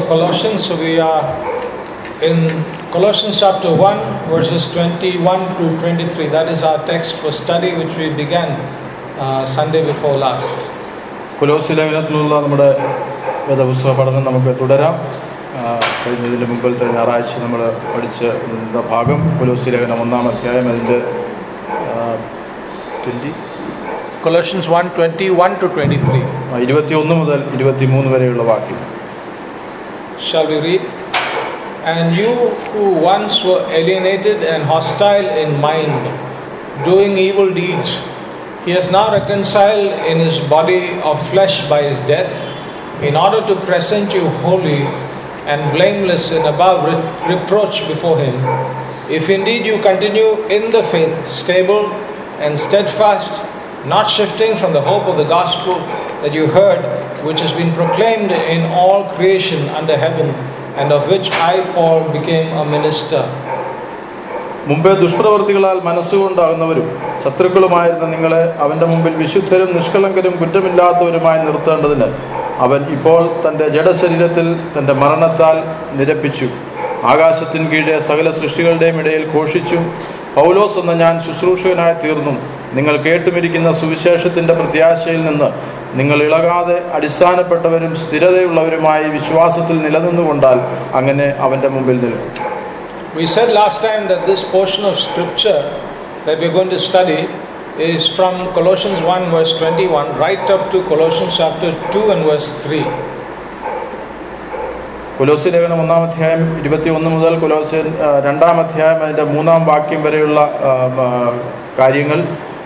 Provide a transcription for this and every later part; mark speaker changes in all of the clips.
Speaker 1: Colossians. So we are in Colossians chapter 1, verses 21 to 23. That is our text for study, which we began uh, Sunday before last.
Speaker 2: കൊലോസി ലേഖനത്തിലുള്ള നമ്മുടെ വേദപുസ്തക പഠനം നമുക്ക് തുടരാം ആ, കഴിഞ്ഞതിന് മുമ്പിലത്തെ ഞായറാഴ്ച നമ്മൾ പഠിച്ച ഇന്നത്തെ ഭാഗം കൊലോസി ലേഖനം ഒന്നാം അധ്യായം അതിൻ്റെ ട്വൻറ്റി
Speaker 1: Colossians 1 21 to 23.
Speaker 2: ഇരുപത്തിയൊന്ന് മുതൽ ഇരുപത്തിമൂന്ന് വരെയുള്ള വാക്യം
Speaker 1: Shall we read? And you who once were alienated and hostile in mind, doing evil deeds, he has now reconciled in his body of flesh by his death, in order to present you holy and blameless and above re- reproach before him. If indeed you continue in the faith, stable and steadfast, not shifting from the hope of the gospel that you heard, which has been proclaimed in all creation under heaven, and of which I, Paul, became a minister.
Speaker 2: മുമ്പേ ദുഷ്പ്രവൃത്തികളാൽ മനസ്സുകൊണ്ടാകുന്നവരും ശത്രുക്കളുമായിരുന്ന നിങ്ങളെ അവന്റെ മുമ്പിൽ വിശുദ്ധരും നിഷ്കളങ്കരും കുറ്റമില്ലാത്തവരുമായി നിർത്തേണ്ടതിന് അവൻ ഇപ്പോൾ തന്റെ ജഡശരീരത്തിൽ തന്റെ മരണത്താൽ നിരപ്പിച്ചു ആകാശത്തിൻ കീഴെ സകല സൃഷ്ടികളുടെയും ഇടയിൽ ഘോഷിച്ചു പൗലോസ് എന്ന ഞാൻ ശുശ്രൂഷകനായി തീർന്നു നിങ്ങൾ കേട്ടുമിരിക്കുന്ന സുവിശേഷത്തിന്റെ പ്രത്യാശയിൽ നിന്ന് നിങ്ങൾ ഇളകാതെ അടിസ്ഥാനപ്പെട്ടവരും സ്ഥിരതയുള്ളവരുമായി വിശ്വാസത്തിൽ നിലനിന്നുകൊണ്ടാൽ അങ്ങനെ അവന്റെ മുമ്പിൽ നിൽക്കും
Speaker 1: We said last time that this portion of scripture that we're going to study is from Colossians 1, verse 21, right up to Colossians chapter 2 and verse 3.
Speaker 2: കൊലോസി ലേഖനം ഒന്നാം അധ്യായം ഇരുപത്തി ഒന്ന് മുതൽ കൊലോസി ആ, രണ്ടാം അധ്യായം അതിന്റെ മൂന്നാം വാക്യം വരെയുള്ള ആ, ആ, കാര്യങ്ങൾ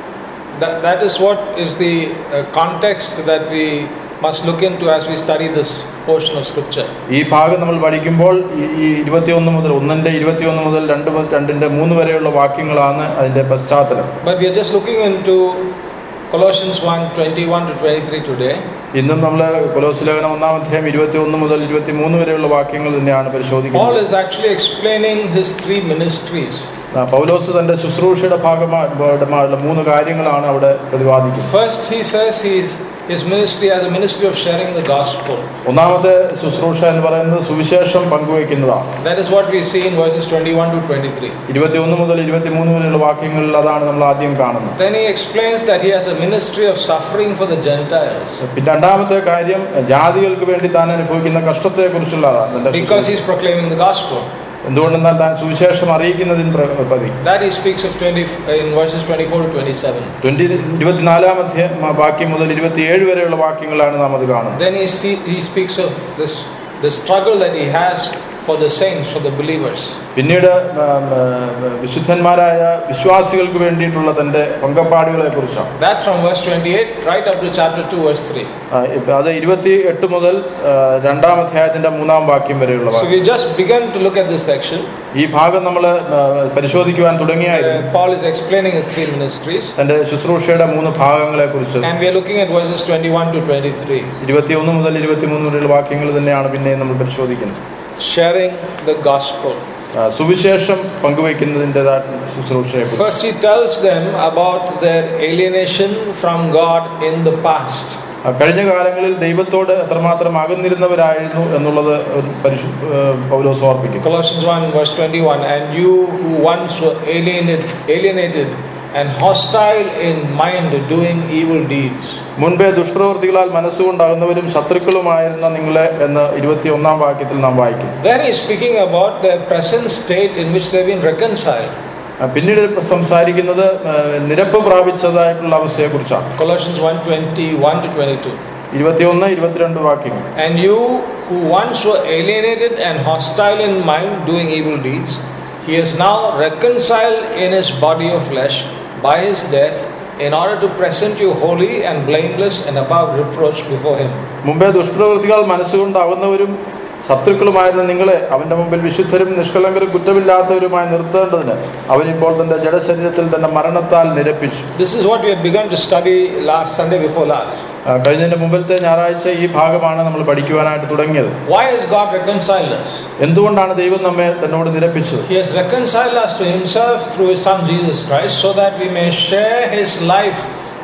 Speaker 1: That, that is what is the uh, context that we must look into as we study this portion of scripture.
Speaker 2: ഈ ഭാഗം നമ്മൾ പഠിക്കുമ്പോൾ ഈ- ഈ ഇരുപത്തിയൊന്ന് മുതൽ ഒന്നിന്റെ ഇരുപത്തിയൊന്ന് മുതൽ രണ്ട് മുതൽ രണ്ടിന്റെ മൂന്ന് വരെയുള്ള വാക്യങ്ങളാണ് അതിന്റെ പശ്ചാത്തലം
Speaker 1: But we are just looking into Colossians 1 21 to 23 today.
Speaker 2: ഇന്നും നമ്മൾ കൊലോസി ലേഖനം ഒന്നാം അധ്യായം ഇരുപത്തി ഒന്ന് മുതൽ ഇരുപത്തി മൂന്ന് വരെയുള്ള വാക്യങ്ങൾ തന്നെയാണ്
Speaker 1: Paul
Speaker 2: പരിശോധിക്കുന്നത്
Speaker 1: is actually explaining his three ministries.
Speaker 2: ആ, പൗലോസ് തന്റെ ശുശ്രൂഷയുടെ ഭാഗമായിട്ടുള്ള മൂന്ന് കാര്യങ്ങളാണ് അവിടെ പ്രതിപാദിക്കുന്നത്
Speaker 1: First, he says he's, his ministry as a ministry of sharing the gospel.
Speaker 2: ഒന്നാമത്തെ ശുശ്രൂഷ എന്ന് പറയുന്നത് സുവിശേഷം പങ്കുവയ്ക്കുന്നതാണ്
Speaker 1: That is what we see in verses 21 to 23.
Speaker 2: ഇരുപത്തിയൊന്ന് മുതൽ ഇരുപത്തിമൂന്ന് വരെയുള്ള വാക്യങ്ങളിൽ അതാണ് നമ്മൾ ആദ്യം കാണുന്നത്
Speaker 1: Then he explains that he has a ministry of suffering for the Gentiles
Speaker 2: പിന്നെ രണ്ടാമത്തെ കാര്യം ജാതികൾക്ക് വേണ്ടി താൻ അനുഭവിക്കുന്ന കഷ്ടത്തെ കുറിച്ചുള്ളതാണ് തന്റെ
Speaker 1: because
Speaker 2: ശുശ്രൂഷ.
Speaker 1: he's proclaiming the gospel.
Speaker 2: എന്തുകൊണ്ടെന്നാൽ താൻ സുവിശേഷം അറിയിക്കുന്നതിന് പ്ര- പ്രതി
Speaker 1: That he speaks of 20, in verses 24 to 27.
Speaker 2: Twenty ഇരുപത്തിനാലാം അധ്യായം ആ വാക്യം മുതൽ ഇരുപത്തിയേഴ് വരെയുള്ള വാക്യങ്ങളാണ് നാം അത് കാണുന്നത്
Speaker 1: Then he, see, he speaks of this, the struggle that he has for the saints, for the believers.
Speaker 2: പിന്നീട് ആ, ആ, വിശുദ്ധന്മാരായ വിശ്വാസികൾക്ക് വേണ്ടിയിട്ടുള്ള തന്റെ പങ്കപ്പാടുകളെ കുറിച്ചാണ്
Speaker 1: That from verse 28 right up to chapter 2, verse 3.
Speaker 2: അത് ഇരുപത്തി എട്ട് മുതൽ ആ, രണ്ടാം അധ്യായത്തിന്റെ മൂന്നാം വാക്യം വരെയുള്ള
Speaker 1: So
Speaker 2: വാക്യം
Speaker 1: we just began to look at this section.
Speaker 2: ഈ ഭാഗം നമ്മൾ പരിശോധിക്കുവാൻ തുടങ്ങിയായിരുന്നു
Speaker 1: Uh, Paul is explaining his three ministries.
Speaker 2: തന്റെ ശുശ്രൂഷയുടെ മൂന്ന് ഭാഗങ്ങളെ കുറിച്ച്
Speaker 1: And we are looking at verses 21 to 23.
Speaker 2: ഇരുപത്തിയൊന്ന് മുതൽ ഇരുപത്തിമൂന്ന് വരെയുള്ള വാക്യങ്ങൾ തന്നെയാണ് പിന്നെ നമ്മൾ പരിശോധിക്കുന്നത്
Speaker 1: Sharing the gospel.
Speaker 2: ആ, സുവിശേഷം പങ്കുവയ്ക്കുന്നതിൻ്റെതായ ശുശ്രൂഷയെ കുറിച്ച്
Speaker 1: First, he tells them about their alienation from God in the past.
Speaker 2: ആ, കഴിഞ്ഞ കാലങ്ങളിൽ ദൈവത്തോട് എത്രമാത്രം അകന്നിരുന്നവരായിരുന്നു എന്നുള്ളത് ഒരു പരിശു ആ, പൗലോസ് ഓർപ്പിക്കും
Speaker 1: Colossians 1, verse 21 And you who once were alienated, alienated and hostile in mind, doing evil deeds.
Speaker 2: മുൻപേ ദുഷ്പ്രവൃത്തികളാൽ മനസ്സുകൊണ്ടാകുന്നവരും ശത്രുക്കളുമായിരുന്ന നിങ്ങളെ എന്ന് ഇരുപത്തിയൊന്നാം വാക്യത്തിൽ നാം വായിക്കും
Speaker 1: Then he's speaking about their present state in which they've been reconciled.
Speaker 2: ആ, പിന്നീട് സംസാരിക്കുന്നത് ആ, നിരപ്പ് പ്രാപിച്ചതായിട്ടുള്ള അവസ്ഥയെക്കുറിച്ചാണ്
Speaker 1: Colossians 1, 21 to 22.
Speaker 2: ഇരുപത്തിയൊന്ന് ഇരുപത്തിരണ്ട് വാക്യങ്ങൾ
Speaker 1: And you who once were alienated and hostile in mind, doing evil deeds, he is now reconciled in his body of flesh by his death, in order to present you holy and blameless and above reproach before him.
Speaker 2: മുമ്പേ ദുഷ്പ്രവൃത്തികൾ മനസ്സുകൊണ്ടാകുന്നവരും ശത്രുക്കളുമായിരുന്ന നിങ്ങളെ അവന്റെ മുമ്പിൽ വിശുദ്ധരും നിഷ്കളങ്കരും കുറ്റമില്ലാത്തവരുമായി നിർത്തേണ്ടതിന് അവൻ ഇപ്പോൾ തന്റെ ജഡശരീരത്തിൽ തന്റെ മരണത്താൽ നിരപ്പിച്ചു
Speaker 1: This is what we had begun to study last Sunday before last.
Speaker 2: ആ, കഴിഞ്ഞതിന്റെ മുമ്പിലത്തെ ഞായറാഴ്ച ഈ ഭാഗമാണ് നമ്മൾ പഠിക്കുവാനായിട്ട് തുടങ്ങിയത്
Speaker 1: Why has God reconciled us?
Speaker 2: എന്തുകൊണ്ടാണ് ദൈവം നമ്മെ തന്നോട് നിരപ്പിച്ചത്
Speaker 1: He has reconciled us to himself through his son Jesus Christ so that we may share his life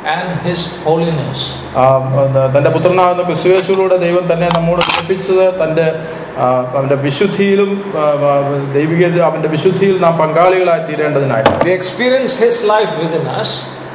Speaker 1: and His holiness.
Speaker 2: ആ, ആ, തന്റെ പുത്രനാകുന്ന ക്രിസ്തുവേശുവിലൂടെ ദൈവം തന്നെ നമ്മോട് പഠിപ്പിച്ചത് തന്റെ ആ, അവന്റെ വിശുദ്ധിയിലും ആ, ആ, ദൈവിക അവന്റെ വിശുദ്ധിയിൽ നാം പങ്കാളികളായി തീരേണ്ടതിനായിട്ട്
Speaker 1: We experience His life within us.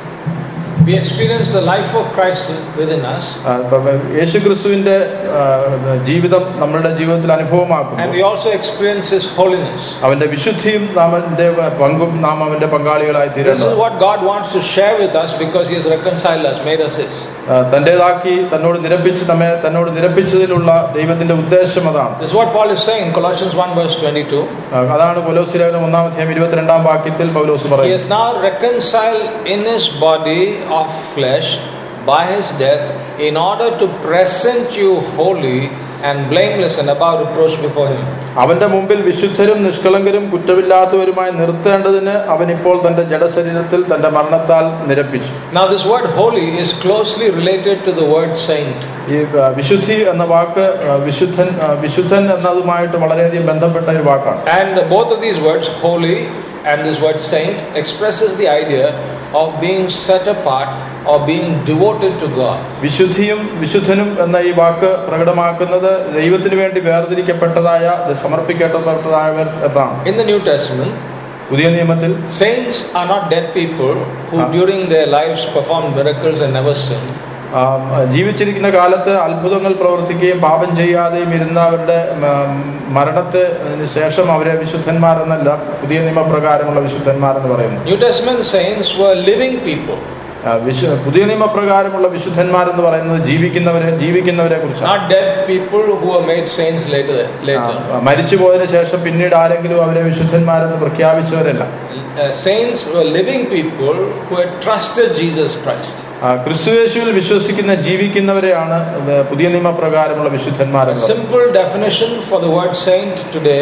Speaker 1: We experience the life of Christ within us.
Speaker 2: ആ, ഇപ്പം യേശു ക്രിസ്തുവിന്റെ ആ, ജീവിതം നമ്മളുടെ ജീവിതത്തിൽ
Speaker 1: And
Speaker 2: അനുഭവമാക്കുന്നു
Speaker 1: we also experience His holiness.
Speaker 2: അവന്റെ വിശുദ്ധിയും നാം അവന്റെ പങ്കും നാം അവന്റെ പങ്കാളികളായി
Speaker 1: This is
Speaker 2: തീരുന്നു
Speaker 1: what God wants to share with us because He has reconciled us, made us His.
Speaker 2: തന്റേതാക്കി തന്നോട് നിരപ്പിച്ച് നമ്മെ തന്നോട് നിരപ്പിച്ചതിലുള്ള ദൈവത്തിന്റെ ഉദ്ദേശം അതാണ്
Speaker 1: This is what Paul is saying in Colossians 1 verse 22.
Speaker 2: ആ, അതാണ് പൗലോസ് ലേഖനം ഒന്നാം അധ്യായം ഇരുപത്തിരണ്ടാം വാക്യത്തിൽ പൗലോസ്
Speaker 1: He
Speaker 2: പറയുന്നത്
Speaker 1: is now reconciled in His body of flesh by His death in order to present you holy and blameless and above reproach before Him.
Speaker 2: അവന്റെ മുമ്പിൽ വിശുദ്ധരും നിഷ്കളങ്കരും കുറ്റമില്ലാത്തവരുമായി നിർത്തേണ്ടതിന് അവൻ ഇപ്പോൾ തന്റെ ജഡശരീരത്തിൽ തന്റെ മരണത്താൽ നിരപ്പിച്ചു
Speaker 1: Now, this word holy is closely related to the word saint.
Speaker 2: ഈ ആ, വിശുദ്ധി എന്ന വാക്ക് ആ, വിശുദ്ധൻ ആ, വിശുദ്ധൻ എന്നതുമായിട്ട് വളരെയധികം ബന്ധപ്പെട്ട ഒരു വാക്കാണ്
Speaker 1: And both of these words, holy and this word saint, expresses the idea of being set apart or being devoted to God.
Speaker 2: വിശുദ്ധിയും വിശുദ്ധനും എന്ന ഈ വാക്ക് പ്രകടമാക്കുന്നത് ദൈവത്തിന് വേണ്ടി വേർതിരിക്കപ്പെട്ടതായ സമർപ്പിക്കപ്പെട്ടതായവർ എന്നാണ്
Speaker 1: In the New Testament,
Speaker 2: പുതിയ നിയമത്തിൽ
Speaker 1: saints are not dead people who during their lives performed miracles and never sinned.
Speaker 2: ആ, ജീവിച്ചിരിക്കുന്ന കാലത്ത് അത്ഭുതങ്ങൾ പ്രവർത്തിക്കുകയും പാപം ചെയ്യാതെയും ഇരുന്നവരുടെ ഉം, മരണത്തിന് ശേഷം അവരെ വിശുദ്ധന്മാരെന്നല്ല പുതിയ നിയമപ്രകാരമുള്ള വിശുദ്ധന്മാരെന്ന് പറയുന്നു
Speaker 1: New Testament saints were living people,
Speaker 2: ആ, വിശു പുതിയ നിയമപ്രകാരമുള്ള വിശുദ്ധന്മാരെന്ന് പറയുന്നത് ജീവിക്കുന്നവരെ ജീവിക്കുന്നവരെ കുറിച്ചാണ്
Speaker 1: not dead people who were made saints later. later.
Speaker 2: മരിച്ചു പോയതിനു ശേഷം പിന്നീട് ആരെങ്കിലും അവരെ വിശുദ്ധന്മാരെന്ന് പ്രഖ്യാപിച്ചവരല്ല
Speaker 1: Uh, saints were living people who had trusted Jesus Christ.
Speaker 2: ആ, ക്രിസ്തുയേശുവിൽ വിശ്വസിക്കുന്ന ജീവിക്കുന്നവരെയാണ് ഇത് പുതിയ നിയമപ്രകാരമുള്ള
Speaker 1: A
Speaker 2: വിശുദ്ധന്മാരെന്ന് പറയുന്നത്.
Speaker 1: simple definition for the word saint today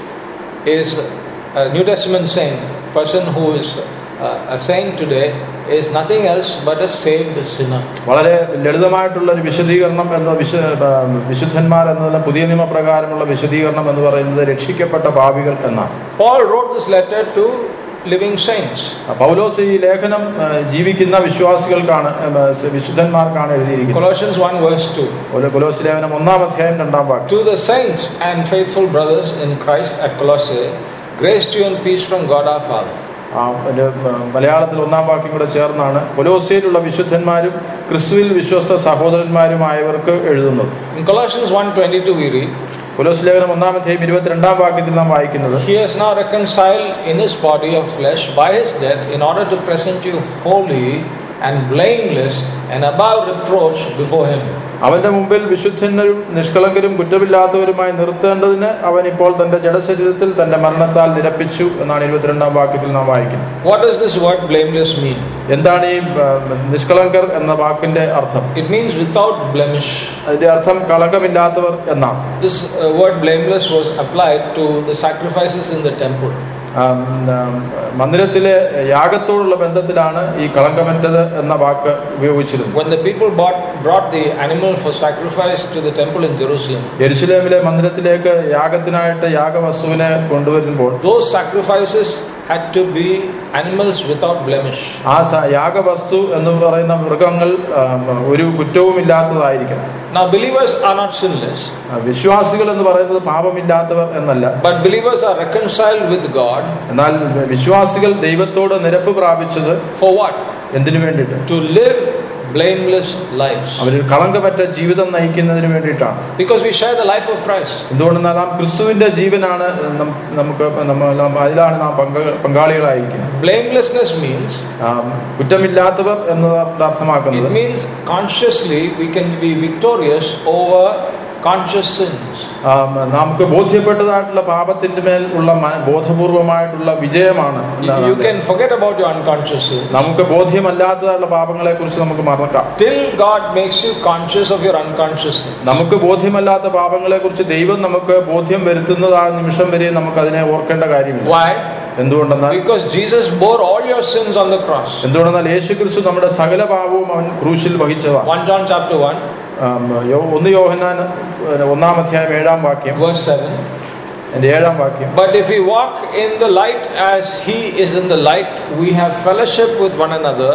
Speaker 1: is a New Testament saint, person who is uh, a saint today is nothing else but a saved sinner.
Speaker 2: വളരെ ലളിതമായിട്ടുള്ള ഒരു വിശദീകരണം എന്ന വിശ ആ, വിശുദ്ധന്മാർ എന്നതിന് പുതിയ നിയമപ്രകാരമുള്ള വിശദീകരണം എന്ന് പറയുന്നത് രക്ഷിക്കപ്പെട്ട പാപികൾ എന്നാണ്
Speaker 1: Paul wrote this letter to living saints.
Speaker 2: ആ, പൗലോസ് ഈ ലേഖനം ആ, ജീവിക്കുന്ന വിശ്വാസികൾക്കാണ് ആ, വിശുദ്ധന്മാർക്കാണ് എഴുതിയിരിക്കുന്നത്
Speaker 1: Colossians 1 verse 2.
Speaker 2: ഒരു കൊലോസ് ലേഖനം ഒന്നാം അധ്യായം രണ്ടാം വാക്യം
Speaker 1: To the saints and faithful brothers in Christ at Colossae, grace to you and peace from God our Father.
Speaker 2: ആ ഒരു ആ, മലയാളത്തിൽ ഒന്നാം വാക്യം കൂടെ ചേർന്നാണ് കൊലോസിയിലുള്ള വിശുദ്ധന്മാരും ക്രിസ്തുവിൽ വിശ്വസ്ത സഹോദരന്മാരുമായവർക്ക് എഴുതുന്നത്
Speaker 1: In Colossians 1:22 we read,
Speaker 2: കൊലോസ് ലേഖനം ഒന്നാം അധ്യായം ഇരുപത്തിരണ്ടാം വാക്യത്തിൽ നാം വായിക്കുന്നത്
Speaker 1: He has now reconciled in his body of flesh by his death in order to present you holy and blameless and above reproach before him.
Speaker 2: അവന്റെ മുമ്പിൽ വിശുദ്ധനും നിഷ്കളങ്കരും കുറ്റമില്ലാത്തവരുമായി നിർത്തേണ്ടതിന് അവൻ ഇപ്പോൾ തന്റെ ജഡശരീരത്തിൽ തന്റെ മരണത്താൽ നിരപ്പിച്ചു എന്നാണ് ഇരുപത്തിരണ്ടാം വാക്യത്തിൽ നാം വായിക്കുന്നത്
Speaker 1: What does this word blameless mean?
Speaker 2: എന്താണ് ഈ ആ, നിഷ്കളങ്കർ എന്ന വാക്കിന്റെ അർത്ഥം
Speaker 1: It means without blemish.
Speaker 2: അതിന്റെ അർത്ഥം കളങ്കമില്ലാത്തവർ എന്നാണ്
Speaker 1: This uh, word blameless was applied to the sacrifices in the temple.
Speaker 2: ആം, ആം, മന്ദിരത്തിലെ യാഗത്തോടുള്ള ബന്ധത്തിലാണ് ഈ കളങ്കമറ്റത് എന്ന വാക്ക് ഉപയോഗിച്ചിരുന്നത്
Speaker 1: When the people bought, brought the animal for sacrifice to the temple in Jerusalem,
Speaker 2: യെരുശലേമിലെ മന്ദിരത്തിലേക്ക് യാഗത്തിനായിട്ട് യാഗവസ്തുവിനെ കൊണ്ടുവരുമ്പോൾ
Speaker 1: those sacrifices had to be animals without blemish.
Speaker 2: ആ സ- യാഗവസ്തു എന്ന് പറയുന്ന മൃഗങ്ങൾ ആം, ഒരു കുറ്റവും ഇല്ലാത്തതായിരിക്കണം
Speaker 1: Now, believers are not sinless,
Speaker 2: ആ, വിശ്വാസികൾ എന്ന് പറയുന്നത് പാപമില്ലാത്തവർ എന്നല്ല
Speaker 1: but believers are reconciled with God
Speaker 2: എന്നാൽ വിശ്വാസികൾ ദൈവത്തോട് നിരപ്പ് പ്രാപിച്ചത്
Speaker 1: for what?
Speaker 2: എന്തിനു വേണ്ടിയിട്ട്
Speaker 1: To live blameless lives.
Speaker 2: അവരിൽ കളങ്കമറ്റ ജീവിതം നയിക്കുന്നതിന് വേണ്ടിയിട്ടാണ്
Speaker 1: Because we share the life of Christ.
Speaker 2: എന്തുകൊണ്ടെന്നാൽ നാം ക്രിസ്തുവിന്റെ ജീവനാണ് നം- നമുക്ക് നമ്മ- നാം- അതിലാണ് നാം പങ്ക- പങ്കാളികളായിരിക്കുന്നത്
Speaker 1: Blamelessness means,
Speaker 2: ആ, കുറ്റമില്ലാത്തവർ എന്നതാണ്
Speaker 1: it
Speaker 2: അർത്ഥമാക്കുന്നത്
Speaker 1: means consciously we can be victorious over conscious sins.
Speaker 2: ആ, നമുക്ക് ബോധ്യപ്പെട്ടതായിട്ടുള്ള പാപത്തിന്റെ മേൽ ഉള്ള മ- ബോധപൂർവമായിട്ടുള്ള വിജയമാണ്
Speaker 1: You you can forget about your unconscious sins.
Speaker 2: നമുക്ക് ബോധ്യമല്ലാത്തതായിട്ടുള്ള പാപങ്ങളെ കുറിച്ച് നമുക്ക് മറക്കാം
Speaker 1: Till God makes you conscious of your unconscious sins.
Speaker 2: നമുക്ക് ബോധ്യമല്ലാത്ത പാപങ്ങളെ കുറിച്ച് ദൈവം നമുക്ക് ബോധ്യം വരുത്തുന്നത് ആ നിമിഷം വരെ നമുക്ക് അതിനെ ഓർക്കേണ്ട കാര്യമില്ല
Speaker 1: Why?
Speaker 2: എന്തുകൊണ്ടെന്നാൽ
Speaker 1: Because Jesus bore all your sins on the cross.
Speaker 2: എന്തുകൊണ്ടെന്നാൽ യേശു ക്രിസ്തു നമ്മുടെ സകല പാപവും അവൻ ക്രൂശിൽ വഹിച്ചതാണ്
Speaker 1: 1 John chapter 1,
Speaker 2: ആം, യോ- ഒന്ന് യോഹന്നാൻ ഒന്നാം അധ്യായം ഏഴാം വാക്യം
Speaker 1: verse 7.
Speaker 2: എന്റെ ഏഴാം വാക്യം
Speaker 1: But if we walk in the light as he is in the light, we have fellowship with one another,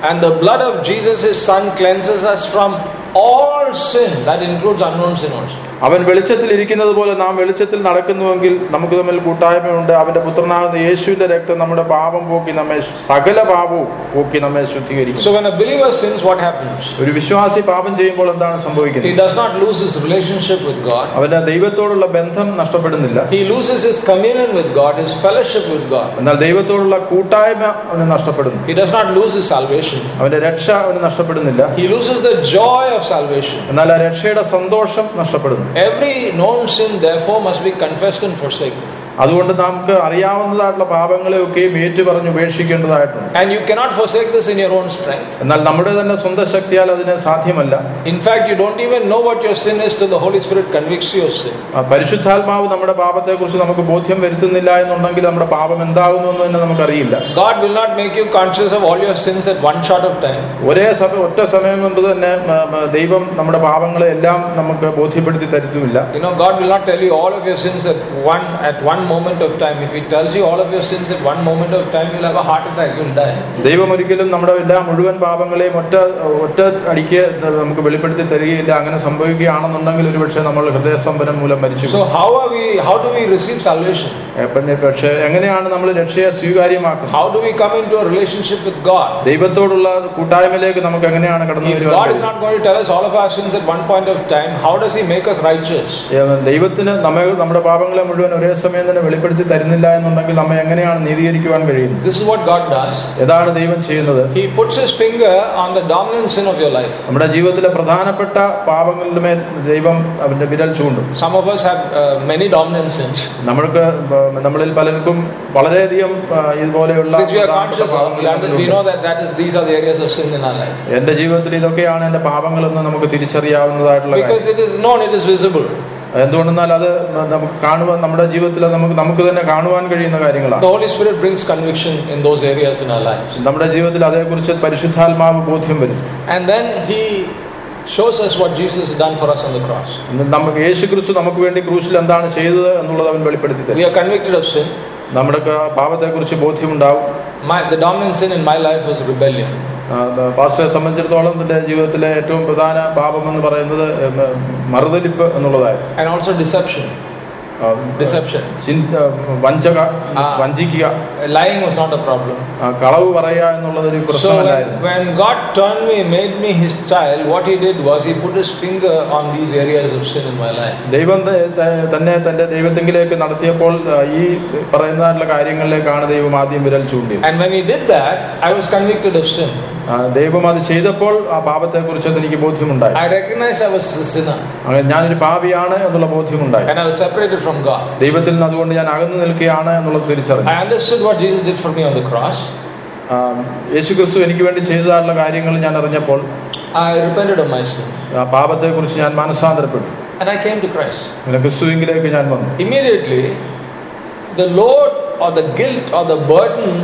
Speaker 1: And the blood of Jesus, his son, cleanses us from all sin. That includes unknown sin also.
Speaker 2: അവൻ വെളിച്ചത്തിൽ ഇരിക്കുന്നത് പോലെ നാം വെളിച്ചത്തിൽ നടക്കുന്നുവെങ്കിൽ നമുക്ക് തമ്മിൽ കൂട്ടായ്മയുണ്ട് അവന്റെ പുത്രനാകുന്ന യേശുവിന്റെ രക്തം നമ്മുടെ പാപം പോക്കി നമ്മെ സകല പാപവും പോക്കി നമ്മെ ശുദ്ധീകരിക്കും
Speaker 1: So when a believer sins, what happens?
Speaker 2: ഒരു വിശ്വാസി പാപം ചെയ്യുമ്പോൾ എന്താണ്
Speaker 1: He
Speaker 2: സംഭവിക്കുന്നത്
Speaker 1: does not lose his relationship with God.
Speaker 2: അവന്റെ ദൈവത്തോടുള്ള ബന്ധം നഷ്ടപ്പെടുന്നില്ല
Speaker 1: He loses his communion with God, his fellowship with God.
Speaker 2: എന്നാൽ ദൈവത്തോടുള്ള കൂട്ടായ്മ അവന് നഷ്ടപ്പെടുന്നു
Speaker 1: He does not lose his salvation.
Speaker 2: അവന്റെ രക്ഷ അവന് നഷ്ടപ്പെടുന്നില്ല
Speaker 1: He loses the joy of salvation.
Speaker 2: എന്നാൽ ആ രക്ഷയുടെ സന്തോഷം നഷ്ടപ്പെടുന്നു
Speaker 1: Every known sin, therefore, must be confessed and forsaken.
Speaker 2: അതുകൊണ്ട് നമുക്ക് അറിയാവുന്നതായിട്ടുള്ള പാപങ്ങളെ ഒക്കെയും ഏറ്റുപറഞ്ഞ് ഉപേക്ഷിക്കേണ്ടതായിട്ടുണ്ട്
Speaker 1: And you cannot forsake this in your own strength.
Speaker 2: എന്നാൽ നമ്മുടെ തന്നെ സ്വന്തം ശക്തിയാൽ അതിന് സാധ്യമല്ല
Speaker 1: In fact, you don't even know what your sin is till the Holy Spirit convicts you of sin.
Speaker 2: ആ പരിശുദ്ധാത്മാവ് നമ്മുടെ പാപത്തെക്കുറിച്ച് നമുക്ക് ബോധ്യം വരുത്തുന്നില്ല എന്നുണ്ടെങ്കിൽ നമ്മുടെ പാപം എന്താകുന്നു എന്ന് തന്നെ നമുക്കറിയില്ല
Speaker 1: God will not make you conscious of all your sins at one shot of time.
Speaker 2: ഒരേ സമയം ഒറ്റ സമയം കൊണ്ട് തന്നെ ആ, ആ, ദൈവം നമ്മുടെ പാപങ്ങളെ എല്ലാം നമുക്ക് ബോധ്യപ്പെടുത്തി തരുത്തുമില്ല
Speaker 1: You know, God will not tell you all of your sins at one at one moment of time. If He tells you all of your sins at one moment of time, you'll have a heart attack. You'll die.
Speaker 2: ദൈവം ഒരിക്കലും നമ്മുടെ എല്ലാ മുഴുവൻ പാപങ്ങളെയും ഒറ്റ ഒറ്റ അടിക്ക് നമുക്ക് വെളിപ്പെടുത്തി തരികയില്ല അങ്ങനെ സംഭവിക്കുകയാണെന്നുണ്ടെങ്കിൽ ഒരുപക്ഷെ നമ്മൾ ഹൃദയസ്തംഭനം മൂലം മരിച്ചു
Speaker 1: So how are we? How do we receive salvation?
Speaker 2: ഏ, പിന്നെ പക്ഷെ എങ്ങനെയാണ് നമ്മൾ രക്ഷയെ സ്വീകാര്യമാക്കുന്നത്
Speaker 1: How do we come into a relationship with God?
Speaker 2: ദൈവത്തോടുള്ള കൂട്ടായ്മയിലേക്ക് നമുക്ക് എങ്ങനെയാണ് കടന്നു
Speaker 1: If
Speaker 2: വരുവാൻ
Speaker 1: God is
Speaker 2: കഴിയുക?
Speaker 1: not going to tell us all of our sins at one point of time, how does He make us righteous?
Speaker 2: ഏ, ദൈവത്തിന് നമ്മെ നമ്മുടെ പാപങ്ങളെ മുഴുവൻ ഒരേ സമയം തന്നെ വെളിപ്പെടുത്തി തരുന്നില്ല എന്നുണ്ടെങ്കിൽ നമ്മെ എങ്ങനെയാണ് നീതീകരിക്കുവാൻ കഴിയുന്നത്
Speaker 1: This is what God does.
Speaker 2: ഏതാണ് ദൈവം ചെയ്യുന്നത്
Speaker 1: He puts His finger on the dominant sin of your life.
Speaker 2: നമ്മുടെ ജീവിതത്തിലെ പ്രധാനപ്പെട്ട പാപങ്ങളുടെ മേൽ ദൈവം അവന്റെ വിരൽ ചൂണ്ടും
Speaker 1: Some of us have uh, many dominant sins,
Speaker 2: നമ്മൾക്ക് ബ- നമ്മളിൽ പലർക്കും വളരെയധികം ആ, ഇതുപോലെയുള്ള
Speaker 1: which we are
Speaker 2: പ്രധാനപ്പെട്ട
Speaker 1: conscious of.
Speaker 2: പാപങ്ങൾ
Speaker 1: We, under, we
Speaker 2: നമ്മളിലുണ്ട്.
Speaker 1: know that, that is, these are the areas of sin in our life.
Speaker 2: എന്റെ ജീവിതത്തിൽ ഇതൊക്കെയാണ് എന്റെ പാപങ്ങളെന്ന് നമുക്ക് തിരിച്ചറിയാവുന്നതായിട്ടുള്ള കാര്യം.
Speaker 1: Because it is known, it is visible.
Speaker 2: എന്തുകൊണ്ടെന്നാൽ അത് നമുക്ക് കാണുവാൻ നമ്മുടെ ജീവിതത്തിൽ അത് നമുക്ക് നമുക്ക് തന്നെ കാണുവാൻ കഴിയുന്ന
Speaker 1: The
Speaker 2: കാര്യങ്ങളാണ്
Speaker 1: Holy Spirit brings conviction in those areas in our lives.
Speaker 2: നമ്മുടെ ജീവിതത്തിൽ അതേക്കുറിച്ച് പരിശുദ്ധാത്മാവ് ബോധ്യം വരും
Speaker 1: And then He shows us what Jesus has done for us on the cross.
Speaker 2: ഇന്ന് നമുക്ക് യേശു ക്രിസ്തു നമുക്ക് വേണ്ടി ക്രൂശിൽ എന്താണ് ചെയ്തത് എന്നുള്ളത് അവൻ വെളിപ്പെടുത്തി
Speaker 1: We
Speaker 2: തരും
Speaker 1: are convicted of sin.
Speaker 2: നമ്മുടെ പാപത്തെക്കുറിച്ച് ബോധ്യമുണ്ടാവും
Speaker 1: My, the dominant sin in my life was rebellion.
Speaker 2: ആ, പാസ്റ്ററെ സംബന്ധിച്ചിടത്തോളം തന്റെ ജീവിതത്തിലെ ഏറ്റവും പ്രധാന പാപം എന്ന് പറയുന്നത് ഉം, മറുതലിപ്പ് എന്നുള്ളതായിരുന്നു
Speaker 1: And also deception.
Speaker 2: ആ,
Speaker 1: Deception.
Speaker 2: ചിന്ത വഞ്ചക
Speaker 1: ആ.
Speaker 2: വഞ്ചിക്കുക
Speaker 1: Lying was not a problem.
Speaker 2: ആ, കളവ് പറയുക എന്നുള്ളതൊരു
Speaker 1: So when,
Speaker 2: പ്രശ്നമല്ലായിരുന്നു
Speaker 1: when God turned me, made me His child, what He did was He put His finger on these areas of sin in my life.
Speaker 2: ദൈവം ത- ത- തന്നെ തന്റെ ദൈവത്തെങ്കിലേക്ക് നടത്തിയപ്പോൾ ആ, ഈ പറയുന്നതായിട്ടുള്ള കാര്യങ്ങളിലേക്കാണ് ദൈവം ആദ്യം വിരൽ ചൂണ്ടിയത്
Speaker 1: And when He did that, I was convicted of sin.
Speaker 2: ആ, ദൈവം അത് ചെയ്തപ്പോൾ ആ പാപത്തെക്കുറിച്ച് എനിക്ക് ബോധ്യമുണ്ടായി
Speaker 1: I recognized I was a sinner
Speaker 2: അങ്ങനെ ഞാനൊരു പാപിയാണ് എന്നുള്ള ബോധ്യമുണ്ടായി
Speaker 1: and I was separated from God.
Speaker 2: ദൈവത്തിൽ നിന്ന് അതുകൊണ്ട് ഞാൻ അകന്നു നിൽക്കുകയാണ് എന്നുള്ളത് തിരിച്ചറിഞ്ഞു
Speaker 1: I understood what Jesus did for me on the cross.
Speaker 2: ആ, യേശു ക്രിസ്തു എനിക്ക് വേണ്ടി ചെയ്തതായിട്ടുള്ള കാര്യങ്ങൾ ഞാൻ അറിഞ്ഞപ്പോൾ
Speaker 1: I repented of my sin
Speaker 2: ആ പാപത്തെക്കുറിച്ച് ഞാൻ മനസ്സാന്തരപ്പെട്ടു
Speaker 1: and I came to Christ.
Speaker 2: അങ്ങനെ ക്രിസ്തുവിങ്കിലേക്ക് ഞാൻ വന്നു
Speaker 1: Immediately, the load or the guilt or the burden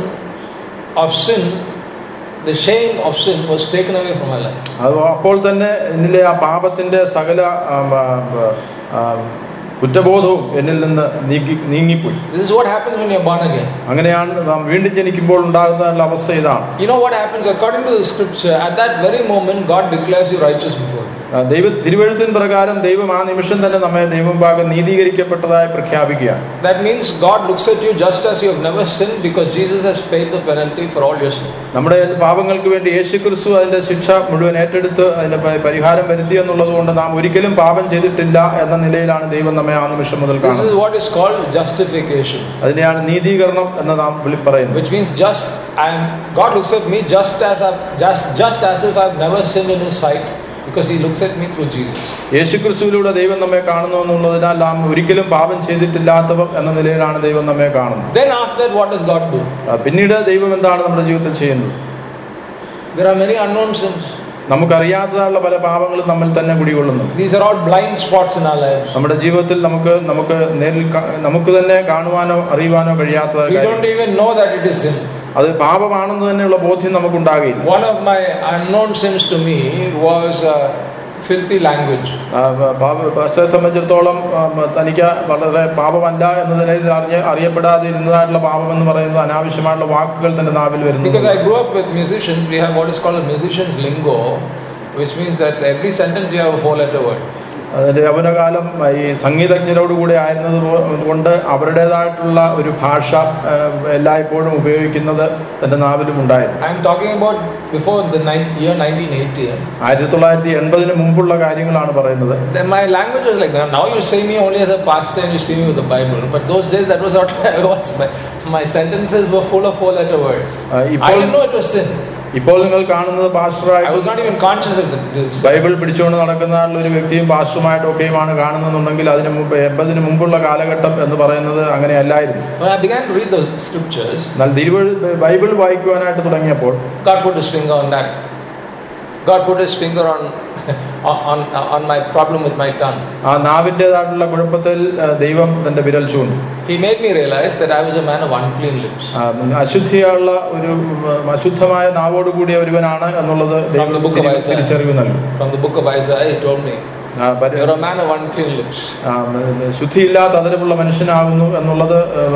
Speaker 1: of sin, the shame of sin was taken away from my life.
Speaker 2: അത് അപ്പോൾ തന്നെ എന്നിലെ ആ പാപത്തിന്റെ സകല ആ, ആ, ആ, കുറ്റബോധവും എന്നിൽ നിന്ന് നീക്കി നീങ്ങിപ്പോയി
Speaker 1: This is what happens when you're born again.
Speaker 2: അങ്ങനെയാണ് നാം വീണ്ടും ജനിക്കുമ്പോൾ ഉണ്ടാകുന്ന അവസ്ഥ ഇതാണ്
Speaker 1: You know what happens according to the scripture? At that very moment, God declares you righteous before. Him.
Speaker 2: ആ, ദൈവ തിരുവഴുത്തിൻ പ്രകാരം ദൈവം ആ നിമിഷം തന്നെ നമ്മെ ദൈവം ഭാഗം നീതീകരിക്കപ്പെട്ടതായി പ്രഖ്യാപിക്കുകയാണ്
Speaker 1: That means God looks at you just as you have never sinned because Jesus has paid the penalty for all your sin.
Speaker 2: നമ്മുടെ പാപങ്ങൾക്ക് വേണ്ടി യേശു ക്രിസ്തു അതിന്റെ ശിക്ഷ മുഴുവൻ ഏറ്റെടുത്ത് അതിന്റെ പ- പരിഹാരം വരുത്തി എന്നുള്ളത് കൊണ്ട് നാം ഒരിക്കലും പാപം ചെയ്തിട്ടില്ല എന്ന നിലയിലാണ് ദൈവം നമ്മെ ആ നിമിഷം മുതൽ
Speaker 1: This is
Speaker 2: കാണുന്നത്
Speaker 1: what is called justification,
Speaker 2: അതിനെയാണ് നീതീകരണം എന്ന് നാം വിളി പറയുന്നത്
Speaker 1: which means just I am. God looks at me just as I, just just as if I've never sinned in His sight because He looks at me through Jesus.
Speaker 2: യേശു ക്രിസ്തുവിലൂടെ ദൈവം നമ്മെ കാണുന്നു എന്നുള്ളതിനാൽ നാം ഒരിക്കലും പാപം ചെയ്തിട്ടില്ലാത്തവർ എന്ന നിലയിലാണ് ദൈവം നമ്മെ കാണുന്നത്
Speaker 1: Then after that, what does God do?
Speaker 2: ആ, പിന്നീട് ദൈവം എന്താണ് നമ്മുടെ ജീവിതത്തിൽ ചെയ്യുന്നത്
Speaker 1: There are many unknown sins.
Speaker 2: നമുക്കറിയാത്തതായുള്ള പല പാപങ്ങളും നമ്മിൽ തന്നെ കുടികൊള്ളുന്നു
Speaker 1: These are all blind spots in our lives.
Speaker 2: നമ്മുടെ ജീവിതത്തിൽ നമുക്ക് നമുക്ക് നേരിൽ കാ- നമുക്ക് തന്നെ കാണുവാനോ അറിയുവാനോ കഴിയാത്ത
Speaker 1: We don't even know that it is sin.
Speaker 2: അത് പാപമാണെന്ന് തന്നെയുള്ള ബോധ്യം നമുക്കുണ്ടാകില്ല
Speaker 1: One of my unknown sins to me was uh, filthy language.
Speaker 2: ആ, പാപ- പാസ്റ്ററെ സംബന്ധിച്ചിടത്തോളം ആ, തനിക്ക് വളരെ പാപമല്ല എന്നതിനെ അറിഞ്ഞ് അറിയപ്പെടാതെ ഇരുന്നതായിട്ടുള്ള പാപം എന്ന് പറയുന്നത് അനാവശ്യമായിട്ടുള്ള വാക്കുകൾ തന്റെ നാവിൽ വരുന്നു
Speaker 1: Because I grew up with musicians, we have what is called a musician's lingo, which means that every sentence you have a four letter word.
Speaker 2: അതിന്റെ യൗവനകാലം ഈ സംഗീതജ്ഞരോടുകൂടി ആയിരുന്നത് പോ- കൊണ്ട് അവരുടേതായിട്ടുള്ള ഒരു ഭാഷ ആ, എല്ലായ്പ്പോഴും ഉപയോഗിക്കുന്നത് തന്റെ നാവിലും ഉണ്ടായിരുന്നു
Speaker 1: I'm talking about before the nine, year 1980.
Speaker 2: ആയിരത്തി തൊള്ളായിരത്തി എൺപതിന് മുമ്പുള്ള കാര്യങ്ങളാണ് പറയുന്നത്
Speaker 1: Then my language was like that. Now you see me only as a pastor and you see me with the Bible. But those days that was not I was. My, my sentences were full of four letter words.
Speaker 2: ആ,
Speaker 1: I
Speaker 2: ഇപ്പോൾ
Speaker 1: didn't know it was sin.
Speaker 2: ഇപ്പോൾ നിങ്ങൾ കാണുന്നത്
Speaker 1: I
Speaker 2: പാസ്റ്ററായിട്ട്
Speaker 1: was not even conscious of it. it was sin.
Speaker 2: Bible പിടിച്ചുകൊണ്ട് നടക്കുന്ന ഒരു വ്യക്തിയും പാസ്റ്ററുമായിട്ടും ഒക്കെയുമാണ് കാണുന്നുണ്ടെങ്കിൽ അതിന് മുമ്പ് എൺപതിന് മുമ്പുള്ള കാലഘട്ടം എന്ന് പറയുന്നത് അങ്ങനെയല്ലായിരുന്നു
Speaker 1: When I began to read the scriptures,
Speaker 2: എന്നാൽ തിരുവ ബൈബിൾ വായിക്കുവാനായിട്ട് തുടങ്ങിയപ്പോൾ
Speaker 1: God put his finger on that. God put his finger on on, on, on my problem with my tongue.
Speaker 2: ആ നാവിൻ്റെതായിട്ടുള്ള കുഴപ്പത്തിൽ ആ, ദൈവം തന്റെ വിരൽ ചൂണ്ടി
Speaker 1: He made me realize that I was a man of unclean lips.
Speaker 2: ആ, അശുദ്ധിയുള്ള ഒരു ഉം, അശുദ്ധമായ നാവോട് കൂടിയ ഒരുവനാണ് എന്നുള്ളത്
Speaker 1: From the book of
Speaker 2: ദൈവം
Speaker 1: Isaiah.
Speaker 2: തിരിച്ചറിവ് നൽകും
Speaker 1: From the book of Isaiah, he told me,
Speaker 2: ആ, പരി-
Speaker 1: You're a man of unclean lips.
Speaker 2: ആ, ശുദ്ധിയില്ലാത്ത അതരമുള്ള മനുഷ്യനാകുന്നു എന്നുള്ളത്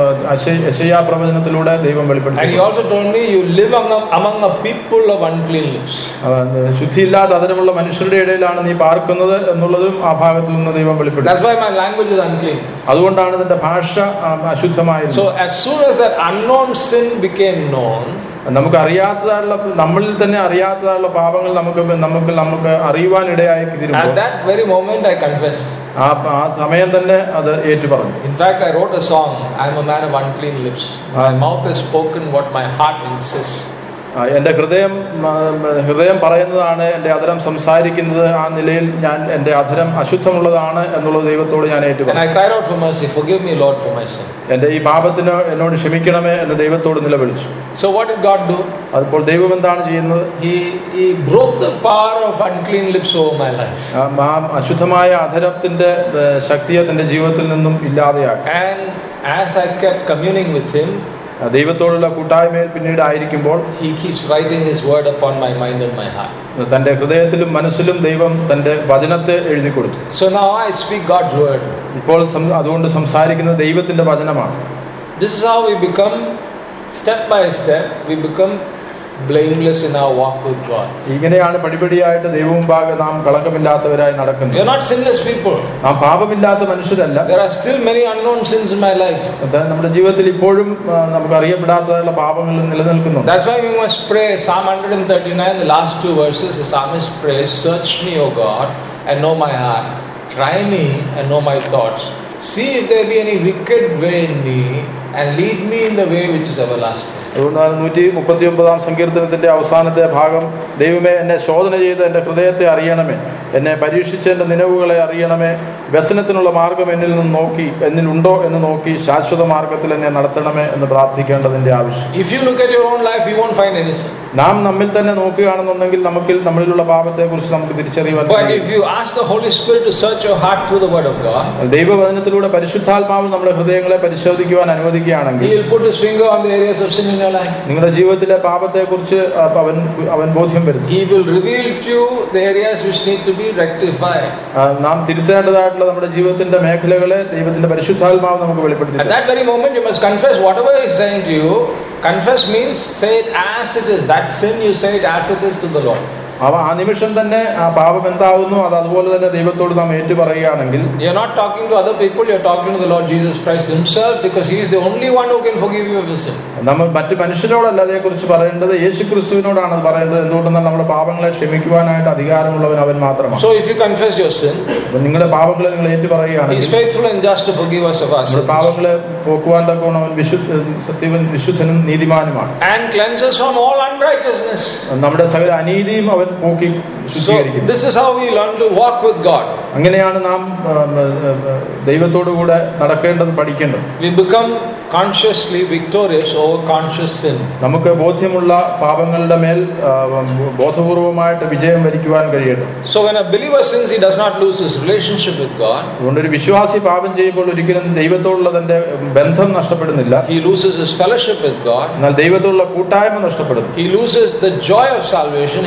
Speaker 2: യശയാ പ്രവചനത്തിലൂടെ ദൈവം
Speaker 1: And he
Speaker 2: വെളിപ്പെടുത്തി
Speaker 1: also told me, You live among, among a people of unclean lips.
Speaker 2: ആ, ശുദ്ധിയില്ലാത്ത അതരമുള്ള മനുഷ്യരുടെ ഇടയിലാണ് നീ പാർക്കുന്നത് എന്നുള്ളതും ആ ഭാഗത്തു നിന്ന് ദൈവം വെളിപ്പെടുത്തി
Speaker 1: That's why my language is unclean.
Speaker 2: അതുകൊണ്ടാണ് നിന്റെ ഭാഷ ആ, അശുദ്ധമായിരുന്നു
Speaker 1: So as soon as that unknown sin became known,
Speaker 2: നമുക്ക് അറിയാത്തതായുള്ള നമ്മളിൽ തന്നെ അറിയാത്തതായുള്ള പാപങ്ങൾ നമുക്ക് നമുക്ക് നമുക്ക് അറിയുവാൻ ഇടയായി
Speaker 1: at
Speaker 2: തീരുമ്പോൾ
Speaker 1: that very moment I confessed.
Speaker 2: ആ ആ സമയം തന്നെ അത് ഏറ്റുപറഞ്ഞു
Speaker 1: In fact, I wrote a song, I'm a man of unclean lips. My
Speaker 2: Ah.
Speaker 1: mouth has spoken what my heart insists.
Speaker 2: ആ, എന്റെ ഹൃദയം ആ, ഹൃദയം പറയുന്നതാണ് എന്റെ അധരം സംസാരിക്കുന്നത് ആ നിലയിൽ ഞാൻ എന്റെ അധരം അശുദ്ധമുള്ളതാണ് എന്നുള്ളത് ദൈവത്തോട് ഞാൻ
Speaker 1: And
Speaker 2: ഏറ്റുപറഞ്ഞു
Speaker 1: I cried out for mercy, forgive me, Lord, for my sin.
Speaker 2: എന്റെ ഈ പാപത്തിന് എന്നോട് ക്ഷമിക്കണമേ എന്ന് ദൈവത്തോട് നിലവിളിച്ചു
Speaker 1: So what did God do?
Speaker 2: അതിപ്പോൾ ദൈവം എന്താണ് ചെയ്യുന്നത്
Speaker 1: He, he broke the power of unclean lips over my life.
Speaker 2: ആ, ആ അശുദ്ധമായ അധരത്തിന്റെ ഏ, ശക്തിയെ തന്റെ ജീവിതത്തിൽ നിന്നും ഇല്ലാതെയാക്കി
Speaker 1: And as I kept communing with Him,
Speaker 2: ആ, ദൈവത്തോടുള്ള കൂട്ടായ്മയിൽ പിന്നീട് ആയിരിക്കുമ്പോൾ
Speaker 1: He keeps writing His word upon my mind and my heart.
Speaker 2: തന്റെ ഹൃദയത്തിലും മനസ്സിലും ദൈവം തന്റെ വചനത്തെ എഴുതി കൊടുത്തു
Speaker 1: So now I speak God's word.
Speaker 2: ഇപ്പോൾ സം- അതുകൊണ്ട് സംസാരിക്കുന്നത് ദൈവത്തിന്റെ വചനമാണ്
Speaker 1: This is how we become, step by step, we become blameless in our walk with God.
Speaker 2: ഇങ്ങനെയാണ് പടിപടിയായിട്ട് ദൈവമുമ്പാകെ നാം കളങ്കമില്ലാത്തവരായി
Speaker 1: We are
Speaker 2: നടക്കുന്നത്
Speaker 1: not sinless people.
Speaker 2: നാം പാപമില്ലാത്ത മനുഷ്യരല്ല
Speaker 1: There are still many unknown sins in my life.
Speaker 2: അത് നമ്മുടെ ജീവിതത്തിൽ ഇപ്പോഴും ആ, നമുക്ക് അറിയപ്പെടാത്തതായുള്ള പാപങ്ങൾ നിലനിൽക്കുന്നുണ്ട്
Speaker 1: That's why we must pray Psalm 139, the last two verses. The psalmist prays, Search me, O God, and know my heart. Try me and know my thoughts. See if there be any wicked way in me, and lead me in the way which is everlasting.
Speaker 2: അതുകൊണ്ടാണ് നൂറ്റി മുപ്പത്തി ഒമ്പതാം സങ്കീർത്തനത്തിന്റെ അവസാനത്തെ ഭാഗം ദൈവമേ എന്നെ ശോധന ചെയ്ത് എന്റെ ഹൃദയത്തെ അറിയണമേ എന്നെ പരീക്ഷിച്ച് എന്റെ നിലവുകളെ അറിയണമേ വ്യസനത്തിനുള്ള മാർഗം എന്നിൽ നിന്ന് നോക്കി എന്നിലുണ്ടോ എന്ന് നോക്കി ശാശ്വത മാർഗത്തിൽ എന്നെ നടത്തണമേ എന്ന് പ്രാർത്ഥിക്കേണ്ടതിന്റെ ആവശ്യം
Speaker 1: If you look at your own life, you won't find any sin.
Speaker 2: നാം നമ്മിൽ തന്നെ നോക്കുകയാണെന്നുണ്ടെങ്കിൽ നമുക്ക് നമ്മളിലുള്ള പാപത്തെ കുറിച്ച് നമുക്ക് തിരിച്ചറിയുവാൻ
Speaker 1: But
Speaker 2: കഴിയും.
Speaker 1: if you ask the Holy Spirit to search your heart through the Word of God,
Speaker 2: ദൈവവചനത്തിലൂടെ പരിശുദ്ധാത്മാവ് നമ്മുടെ ഹൃദയങ്ങളെ പരിശോധിക്കുവാൻ അനുവദിക്കുകയാണെങ്കിൽ
Speaker 1: He will put His finger on the areas of sin in your life.
Speaker 2: നിങ്ങളുടെ ജീവിതത്തിലെ പാപത്തെ കുറിച്ച് അവൻ അവൻ ബോധ്യം വരുന്നു
Speaker 1: He will reveal to you the areas which need to be rectified.
Speaker 2: ആ, നാം തിരുത്തേണ്ടതായിട്ടുള്ള നമ്മുടെ ജീവിതത്തിന്റെ മേഖലകളെ ദൈവത്തിന്റെ പരിശുദ്ധാത്മാവ് നമുക്ക്
Speaker 1: At
Speaker 2: വെളിപ്പെടുത്തി
Speaker 1: that very moment, you must confess whatever He is saying to you. Confess means say it as it is. That sin, you say it as it is to the Lord.
Speaker 2: അവ ആ നിമിഷം തന്നെ ആ പാപം എന്താകുന്നു അത് അതുപോലെ തന്നെ ദൈവത്തോട് നാം ഏറ്റു പറയുകയാണെങ്കിൽ
Speaker 1: You're not talking to other people, you're talking to the Lord Jesus Christ Himself because He is the only one who can forgive you of your sin.
Speaker 2: നമ്മൾ മറ്റു മനുഷ്യരോടല്ല അതേക്കുറിച്ച് പറയേണ്ടത് യേശു ക്രിസ്തുവിനോടാണ് അത് പറയേണ്ടത് എന്തുകൊണ്ടെന്നാൽ നമ്മുടെ പാപങ്ങളെ ക്ഷമിക്കുവാനായിട്ട് അധികാരമുള്ളവൻ അവൻ മാത്രമാണ്
Speaker 1: So if you confess your sin,
Speaker 2: അപ്പൊ നിങ്ങളുടെ പാപങ്ങളെ നിങ്ങൾ ഏറ്റു
Speaker 1: He is
Speaker 2: പറയുകയാണെങ്കിൽ
Speaker 1: faithful and just to forgive us of our
Speaker 2: നമ്മുടെ
Speaker 1: sins
Speaker 2: പാപങ്ങളെ പോക്കുവാൻ തക്കവണ്ണം അവൻ വിശുദ്ധ സത്യവൻ വിശുദ്ധനും നീതിമാനുമാണ്
Speaker 1: and cleanse us from all unrighteousness.
Speaker 2: നമ്മുടെ സകല അനീതിയും അവൻ പോക്കി
Speaker 1: So
Speaker 2: ശുദ്ധീകരിക്കും
Speaker 1: this is how we learn to walk with God.
Speaker 2: അങ്ങനെയാണ് നാം ആ, ആ, ആ, ദൈവത്തോടുകൂടെ നടക്കേണ്ടത് പഠിക്കേണ്ടത്
Speaker 1: We become consciously victorious over conscious sin.
Speaker 2: നമുക്ക് ബോധ്യമുള്ള പാപങ്ങളുടെ മേൽ ആ, ബോധപൂർവമായിട്ട് വിജയം വരിക്കുവാൻ കഴിയട്ടെ
Speaker 1: So when a believer sins, he does not lose his relationship with God.
Speaker 2: അതുകൊണ്ട് ഒരു വിശ്വാസി പാപം ചെയ്യുമ്പോൾ ഒരിക്കലും ദൈവത്തോടുള്ള തന്റെ ബന്ധം നഷ്ടപ്പെടുന്നില്ല
Speaker 1: He loses his fellowship with God.
Speaker 2: എന്നാൽ ദൈവത്തോടുള്ള കൂട്ടായ്മ നഷ്ടപ്പെടുന്നു
Speaker 1: He loses the joy of salvation. He does not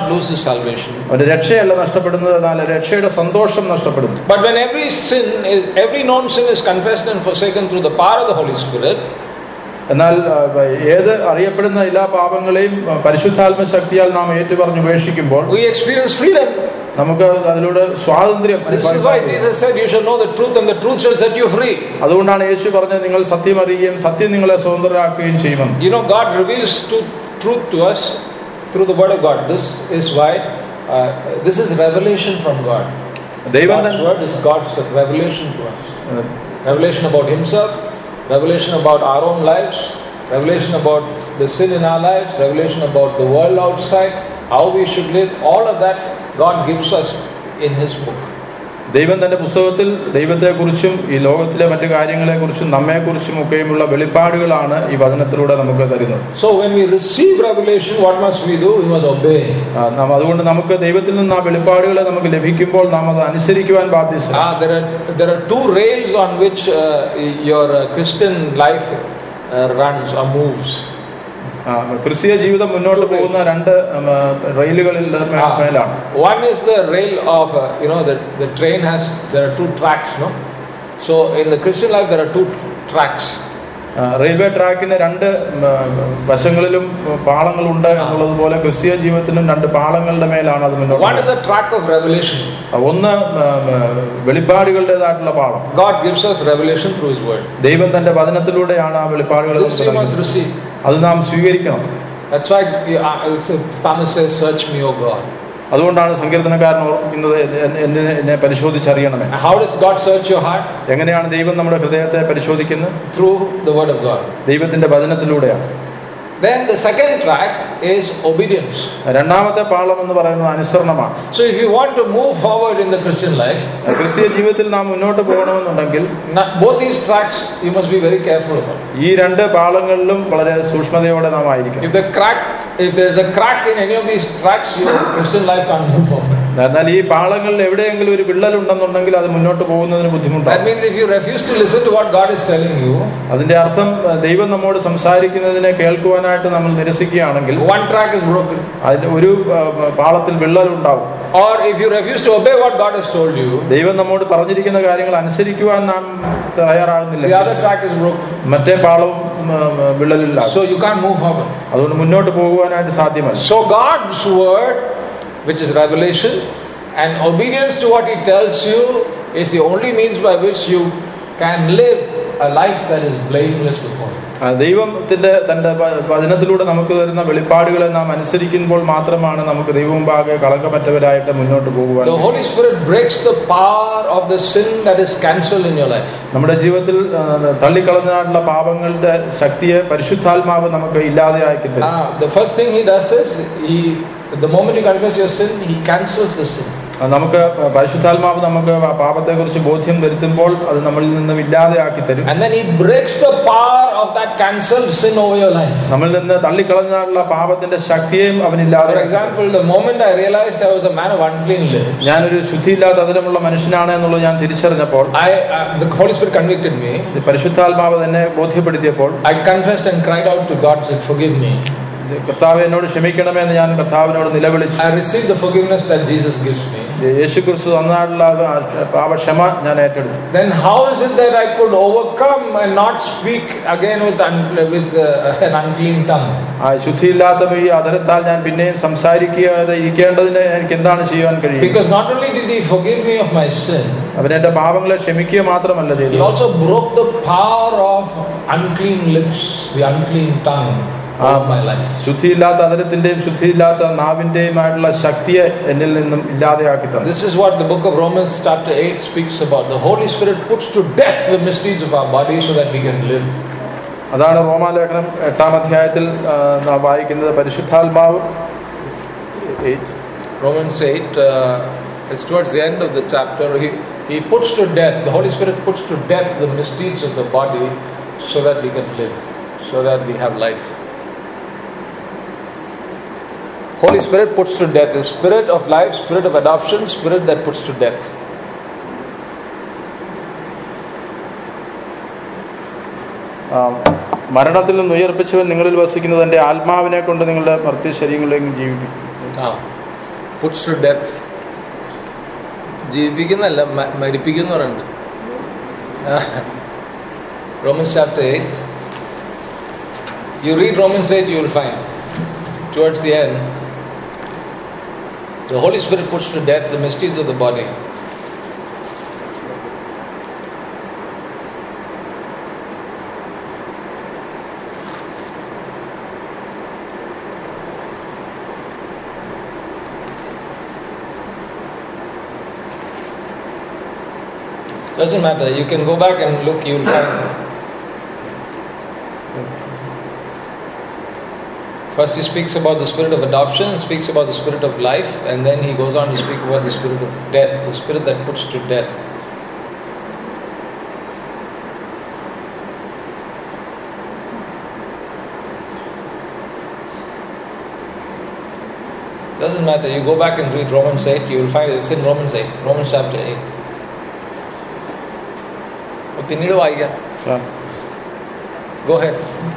Speaker 1: lose his salvation.
Speaker 2: അവന്റെ രക്ഷയല്ല നഷ്ടപ്പെടുന്നത് എന്നാൽ രക്ഷയുടെ സന്തോഷം നഷ്ടപ്പെടുന്നു
Speaker 1: But when every sin, is, every known sin is confessed and forsaken through the power of the Holy Spirit,
Speaker 2: എന്നാൽ ആ, ഏത് അറിയപ്പെടുന്ന എല്ലാ പാപങ്ങളെയും ആ, പരിശുദ്ധാത്മ ശക്തിയാൽ നാം ഏറ്റുപറഞ്ഞ് ഉപേക്ഷിക്കുമ്പോൾ
Speaker 1: we experience freedom.
Speaker 2: നമുക്ക് അതിലൂടെ സ്വാതന്ത്ര്യം
Speaker 1: This is why Jesus said, You shall know the truth, and the truth shall set you free.
Speaker 2: അതുകൊണ്ടാണ് യേശു പറഞ്ഞത് നിങ്ങൾ സത്യം അറിയുകയും സത്യം നിങ്ങളെ സ്വതന്ത്രരാക്കുകയും ചെയ്യുമെന്ന്
Speaker 1: You know, God reveals to, truth to us through the Word of God. This is why uh, this is revelation from God.
Speaker 2: ദൈവം
Speaker 1: God's
Speaker 2: തന്നെ
Speaker 1: Word is God's revelation to us. Revelation about Himself, revelation about our own lives, revelation about the sin in our lives, revelation about the world outside, how we should live. All of that God gives us in His book.
Speaker 2: ദൈവം തന്റെ പുസ്തകത്തിൽ ദൈവത്തെക്കുറിച്ചും ഈ ലോകത്തിലെ മറ്റു കാര്യങ്ങളെക്കുറിച്ചും നമ്മെക്കുറിച്ചും ഒക്കെയുമുള്ള വെളിപ്പാടുകളാണ് ഈ വചനത്തിലൂടെ നമുക്ക് തരുന്നത്
Speaker 1: So when we receive revelation, what must we do? We must obey.
Speaker 2: ആ, നാം അതുകൊണ്ട് നമുക്ക് ദൈവത്തിൽ നിന്ന് ആ വെളിപ്പാടുകളെ നമുക്ക് ലഭിക്കുമ്പോൾ നാം അത് അനുസരിക്കുവാൻ ബാധ്യസ്ഥ
Speaker 1: Ah, there are there are two rails on which uh, your uh, Christian life uh, runs or moves.
Speaker 2: ആ, ക്രിസ്തീയ ജീവിതം മുന്നോട്ട് പോകുന്ന രണ്ട് ഉം, ആ, റെയിലുകളിൽ മേ-
Speaker 1: Ah,
Speaker 2: മേലാണ്
Speaker 1: one is the rail of uh, you know the the train has there are two tracks, no. So in the Christian life there are two tr- tracks.
Speaker 2: ആ, റെയിൽവേ ട്രാക്കിന് രണ്ട് ഉം, ആ, വശങ്ങളിലും പാളങ്ങളുണ്ട് എന്നുള്ളതുപോലെ ക്രിസ്തീയ ജീവിതത്തിനും രണ്ട് പാളങ്ങളുടെ മേലാണ് അത് മുന്നോട്ട്
Speaker 1: One is the track of revelation.
Speaker 2: പോകുന്നത്. ഒന്ന് ഉം, ആ, വെളിപ്പാടുകളുടേതായിട്ടുള്ള പാളം
Speaker 1: God gives us revelation through His Word.
Speaker 2: ദൈവം തന്റെ വചനത്തിലൂടെ ആ വെളിപ്പാടുകൾ
Speaker 1: This
Speaker 2: നമുക്ക്
Speaker 1: you must
Speaker 2: നൽകുന്നത്.
Speaker 1: receive.
Speaker 2: അത് നാം സ്വീകരിക്കണം
Speaker 1: That's why uh, uh, Thomas says, "Search me, O God."
Speaker 2: അതുകൊണ്ടാണ് സങ്കീർത്തനക്കാരൻ ഓർമ്മിക്കുന്നത് എന്നെ- എന്നെ എന്നെ പരിശോധിച്ചറിയണമേ
Speaker 1: And how does God search your heart?
Speaker 2: എങ്ങനെയാണ് ദൈവം നമ്മുടെ ഹൃദയത്തെ പരിശോധിക്കുന്നത്
Speaker 1: Through the Word of God.
Speaker 2: ദൈവത്തിന്റെ വചനത്തിലൂടെയാണ്
Speaker 1: Then the second track is obedience.
Speaker 2: രണ്ടാമത്തെ പാളം എന്ന് പറയുന്നത് അനുസരണമാണ്
Speaker 1: So if you want to move forward in the Christian life,
Speaker 2: ക്രിസ്തീയ ജീവിതത്തിൽ നാം മുന്നോട്ട് പോകണമെന്നുണ്ടെങ്കിൽ
Speaker 1: not, both these tracks you must be very careful about.
Speaker 2: ഈ രണ്ട് പാളങ്ങളിലും വളരെ സൂക്ഷ്മതയോടെ നാം ആയിരിക്കണം
Speaker 1: If the crack, if there's a crack in any of these tracks, your Christian life can't move forward.
Speaker 2: എന്നാൽ ഈ പാളങ്ങളിൽ എവിടെയെങ്കിലും ഒരു വിള്ളലുണ്ടെന്നുണ്ടെങ്കിൽ അത് മുന്നോട്ട് പോകുന്നതിന്
Speaker 1: That
Speaker 2: ബുദ്ധിമുട്ടാണ്
Speaker 1: means if you refuse to listen to what God is telling you,
Speaker 2: അതിന്റെ അർത്ഥം അഹ്, ദൈവം നമ്മോട് സംസാരിക്കുന്നതിനെ കേൾക്കുവാനായിട്ട് നമ്മൾ നിരസിക്കുകയാണെങ്കിൽ
Speaker 1: one track is broken.
Speaker 2: അതിന്റെ ഒരു അഹ്, പാളത്തിൽ വിള്ളലുണ്ടാവും
Speaker 1: Or if you refuse to obey what God has told you,
Speaker 2: ദൈവം നമ്മോട് പറഞ്ഞിരിക്കുന്ന കാര്യങ്ങൾ അനുസരിക്കുവാൻ നാം
Speaker 1: the
Speaker 2: തയ്യാറാകുന്നില്ല
Speaker 1: other track is broken.
Speaker 2: മറ്റേ പാളവും ഉം, ഉം, വിള്ളലില്ലാകും
Speaker 1: So you can't move forward.
Speaker 2: അതുകൊണ്ട് മുന്നോട്ട് പോകുവാനായിട്ട് സാധ്യമല്ല
Speaker 1: So God's word, which is revelation, and obedience to what He tells you is the only means by which you can live a life that is blameless before Him.
Speaker 2: ആ, ദൈവത്തിന്റെ തന്റെ വ- വചനത്തിലൂടെ നമുക്ക് തരുന്ന വെളിപ്പാടുകളെ നാം അനുസരിക്കുമ്പോൾ മാത്രമാണ് നമുക്ക് ദൈവമുമ്പാകെ കളങ്കമറ്റവരായിട്ട് മുന്നോട്ട് പോകുവാൻ
Speaker 1: The Holy Spirit breaks the power of the sin that is cancelled in your life.
Speaker 2: നമ്മുടെ ജീവിതത്തിൽ ആ, തള്ളിക്കളഞ്ഞായിട്ടുള്ള പാപങ്ങളുടെ ശക്തിയെ പരിശുദ്ധാത്മാവ് നമുക്ക് ഇല്ലാതെയാക്കി തരും
Speaker 1: Ah, the first thing He does is He, the moment you confess your sin, He cancels the sin.
Speaker 2: ആ, നമുക്ക് പരിശുദ്ധാത്മാവ് നമുക്ക് ആ പാപത്തെക്കുറിച്ച് ബോധ്യം വരുത്തുമ്പോൾ അത് നമ്മളിൽ നിന്നും ഇല്ലാതെയാക്കി തരും
Speaker 1: And then He breaks the power of that cancelled sin over your life.
Speaker 2: നമ്മളിൽ നിന്ന് തള്ളിക്കളഞ്ഞാലുള്ള പാപത്തിന്റെ ശക്തിയെയും അവൻ
Speaker 1: For
Speaker 2: ഇല്ലാതെ
Speaker 1: example, the moment I realized I was a man of unclean lips,
Speaker 2: ഞാനൊരു ശുദ്ധിയില്ലാത്ത അതിരമുള്ള മനുഷ്യനാണ് എന്നുള്ളത് ഞാൻ തിരിച്ചറിഞ്ഞപ്പോൾ
Speaker 1: I, uh, the Holy Spirit convicted me.
Speaker 2: പരിശുദ്ധാത്മാവ് തന്നെ ബോധ്യപ്പെടുത്തിയപ്പോൾ
Speaker 1: I confessed and cried out to God, said, Forgive me.
Speaker 2: കർത്താവ് എന്നോട് ക്ഷമിക്കണമേ എന്ന് ഞാൻ കർത്താവിനോട് നിലവിളിച്ചു
Speaker 1: I received the forgiveness that Jesus gives me.
Speaker 2: യേശു ക്രിസ്തു തന്നാലുള്ള ആ പാപക്ഷമ ഞാൻ ഏറ്റെടുത്തു
Speaker 1: Then, how is it that I could overcome and not speak again with, un- with uh, an unclean tongue?
Speaker 2: ആ ശുദ്ധിയില്ലാത്ത ഈ അതരത്താൽ ഞാൻ പിന്നെയും സംസാരിക്കാതെ ഇരിക്കേണ്ടതിന് എനിക്ക് എന്താണ് ചെയ്യാൻ കഴിയും
Speaker 1: Because not only did He forgive me of my sin,
Speaker 2: അവൻ എന്റെ പാപങ്ങളെ ക്ഷമിക്കുക മാത്രമല്ല
Speaker 1: He
Speaker 2: ചെയ്തത്
Speaker 1: also broke the power of unclean lips, the unclean tongue of my life.
Speaker 2: ശുദ്ധിയില്ലാത്ത അതരത്തിന്റെയും ശുദ്ധിയില്ലാത്ത നാവിന്റെയുമായിട്ടുള്ള ശക്തിയെ എന്നിൽ നിന്നും ഇല്ലാതെയാക്കി തന്നു
Speaker 1: This is what the book of Romans, chapter 8, speaks about. The Holy Spirit puts to death the mysteries of our body so that we can live.
Speaker 2: അതാണ് റോമാലേഖനം എട്ടാം അധ്യായത്തിൽ ആ, നാം വായിക്കുന്നത് പരിശുദ്ധാത്മാവ്
Speaker 1: Romans 8, uh, it's towards the end of the chapter. He, he puts to death, the Holy Spirit puts to death the mysteries of the body so that we can live, so that we have life. Holy Spirit puts to death the spirit of life, spirit of adoption, spirit that puts to death.
Speaker 2: ആ, മരണത്തിൽ നിന്ന് ഉയർപ്പിച്ചവൻ നിങ്ങളിൽ വസിക്കുന്നത് എന്റെ ആത്മാവിനെ കൊണ്ട് നിങ്ങളുടെ മർത്യ ശരീരങ്ങളിലേക്കും ജീവിക്കും
Speaker 1: Now, puts to death. ജീവിപ്പിക്കുന്നല്ല മ- മരിപ്പിക്കുന്ന പറയുന്നുണ്ട് Romans chapter 8. You read Romans 8, you will find towards the end, the Holy Spirit puts to death the mysteries of the body. Doesn't matter. You can go back and look. You will find. First, he speaks about the spirit of adoption, speaks about the spirit of life, and then he goes on to speak about the spirit of death, the spirit that puts to death. Doesn't matter. You go back and read Romans 8, you will find it. It's in Romans 8, Romans chapter 8. അപ്പോൾ പിന്നീട് വായിക്കാം
Speaker 2: ആ.
Speaker 1: Go ahead.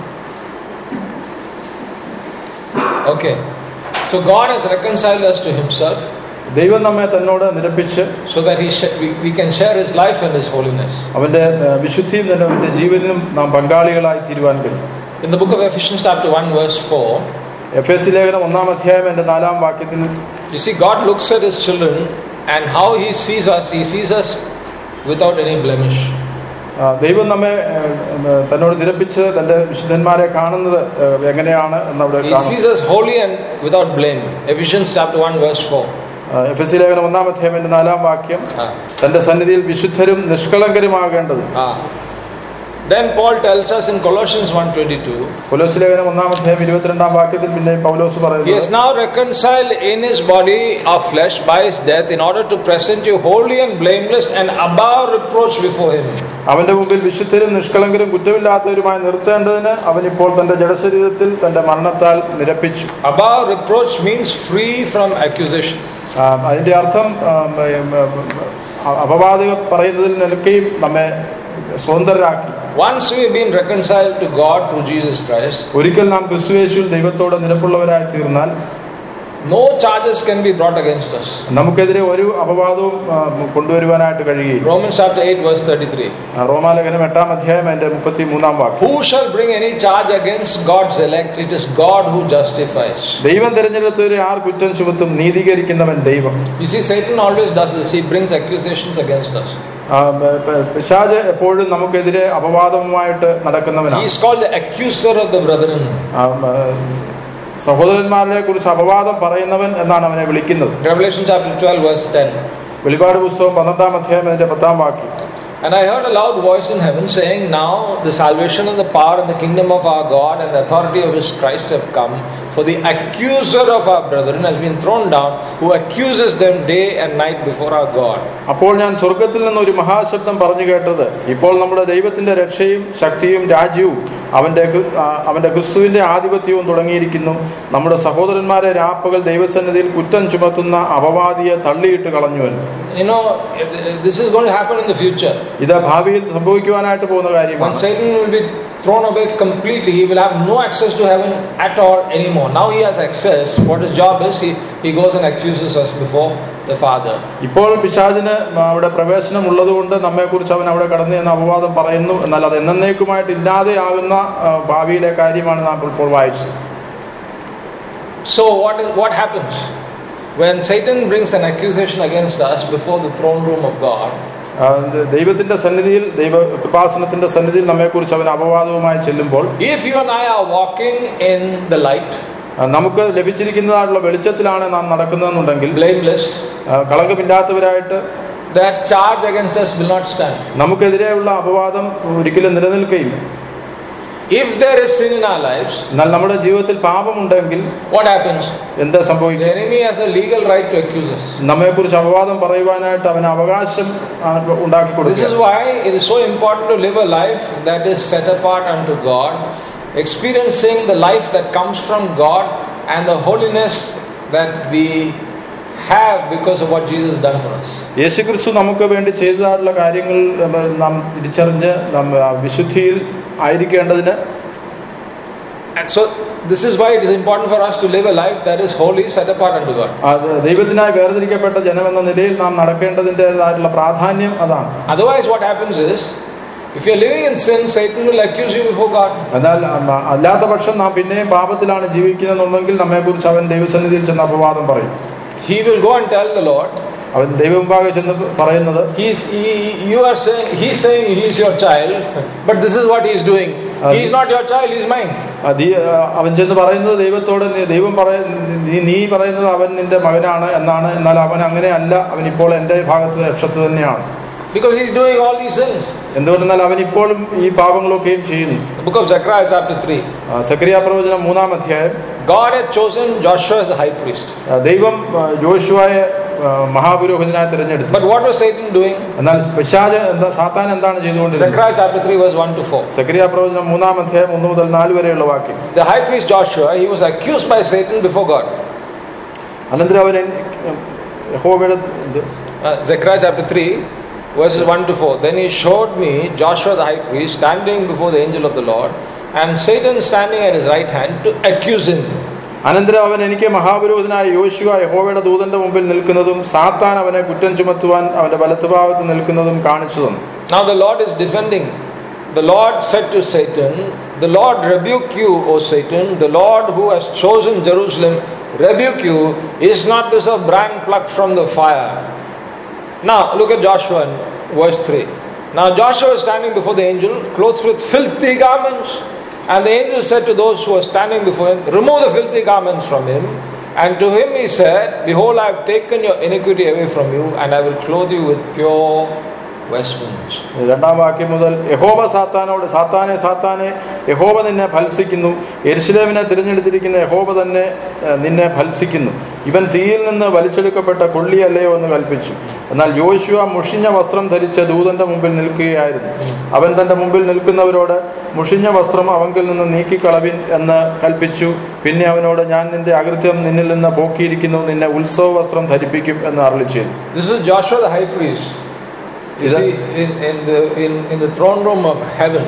Speaker 1: Okay. So God has reconciled us to Himself
Speaker 2: ദൈവം നമ്മെ തന്നോട് നിരപ്പിച്ച്
Speaker 1: so that he sh- we, we can share His life and His holiness.
Speaker 2: അവന്റെ ആ, വിശുദ്ധിയും തന്നെ അവന്റെ ജീവനും നാം പങ്കാളികളായി തീരുവാൻ കഴിയും
Speaker 1: In the book of Ephesians, chapter 1, verse 4,
Speaker 2: എഫ് എസ് ലേഖനം ഒന്നാം അധ്യായം എന്റെ നാലാം വാക്യത്തിൽ
Speaker 1: you see, God looks at His children and how He sees us, He sees us without any blemish.
Speaker 2: ആ, ദൈവം നമ്മെ ആ, ആ, തന്നോട് നിരപ്പിച്ച് തന്റെ വിശുദ്ധന്മാരെ കാണുന്നത് ആ, എങ്ങനെയാണ് എന്നവിടെ
Speaker 1: He
Speaker 2: കാണാം
Speaker 1: sees us holy and without blame. Ephesians, chapter 1, verse 4.
Speaker 2: ആ, എഫ് എസ് ലേഖനം ഒന്നാം അധ്യായം എന്റെ നാലാം വാക്യം
Speaker 1: Ah.
Speaker 2: തന്റെ സന്നിധിയിൽ വിശുദ്ധരും നിഷ്കളങ്കരുമാകേണ്ടത്
Speaker 1: Ah. Then Paul tells us in Colossians 1.22,
Speaker 2: കൊലോസ് ലേഖനം ഒന്നാം അധ്യായം ഇരുപത്തിരണ്ടാം വാക്യത്തിൽ പിന്നെ പൗലോസ്
Speaker 1: He has
Speaker 2: പറയുന്നത്
Speaker 1: now reconciled in his body of flesh by his death in order to present you holy and blameless and above reproach before him.
Speaker 2: അവന്റെ മുമ്പിൽ വിശുദ്ധരും നിഷ്കളങ്കരും കുറ്റമില്ലാത്തവരുമായി നിർത്തേണ്ടതിന് അവൻ ഇപ്പോൾ തന്റെ ജഡശരീരത്തിൽ തന്റെ മരണത്താൽ നിരപ്പിച്ചു
Speaker 1: Above reproach means free from accusation.
Speaker 2: ആ, അതിന്റെ അർത്ഥം ആ, ഉം, ഉം, അ- അപവാദം പറയുന്നതിൽ നിൽക്കുകയും നമ്മെ സ്വതന്ത്രരാക്കി
Speaker 1: Once we have been reconciled to God through Jesus Christ,
Speaker 2: ഒരിക്കൽ നാം ക്രിസ്തുയേശുവിൽ ദൈവത്തോട് നിരപ്പുള്ളവരായി തീർന്നാൽ
Speaker 1: no charges can be brought against us.
Speaker 2: നമുക്കെതിരെ ഒരു അപവാദവും ആ, കൊണ്ടുവരുവാനായിട്ട് കഴിയുകയില്ല
Speaker 1: Romans chapter 8, verse 33.
Speaker 2: ആ, റോമാലേഖനം എട്ടാം അധ്യായം അതിന്റെ മുപ്പത്തി മൂന്നാം വാക്യം
Speaker 1: Who shall bring any charge against God's elect? It is God who justifies.
Speaker 2: ദൈവം തിരഞ്ഞെടുത്തവരെ ആർ കുറ്റം ചുമത്തും നീതീകരിക്കുന്നവൻ ദൈവം
Speaker 1: You see, Satan always does this. He brings accusations against us.
Speaker 2: ആ, പ- പ- പിശാച് എപ്പോഴും നമുക്കെതിരെ അപവാദവുമായിട്ട്
Speaker 1: He
Speaker 2: നടക്കുന്നവനാണ്
Speaker 1: is called the accuser of the brethren.
Speaker 2: ആ, ആ, സഹോദരന്മാരെ കുറിച്ച് അപവാദം പറയുന്നവൻ എന്നാണ് അവനെ വിളിക്കുന്നത്
Speaker 1: Revelation chapter 12, verse 10.
Speaker 2: വെളിപാട് പുസ്തകം പന്ത്രണ്ടാം അധ്യായം അതിന്റെ പത്താം വാക്യം
Speaker 1: And I heard a loud voice in heaven saying, Now the salvation and the power and the kingdom of our God and the authority of his Christ have come. For the accuser of our brethren has been thrown down, who accuses them day and night before our God.
Speaker 2: അപ്പോൾ ഞാൻ സ്വർഗത്തിൽ നിന്ന് ഒരു മഹാശബ്ദം പറഞ്ഞു കേട്ടത് ഇപ്പോൾ നമ്മുടെ ദൈവത്തിന്റെ രക്ഷയും ശക്തിയും രാജ്യവും അവന്റെ ക്രി- ആ, അവന്റെ ക്രിസ്തുവിന്റെ ആധിപത്യവും തുടങ്ങിയിരിക്കുന്നു നമ്മുടെ സഹോദരന്മാരെ രാപ്പകൽ ദൈവസന്നിധിയിൽ കുറ്റം ചുമത്തുന്ന അപവാദിയെ തള്ളിയിട്ട് കളഞ്ഞുവൻ
Speaker 1: You know, this is going to happen in the future.
Speaker 2: ഇത് ഭാവിയിൽ സംഭവിക്കുവാനായിട്ട് പോകുന്ന
Speaker 1: When
Speaker 2: കാര്യമാണ്
Speaker 1: Satan will be thrown away completely, he will have no access to heaven at all anymore. Now he has access. What his job is, he, he goes and accuses us before the Father.
Speaker 2: ഇപ്പോൾ പിശാചിന് അവിടെ പ്രവേശനം ഉള്ളതുകൊണ്ട് നമ്മെക്കുറിച്ച് അവൻ അവിടെ കടന്നു എന്ന അപവാദം പറയുന്നു എന്നാൽ അത് എന്നേക്കുമായിട്ട് ഇല്ലാതെയാകുന്ന ആ, ഭാവിയിലെ കാര്യമാണ് നാം ഇപ്പോൾ വായിച്ചത്
Speaker 1: So what is what happens when Satan brings an accusation against us before the throne room of God?
Speaker 2: ആ, ദൈവത്തിന്റെ സന്നിധിയിൽ ദൈവ കൃപാസനത്തിന്റെ സന്നിധിയിൽ നമ്മെക്കുറിച്ച് അവൻ അപവാദവുമായി ചെല്ലുമ്പോൾ
Speaker 1: If you and I are walking in the light,
Speaker 2: ആ, നമുക്ക് ലഭിച്ചിരിക്കുന്നതായിട്ടുള്ള വെളിച്ചത്തിലാണ് നാം നടക്കുന്നതെന്നുണ്ടെങ്കിൽ
Speaker 1: blameless,
Speaker 2: ആ, കളങ്കമില്ലാത്തവരായിട്ട്
Speaker 1: that charge against us will not stand.
Speaker 2: നമുക്കെതിരെയുള്ള അപവാദം ഒരിക്കലും നിലനിൽക്കുകയില്ല
Speaker 1: If there is sin in our lives,
Speaker 2: എന്നാൽ നമ്മുടെ ജീവിതത്തിൽ പാപമുണ്ടെങ്കിൽ
Speaker 1: what happens?
Speaker 2: എന്താ
Speaker 1: The
Speaker 2: സംഭവിക്കുക
Speaker 1: enemy has a legal right to accuse us.
Speaker 2: നമ്മെക്കുറിച്ച് അപവാദം പറയുവാനായിട്ട് അവന് അവകാശം ആ, ഉണ്ടാക്കി
Speaker 1: This is
Speaker 2: കൊടുക്കുക
Speaker 1: why it is so important to live a life that is set apart unto God, experiencing the life that comes from God and the holiness that we have because of what Jesus has done for us.
Speaker 2: യേശുക്രിസ്തു നമുക്ക് വേണ്ടി ചെയ്തതായിട്ടുള്ള കാര്യങ്ങൾ നമ്മ, നാം തിരിച്ചറിഞ്ഞ് നാം ആ, വിശുദ്ധിയിൽ ആയിരിക്കേണ്ടതിന്
Speaker 1: And so, this is why it is important for us to live a life that is holy, set apart unto God.
Speaker 2: അത് ദൈവത്തിനായി വേർതിരിക്കപ്പെട്ട ജനമെന്ന നിലയിൽ നാം നടക്കേണ്ടതിൻ്റെതായിട്ടുള്ള പ്രാധാന്യം അതാണ്
Speaker 1: Otherwise, what happens is, if you're living in sin, Satan will accuse you before God.
Speaker 2: എന്നാൽ ഉം, അല്ലാത്ത പക്ഷം നാം പിന്നെയും പാപത്തിലാണ് ജീവിക്കുന്നതെന്നുണ്ടെങ്കിൽ നമ്മെക്കുറിച്ച് അവൻ ദൈവസന്നിധിയിൽ ചെന്ന് അപവാദം പറയും
Speaker 1: He will go and tell the Lord,
Speaker 2: അവൻ ദൈവമുമ്പാകെ ചെന്ന് പറയുന്നത്
Speaker 1: He's, he, you are saying, He's saying He's your child, but this is what He's doing. He's not your child, He's mine.
Speaker 2: ആ, നീ, ആ, അവൻ ചെന്ന് പറയുന്നത് ദൈവത്തോട് നീ- ദൈവം പറയ നീ നീ പറയുന്നത് അവൻ നിന്റെ മകനാണ് എന്നാണ് എന്നാൽ അവൻ അങ്ങനെയല്ല അവൻ ഇപ്പോൾ എന്റെ ഭാഗത്ത് രക്ഷത്ത് തന്നെയാണ്
Speaker 1: Because He's doing all these sins.
Speaker 2: എന്തുകൊണ്ടെന്നാൽ അവൻ ഇപ്പോഴും ഈ പാപങ്ങളൊക്കെയും ചെയ്യുന്നു
Speaker 1: The book of Zechariah, chapter 3.
Speaker 2: ആ, സെക്രിയ പ്രവചനം മൂന്നാം അധ്യായം
Speaker 1: God had chosen Joshua as the high priest.
Speaker 2: ആ, ദൈവം ആ, യോശുവയെ ആ, മഹാപുരോഹിതനായി തിരഞ്ഞെടുത്തു
Speaker 1: But what was Satan doing?
Speaker 2: എന്നാൽ പിശാജ് എന്താ സാത്താൻ എന്താണ് ചെയ്തുകൊണ്ടിരുന്നത്
Speaker 1: Zechariah chapter 3, verse 1 to 4.
Speaker 2: സെക്രിയ പ്രവചനം മൂന്നാം അധ്യായം ഒന്ന് മുതൽ നാല് വരെയുള്ള വാക്യം
Speaker 1: The high priest Joshua, he was accused by Satan before God.
Speaker 2: അനന്തരം അവൻ എൻ- യഹോവയുടെ ഇത്
Speaker 1: Uh, Zechariah chapter 3, verses 1 to 4. Then he showed me Joshua the high priest standing before the angel of the Lord, and Satan standing at his right hand to accuse him.
Speaker 2: അനന്തരം അവൻ എനിക്ക് മഹാപുരോഹിതനായ യോശുവ യഹോവയുടെ ദൂതന്റെ മുമ്പിൽ നിൽക്കുന്നതും സാത്താൻ അവനെ കുറ്റം ചുമത്തുവാൻ അവന്റെ വലത്തുഭാഗത്ത് നിൽക്കുന്നതും കാണിച്ചു തന്നു
Speaker 1: Now the Lord is defending. The Lord said to Satan, The Lord rebuke you, O Satan. The Lord who has chosen Jerusalem rebuke you. Is not this a brand plucked from the fire? Now look at Joshua in verse 3. Now Joshua was standing before the angel, clothed with filthy garments. And the angel said to those who were standing before him, Remove the filthy garments from him. And to him he said, Behold, I have taken your iniquity away from you, and I will clothe you with pure vestments.
Speaker 2: രണ്ടാം വാക്യം മുതൽ യഹോവ സാത്താനോട് സാത്താനെ സാത്താനെ യഹോവ നിന്നെ ഭത്സിക്കുന്നു എരുസലേമിനെ തിരഞ്ഞെടുത്തിരിക്കുന്ന യഹോവ തന്നെ ഏഹ്, നിന്നെ ഭത്സിക്കുന്നു ഇവൻ തീയിൽ നിന്ന് വലിച്ചെടുക്കപ്പെട്ട കൊള്ളിയല്ലയോ എന്ന് കൽപ്പിച്ചു എന്നാൽ യോശുവ മുഷിഞ്ഞ വസ്ത്രം ധരിച്ച ദൂതന്റെ മുമ്പിൽ നിൽക്കുകയായിരുന്നു അവൻ തന്റെ മുമ്പിൽ നിൽക്കുന്നവരോട് മുഷിഞ്ഞ വസ്ത്രം അവങ്കിൽ നിന്ന് നീക്കിക്കളവിൻ എന്ന് കൽപ്പിച്ചു പിന്നെ അവനോട് ഞാൻ നിന്റെ അകൃത്യം നിന്നിൽ നിന്ന് പോക്കിയിരിക്കുന്നു നിന്നെ ഉത്സവ വസ്ത്രം ധരിപ്പിക്കും എന്ന് അരളി ചെയ്തു
Speaker 1: This is Joshua the high priest. You
Speaker 2: Is that-
Speaker 1: see, in, in, the, in, in the throne room of heaven,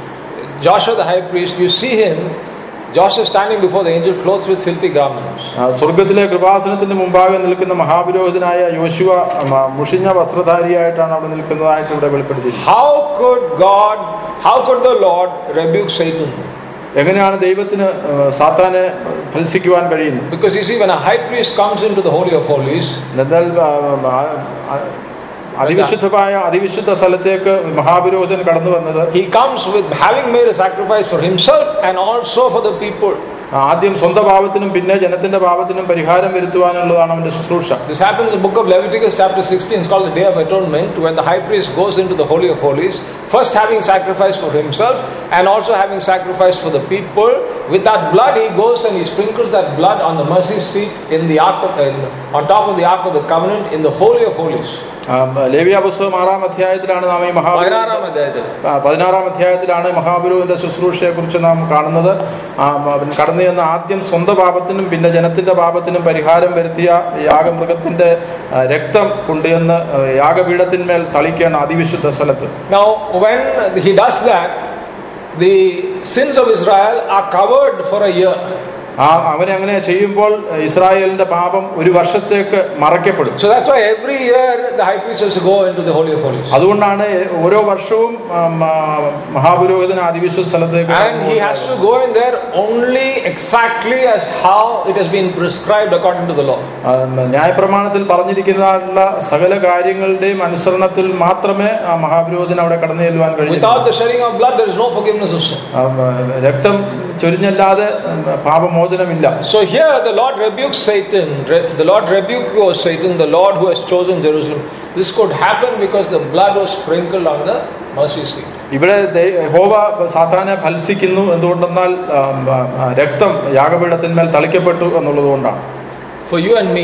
Speaker 1: Joshua the high priest, you see him, Joshua standing before the angel clothed with filthy garments.
Speaker 2: ആ, സ്വർഗത്തിലെ കൃപാസനത്തിന് മുമ്പാകെ നിൽക്കുന്ന മഹാപുരോഹിതനായ യോശുവ മ, മുഷിഞ്ഞ വസ്ത്രധാരിയായിട്ടാണ് അവിടെ നിൽക്കുന്നതായിട്ട് ഇവിടെ വെളിപ്പെടുത്തിയിരിക്കുന്നത്
Speaker 1: How could God, how could the Lord rebuke Satan?
Speaker 2: എങ്ങനെയാണ് ദൈവത്തിന് ആ, സാത്താനെ ഫലിസിക്കുവാൻ കഴിയുന്നത്
Speaker 1: Because you see, when a high priest comes into the Holy of Holies,
Speaker 2: എന്നാൽ ആ, ആ, ആ, അതിവിശുദ്ധമായ അതിവിശുദ്ധ സ്ഥലത്തേക്ക് മഹാപുരോഹിതൻ കടന്നു വന്നത്
Speaker 1: he comes with having made a sacrifice for himself and also for the people.
Speaker 2: ആദ്യം സ്വന്തം പാപത്തിനും പിന്നെ ജനത്തിന്റെ പാപത്തിനും പരിഹാരം വരുത്തുവാനുള്ളതാണ് അവന്റെ ശുശ്രൂഷ
Speaker 1: This happens in the book of Leviticus, chapter 16. It's called the Day of Atonement, when the high priest goes into the Holy of Holies, first having sacrificed for himself and also having sacrificed for the people. With that blood, he goes and he sprinkles that blood on the mercy seat in the ark of, in, on top of the ark of the covenant in the Holy of Holies.
Speaker 2: ആ, ലേവ്യ പുസ്തകം ആറാം അധ്യായത്തിലാണ് നാം ഈ മഹാ
Speaker 1: പതിനാറാം അധ്യായത്തിൽ
Speaker 2: ആ, പതിനാറാം അധ്യായത്തിലാണ് മഹാഗുരുവിന്റെ ശുശ്രൂഷയെ കുറിച്ച് നാം കാണുന്നത് ആ, അവൻ കടന്നു ചെന്ന് ആദ്യം സ്വന്തം പാപത്തിനും പിന്നെ ജനത്തിന്റെ പാപത്തിനും പരിഹാരം വരുത്തിയ യാഗമൃഗത്തിന്റെ ആ, രക്തം കൊണ്ടുവന്ന് ആ, യാഗപീഠത്തിന്മേൽ തളിക്കുകയാണ് അതിവിശുദ്ധ സ്ഥലത്ത്
Speaker 1: Now, when he does that, the sins of Israel are covered for a year.
Speaker 2: ആ അവനെ അങ്ങനെ ചെയ്യുമ്പോൾ ഇസ്രായേലിന്റെ പാപം ഒരു വർഷത്തേക്ക് മറയ്ക്കപ്പെടും
Speaker 1: So that's why every year the high priest has to go into the Holy of Holies.
Speaker 2: അതുകൊണ്ടാണ് ഓരോ വർഷവും ആം, ആ, മഹാപുരോഹിതൻ അതിവിശുദ്ധ സ്ഥലത്തേക്ക്
Speaker 1: And he has to go in there only exactly as how it has been prescribed according to the law.
Speaker 2: ആ, ന്യായപ്രമാണത്തിൽ പറഞ്ഞിരിക്കുന്നതായിട്ടുള്ള സകല കാര്യങ്ങളുടെയും അനുസരണത്തിൽ മാത്രമേ ആ മഹാപുരോഹിതൻ അവിടെ കടന്നു ചെല്ലുവാൻ കഴിയൂ
Speaker 1: Without the shedding of blood, there is no forgiveness of sin.
Speaker 2: ആ, രക്തം ചൊരിഞ്ഞല്ലാതെ പാപമോചനമില്ല
Speaker 1: So here the Lord rebukes Satan. Re- The Lord rebuke you, O Satan, the Lord who has chosen Jerusalem. This could happen because the blood was sprinkled on the mercy seat.
Speaker 2: ഇവിടെ ദൈ- യഹോവ സാത്താനെ ഫൽസിക്കുന്നു എന്തുകൊണ്ടെന്നാൽ ആ, ആ, രക്തം യാഗപീഠത്തിന്മേൽ തളിക്കപ്പെട്ടു എന്നുള്ളത് കൊണ്ടാണ്
Speaker 1: For you and me,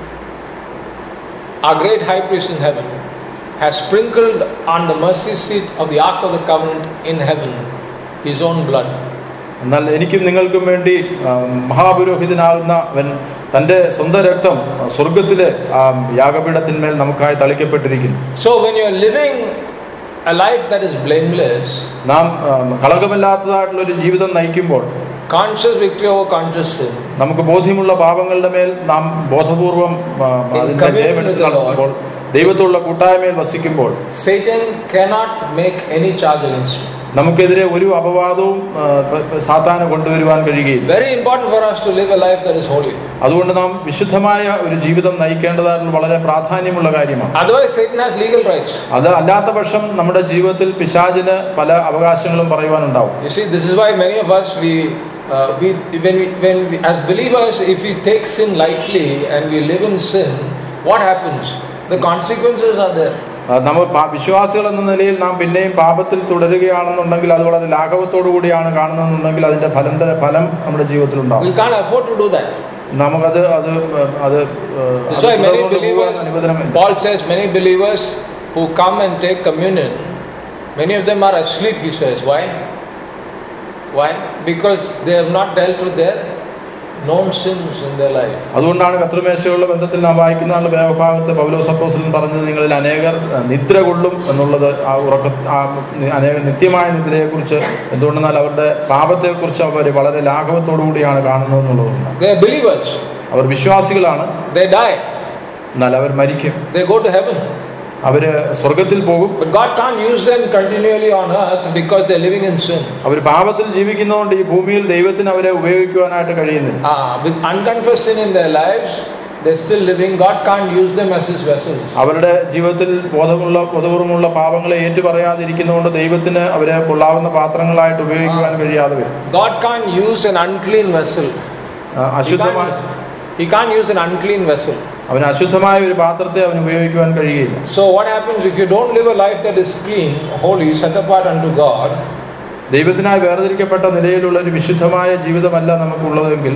Speaker 1: our great high priest in heaven has sprinkled on the mercy seat of the Ark of the Covenant in heaven his own blood.
Speaker 2: എന്നാൽ എനിക്കും നിങ്ങൾക്കും വേണ്ടി ആ, മഹാപുരോഹിതനാകുന്ന അവൻ തന്റെ സ്വന്തം രക്തം ആ, സ്വർഗത്തിലെ ആ യാഗപീഠത്തിന്മേൽ നമുക്കായി തളിക്കപ്പെട്ടിരിക്കുന്നു
Speaker 1: So when you are living a life that is blameless,
Speaker 2: നാം ആ, കളങ്കമില്ലാത്തതായിട്ടുള്ള ഒരു ജീവിതം നയിക്കുമ്പോൾ
Speaker 1: conscious victory over conscious sin,
Speaker 2: നമുക്ക് ബോധ്യമുള്ള പാപങ്ങളുടെ മേൽ നാം ബോധപൂർവം ആ, അതിന്റെ ജയമെടുത്ത് നടത്തുമ്പോൾ ദൈവത്തോടുള്ള കൂട്ടായ്മയിൽ വസിക്കുമ്പോൾ
Speaker 1: Satan cannot make any charge against you.
Speaker 2: നമുക്കെതിരെ ഒരു അപവാദവും ആ, പ- പ- സാത്താന് കൊണ്ടുവരുവാൻ കഴിയുകയില്ല
Speaker 1: Very important for us to live a life that is holy.
Speaker 2: അതുകൊണ്ട് നാം വിശുദ്ധമായ ഒരു ജീവിതം നയിക്കേണ്ടതായിട്ടുള്ള വളരെ പ്രാധാന്യമുള്ള കാര്യമാണ്
Speaker 1: Otherwise, Satan has legal rights.
Speaker 2: അത് അല്ലാത്ത പക്ഷം നമ്മുടെ ജീവിതത്തിൽ പിശാചിന് പല അവകാശങ്ങളും പറയുവാനുണ്ടാവും
Speaker 1: You see, this is why many of us we. Uh, we, when we, when we, as believers, if we take sin lightly and we live in sin, what happens? The consequences are there.
Speaker 2: ആ, നമ്മൾ പാ- വിശ്വാസികൾ എന്ന നിലയിൽ നാം പിന്നെയും പാപത്തിൽ തുടരുകയാണെന്നുണ്ടെങ്കിൽ അത് വളരെ ലാഘവത്തോടു കൂടിയാണ് കാണുന്നതെന്നുണ്ടെങ്കിൽ അതിന്റെ ഫലം ത- ഫലം നമ്മുടെ ജീവിതത്തിൽ ഉണ്ടാവും
Speaker 1: We can't afford to do that.
Speaker 2: നമുക്കത് അത് അത് ഏഹ്, അത്
Speaker 1: That's why many
Speaker 2: തുടർന്നുകൊണ്ട് പോകാൻ
Speaker 1: believers,
Speaker 2: അനുവദനമില്ല
Speaker 1: Paul says, many believers who come and take communion, many of them are asleep, he says. Why? Why? Because they have not dealt with their known sins in their life.
Speaker 2: അതുകൊണ്ടാണ് കത്രുമേശയുള്ള ബന്ധത്തിൽ നാം വായിക്കുന്ന ആളുടെ വേഗഭാഗത്ത് പൗലോസപ്പോസലൻ പറഞ്ഞത് നിങ്ങളിൽ അനേകർ അഹ്, നിദ്ര കൊള്ളും എന്നുള്ളത് ആ ഉറക്ക ആ നി- അനേക നിത്യമായ നിദ്രയെക്കുറിച്ച് എന്തുകൊണ്ടെന്നാൽ അവരുടെ പാപത്തെക്കുറിച്ച് അവർ വളരെ ലാഘവത്തോടു കൂടിയാണ് കാണുന്നത് എന്നുള്ളതുകൊണ്ട്
Speaker 1: They are believers.
Speaker 2: അവർ വിശ്വാസികളാണ്
Speaker 1: They die.
Speaker 2: എന്നാൽ അവർ മരിക്കും
Speaker 1: They go to heaven.
Speaker 2: അവര് സ്വർഗത്തിൽ പോകും
Speaker 1: But God can't use them continually on earth because they're living in sin.
Speaker 2: അവർ പാപത്തിൽ ജീവിക്കുന്നതുകൊണ്ട് ഈ ഭൂമിയിൽ ദൈവത്തിന് അവരെ ഉപയോഗിക്കുവാനായിട്ട് കഴിയുന്നില്ല
Speaker 1: Ah, with unconfessed sin in their lives, they're still living. God can't use them as His vessels.
Speaker 2: അവരുടെ ജീവിതത്തിൽ ബോധമുള്ള ബോധപൂർവമുള്ള പാപങ്ങളെ ഏറ്റുപറയാതിരിക്കുന്നതുകൊണ്ട് ദൈവത്തിന് അവരെ കൊള്ളാവുന്ന പാത്രങ്ങളായിട്ട് ഉപയോഗിക്കുവാൻ കഴിയാതെ വരും
Speaker 1: God can't use an unclean vessel.
Speaker 2: ആ,
Speaker 1: He
Speaker 2: അശുദ്ധമായ
Speaker 1: can't, he can't use an unclean vessel.
Speaker 2: അവന് അശുദ്ധമായ ഒരു പാത്രത്തെ അവന് ഉപയോഗിക്കുവാൻ കഴിയില്ല
Speaker 1: So, what happens if you don't live a life that is clean, holy, set apart unto God?
Speaker 2: ദൈവത്തിനായി വേർതിരിക്കപ്പെട്ട നിലയിലുള്ള ഒരു വിശുദ്ധമായ ജീവിതമല്ല നമുക്കുള്ളതെങ്കിൽ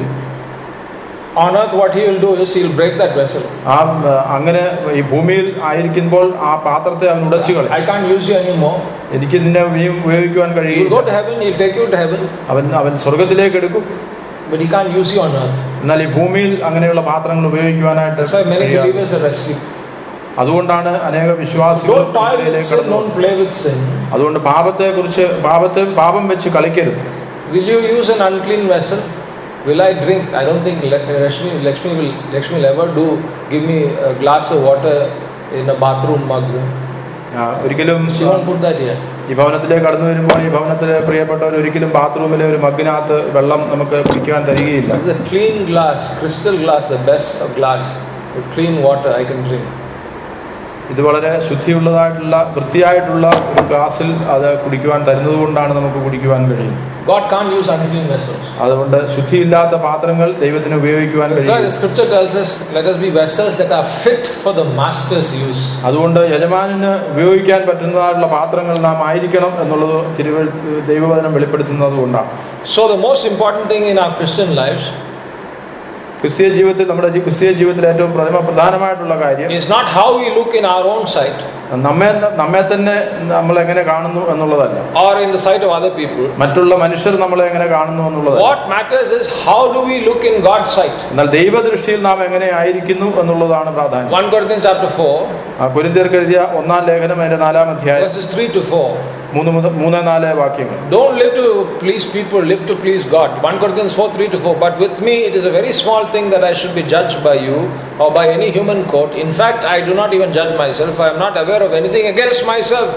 Speaker 1: On earth, what He will do is He'll break that vessel.
Speaker 2: ആ ആ, അങ്ങനെ ഈ ഭൂമിയിൽ ആയിരിക്കുമ്പോൾ ആ പാത്രത്തെ അവൻ ഉടച്ചു കളയും
Speaker 1: I can't use you anymore.
Speaker 2: എനിക്ക് നിന്നെ ഇനിയും ഉപയോഗിക്കുവാൻ
Speaker 1: You'll
Speaker 2: കഴിയില്ല
Speaker 1: go to heaven, He'll take you to heaven,
Speaker 2: അവൻ അവൻ സ്വർഗത്തിലേക്ക് എടുക്കും
Speaker 1: but He can't use you on earth.
Speaker 2: എന്നാൽ ഈ ഭൂമിയിൽ അങ്ങനെയുള്ള പാത്രങ്ങൾ ഉപയോഗിക്കുവാനായിട്ട്
Speaker 1: That's why many
Speaker 2: കഴിയാതെ.
Speaker 1: believers are asleep.
Speaker 2: അതുകൊണ്ടാണ് അനേക വിശ്വാസികൾ
Speaker 1: Don't toy with
Speaker 2: ഇതിലേക്ക്
Speaker 1: sin,
Speaker 2: കടന്നു
Speaker 1: don't play with sin.
Speaker 2: അതുകൊണ്ട് പാപത്തെ കുറിച്ച് പാപത്തെ പാപം വെച്ച് കളിക്കരുത്
Speaker 1: Will you use an unclean vessel? Will I drink? I don't think Le- Lakshmi, Lakshmi, will, Lakshmi will ever do give me a glass of water in a bathroom mug.
Speaker 2: ആ, ഒരിക്കലും
Speaker 1: She won't put that here.
Speaker 2: ഈ ഭവനത്തിലേക്ക് കടന്നു വരുമ്പോൾ ഈ ഭവനത്തിലെ പ്രിയപ്പെട്ടവർ ഒരിക്കലും ബാത്റൂമിലെ ഒരു മഗ്ഗിനകത്ത് വെള്ളം നമുക്ക് കുടിക്കുവാൻ തരികയില്ല
Speaker 1: This is a clean glass, crystal glass, the best of glass. With clean water I can drink.
Speaker 2: ഇത് വളരെ ശുദ്ധിയുള്ളതായിട്ടുള്ള വൃത്തിയായിട്ടുള്ള ഒരു ഗ്ലാസ്സിൽ അത് കുടിക്കുവാൻ തരുന്നത് കൊണ്ടാണ് നമുക്ക് കുടിക്കുവാൻ കഴിയും
Speaker 1: God can't use unclean vessels.
Speaker 2: അതുകൊണ്ട് ശുദ്ധിയില്ലാത്ത പാത്രങ്ങൾ ദൈവത്തിന് ഉപയോഗിക്കുവാൻ
Speaker 1: That's why the
Speaker 2: കഴിയും
Speaker 1: scripture tells us, let us be vessels that are fit for the master's use.
Speaker 2: അതുകൊണ്ട് യജമാനിന് ഉപയോഗിക്കാൻ പറ്റുന്നതായിട്ടുള്ള പാത്രങ്ങൾ നാം ആയിരിക്കണം എന്നുള്ളത് തിരുവ ദൈവവചനം വെളിപ്പെടുത്തുന്നത് കൊണ്ടാണ്
Speaker 1: So the most important thing in our Christian lives
Speaker 2: ക്രിസ്തീയ ജീവിതത്തിൽ നമ്മുടെ ജി- ക്രിസ്തീയ ജീവിതത്തിൽ ഏറ്റവും പ്രഥമ പ്രധാനമായിട്ടുള്ള കാര്യം
Speaker 1: is not how we look in our own sight
Speaker 2: നമ്മെ നമ്മെ തന്നെ നമ്മൾ എങ്ങനെ കാണുന്നു എന്നുള്ളതല്ല
Speaker 1: or in the sight of other people.
Speaker 2: മറ്റുള്ള മനുഷ്യർ നമ്മളെ എങ്ങനെ കാണുന്നു എന്നുള്ളതല്ല
Speaker 1: What matters is how do we look in God's sight.
Speaker 2: എന്നാൽ ദൈവദൃഷ്ടിയിൽ നാം എങ്ങനെ ആയിരിക്കുന്നു എന്നുള്ളതാണ് പ്രാധാന്യം
Speaker 1: 1 Corinthians chapter 4,
Speaker 2: ആ കുരിന്തിയർക്ക് എഴുതിയ ഒന്നാം ലേഖനം അതിന്റെ നാലാം അധ്യായം
Speaker 1: verses 3 to 4.
Speaker 2: മൂന്ന് മുതൽ മൂന്ന് നാല് വാക്യങ്ങൾ
Speaker 1: Don't live to please people, live to please God. 1 Corinthians 4 3 to 4. But with me, it is a very small thing that I should be judged by you or by any human court. In fact, I do not even judge myself. I am not aware of anything against myself.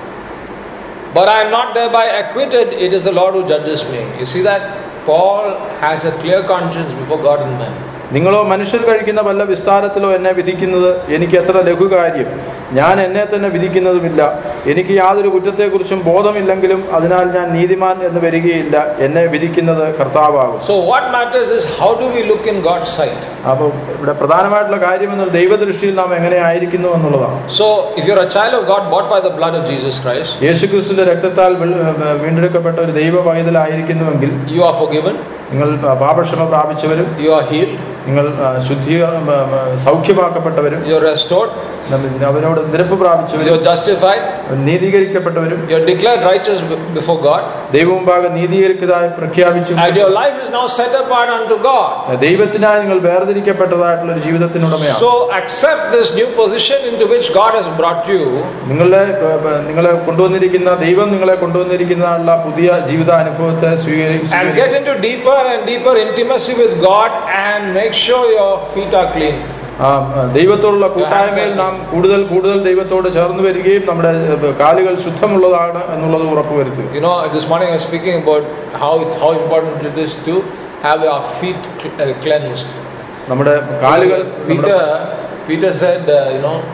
Speaker 1: But I am not thereby acquitted. It is the Lord who judges me. You see that? Paul has a clear conscience before God and man.
Speaker 2: നിങ്ങളോ മനുഷ്യർ കഴിക്കുന്ന വല്ല വിസ്താരത്തിലോ എന്നെ വിധിക്കുന്നത് എനിക്ക് എത്ര ലഘുകാര്യം ഞാൻ എന്നെ തന്നെ വിധിക്കുന്നതുമില്ല എനിക്ക് യാതൊരു കുറ്റത്തെക്കുറിച്ചും ബോധമില്ലെങ്കിലും അതിനാൽ ഞാൻ നീതിമാൻ എന്ന് വരികയില്ല എന്നെ വിധിക്കുന്നത് കർത്താവാകും
Speaker 1: So, what matters is how do we look in God's sight?
Speaker 2: അപ്പോൾ ഇവിടെ പ്രധാനമായിട്ടുള്ള കാര്യം എന്നാൽ ദൈവദൃഷ്ടിയിൽ നാം എങ്ങനെ ആയിരിക്കുന്നു എന്നുള്ളതാണ്
Speaker 1: So, if you're a child of God bought by the blood of Jesus Christ,
Speaker 2: യേശുക്രിസ്തുവിന്റെ രക്തത്താൽ വീ- വീണ്ടെടുക്കപ്പെട്ട ഒരു ദൈവ പൈതലായിരിക്കുന്നുവെങ്കിൽ
Speaker 1: you are forgiven,
Speaker 2: നിങ്ങൾ ആ, പാപക്ഷമ പ്രാപിച്ചവരും
Speaker 1: you are healed,
Speaker 2: നിങ്ങൾ ആ, ശുദ്ധീ ആ, ആ, സൗഖ്യമാക്കപ്പെട്ടവരും
Speaker 1: you are restored,
Speaker 2: അവനോട് നിരപ്പ്
Speaker 1: you
Speaker 2: പ്രാപിച്ചവരും
Speaker 1: are justified,
Speaker 2: നീതീകരിക്കപ്പെട്ടവരും
Speaker 1: you are declared righteous be- before God,
Speaker 2: ദൈവമുമ്പാകെ നീതീകരിക്കുന്നതായി പ്രഖ്യാപിച്ചു
Speaker 1: and your life is now set apart unto God.
Speaker 2: ദൈവത്തിനായി നിങ്ങൾ വേർതിരിക്കപ്പെട്ടതായിട്ടുള്ള ഒരു ജീവിതത്തിനുടമയാണ്
Speaker 1: So accept this new position into which God has brought you
Speaker 2: നിങ്ങളെ ഏ, ഏ, നിങ്ങളെ കൊണ്ടുവന്നിരിക്കുന്ന ദൈവം നിങ്ങളെ കൊണ്ടുവന്നിരിക്കുന്ന പുതിയ ജീവിതാനുഭവത്തെ
Speaker 1: and
Speaker 2: സ്വീകരിച്ചു
Speaker 1: get into deeper and deeper intimacy with God and make sure your feet are clean.
Speaker 2: ആ ആ, ദൈവത്തോടുള്ള കൂട്ടായ്മയിൽ നാം കൂടുതൽ കൂടുതൽ ദൈവത്തോട് ചേർന്ന് വരികയും നമ്മുടെ ഏ, കാലുകൾ ശുദ്ധമുള്ളതാണ് എന്നുള്ളത് ഉറപ്പുവരുത്തുക
Speaker 1: You know, this morning I was speaking about how it's how important it is to have our feet cl- uh, cleansed.
Speaker 2: നമ്മുടെ കാലുകൾ
Speaker 1: Peter, Peter said, uh, you know,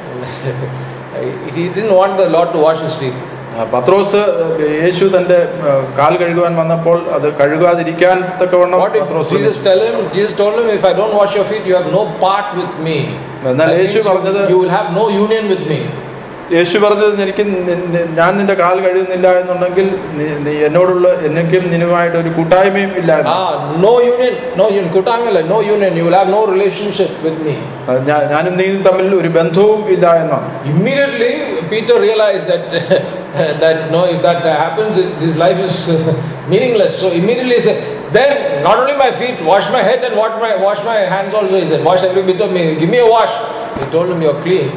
Speaker 1: he didn't want the Lord to wash his feet.
Speaker 2: ആ, പത്രോസ് ഏ, യേശു തന്റെ ഏ, കാൽ കഴുകുവാൻ വന്നപ്പോൾ അത് കഴുകാതിരിക്കാൻ തക്കവണ്ണം
Speaker 1: What did
Speaker 2: Pathros
Speaker 1: Jesus tell him? Jesus told him, if I don't wash your feet, you have no part with me.
Speaker 2: എന്നാൽ
Speaker 1: That
Speaker 2: Yeshu
Speaker 1: means
Speaker 2: പറഞ്ഞത്
Speaker 1: you, you will have no union with me.
Speaker 2: യേശു പറഞ്ഞത് എനിക്ക് നി- നി- ഞാൻ നിന്റെ കാൽ കഴുകുന്നില്ല എന്നുണ്ടെങ്കിൽ നീ- നീ എന്നോടുള്ള എനിക്കും നിനുമായിട്ട് ഒരു കൂട്ടായ്മയും ഇല്ല എന്ന്.
Speaker 1: Ah, no union, no union. Kutamila, no union. You will have no relationship with me.
Speaker 2: അത് ഞാ- ഞാനും നീയും തമ്മിൽ ഒരു ബന്ധവും ഇല്ല എന്നാണ്
Speaker 1: Immediately, Peter realized that that no, if that happens, it- his life is meaningless. So immediately he said, then not only my feet, wash my head and wash my wash my hands also. He said, wash every bit of me. Give me a wash. He told him, you're clean.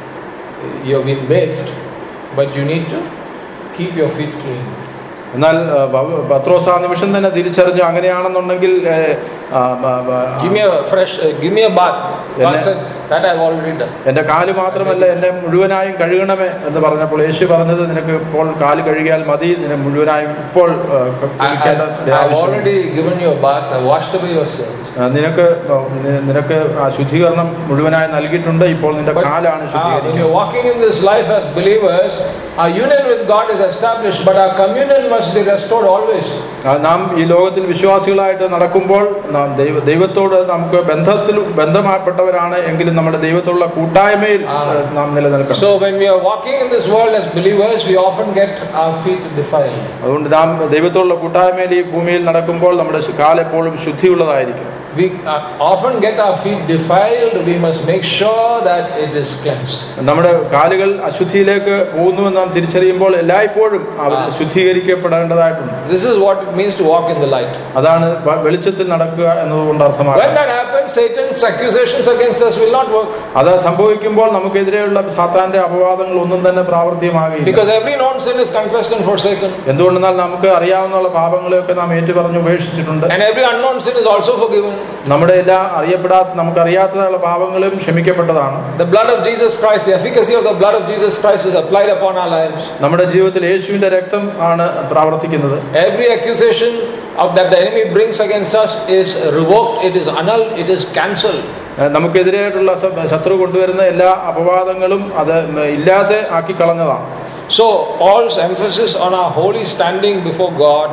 Speaker 1: You have been bathed, but you need to keep your feet clean.
Speaker 2: എന്നാൽ ആ, പൗ- പത്രോസ് ആ നിമിഷം തന്നെ തിരിച്ചറിഞ്ഞു അങ്ങനെയാണെന്നുണ്ടെങ്കിൽ ഏ, ആ, ആ, ആ,
Speaker 1: Give me a fresh, uh, give me a bath. God
Speaker 2: Then-
Speaker 1: said, that I've already done.
Speaker 2: എന്റെ കാല് മാത്രമല്ല എന്നെ മുഴുവനായും കഴുകണമേ എന്ന് പറഞ്ഞപ്പോൾ യേശു പറഞ്ഞത് നിനക്ക് ഇപ്പോൾ കാല് കഴുകിയാൽ മതി നിന്നെ മുഴുവനായും ഇപ്പോൾ ആ,
Speaker 1: I,
Speaker 2: കുളിക്കേണ്ട
Speaker 1: I, I've
Speaker 2: ആവശ്യമില്ല.
Speaker 1: already given you a bath. I washed away your sins.
Speaker 2: ആ, നിനക്ക് ആ, നി- നിനക്ക് ആ ശുദ്ധീകരണം മുഴുവനായി നൽകിയിട്ടുണ്ട് ഇപ്പോൾ നിന്റെ
Speaker 1: But
Speaker 2: കാലാണ്
Speaker 1: ah, when
Speaker 2: ശുദ്ധീകരിക്കുന്നത്
Speaker 1: you're walking in this life as believers, our union with God is established, but our communion must be restored always.
Speaker 2: ആ, നാം ഈ ലോകത്തിൽ വിശ്വാസികളായിട്ട് നടക്കുമ്പോൾ നാം ദൈവ ദൈവത്തോട് നമുക്ക് ബന്ധത്തിൽ ബന്ധമാപ്പെട്ടവരാണ് എങ്കിലും നമ്മുടെ ദൈവത്തോടുള്ള കൂട്ടായ്മയിൽ
Speaker 1: ആ.
Speaker 2: ആ, നാം നിലനിൽക്കണം
Speaker 1: So when we are walking in this world as believers, we often get our feet defiled.
Speaker 2: അതുകൊണ്ട് നാം ദൈവത്തോടുള്ള കൂട്ടായ്മയിൽ ഈ ഭൂമിയിൽ നടക്കുമ്പോൾ നമ്മുടെ ശു- കാലെപ്പോഴും ശുദ്ധിയുള്ളതായിരിക്കും
Speaker 1: We uh, often get our feet defiled. We must make sure that it is cleansed.
Speaker 2: നമ്മുടെ കാലുകൾ അശുദ്ധിയിലേക്ക് പോകുന്നുവെന്ന് നാം തിരിച്ചറിയുമ്പോൾ എല്ലായ്പ്പോഴും അവർ
Speaker 1: ആ.
Speaker 2: ശുദ്ധീകരിക്കപ്പെടേണ്ടതായിട്ടുണ്ട്
Speaker 1: This is what it means to walk in the light.
Speaker 2: അതാണ് വ- വെളിച്ചത്തിൽ നടക്കുക എന്നതുകൊണ്ട്
Speaker 1: When
Speaker 2: അർത്ഥമാക്കുന്നത്
Speaker 1: that happens, Satan's accusations against us will not work.
Speaker 2: അത് സംഭവിക്കുമ്പോൾ നമുക്കെതിരെയുള്ള സാത്താന്റെ അപവാദങ്ങൾ ഒന്നും തന്നെ പ്രാവർത്തികമാകില്ല
Speaker 1: Because every known sin is confessed and forsaken.
Speaker 2: എന്തുകൊണ്ടെന്നാൽ നമുക്ക് അറിയാവുന്ന പാപങ്ങളെയൊക്കെ നാം ഏറ്റുപറഞ്ഞ് ഉപേക്ഷിച്ചിട്ടുണ്ട്
Speaker 1: And every unknown sin is also forgiven.
Speaker 2: നമ്മുടെ എല്ലാ അറിയപ്പെടാത്ത നമുക്കറിയാത്തതായുള്ള പാപങ്ങളും ക്ഷമിക്കപ്പെട്ടതാണ്
Speaker 1: The blood of Jesus Christ, the efficacy of the blood of Jesus Christ is applied upon our lives.
Speaker 2: നമ്മുടെ ജീവിതത്തിൽ യേശുവിന്റെ രക്തം ആണ് പ്രാവർത്തിക്കുന്നത്
Speaker 1: Every accusation of that the enemy brings against us is revoked, it is annulled, it is cancelled.
Speaker 2: ഏഹ് നമുക്കെതിരായിട്ടുള്ള സ- ശത്രു കൊണ്ടുവരുന്ന എല്ലാ അപവാദങ്ങളും അത് ഇല്ലാതെ ആക്കി കളഞ്ഞതാണ്
Speaker 1: So Paul's emphasis on our holy standing before God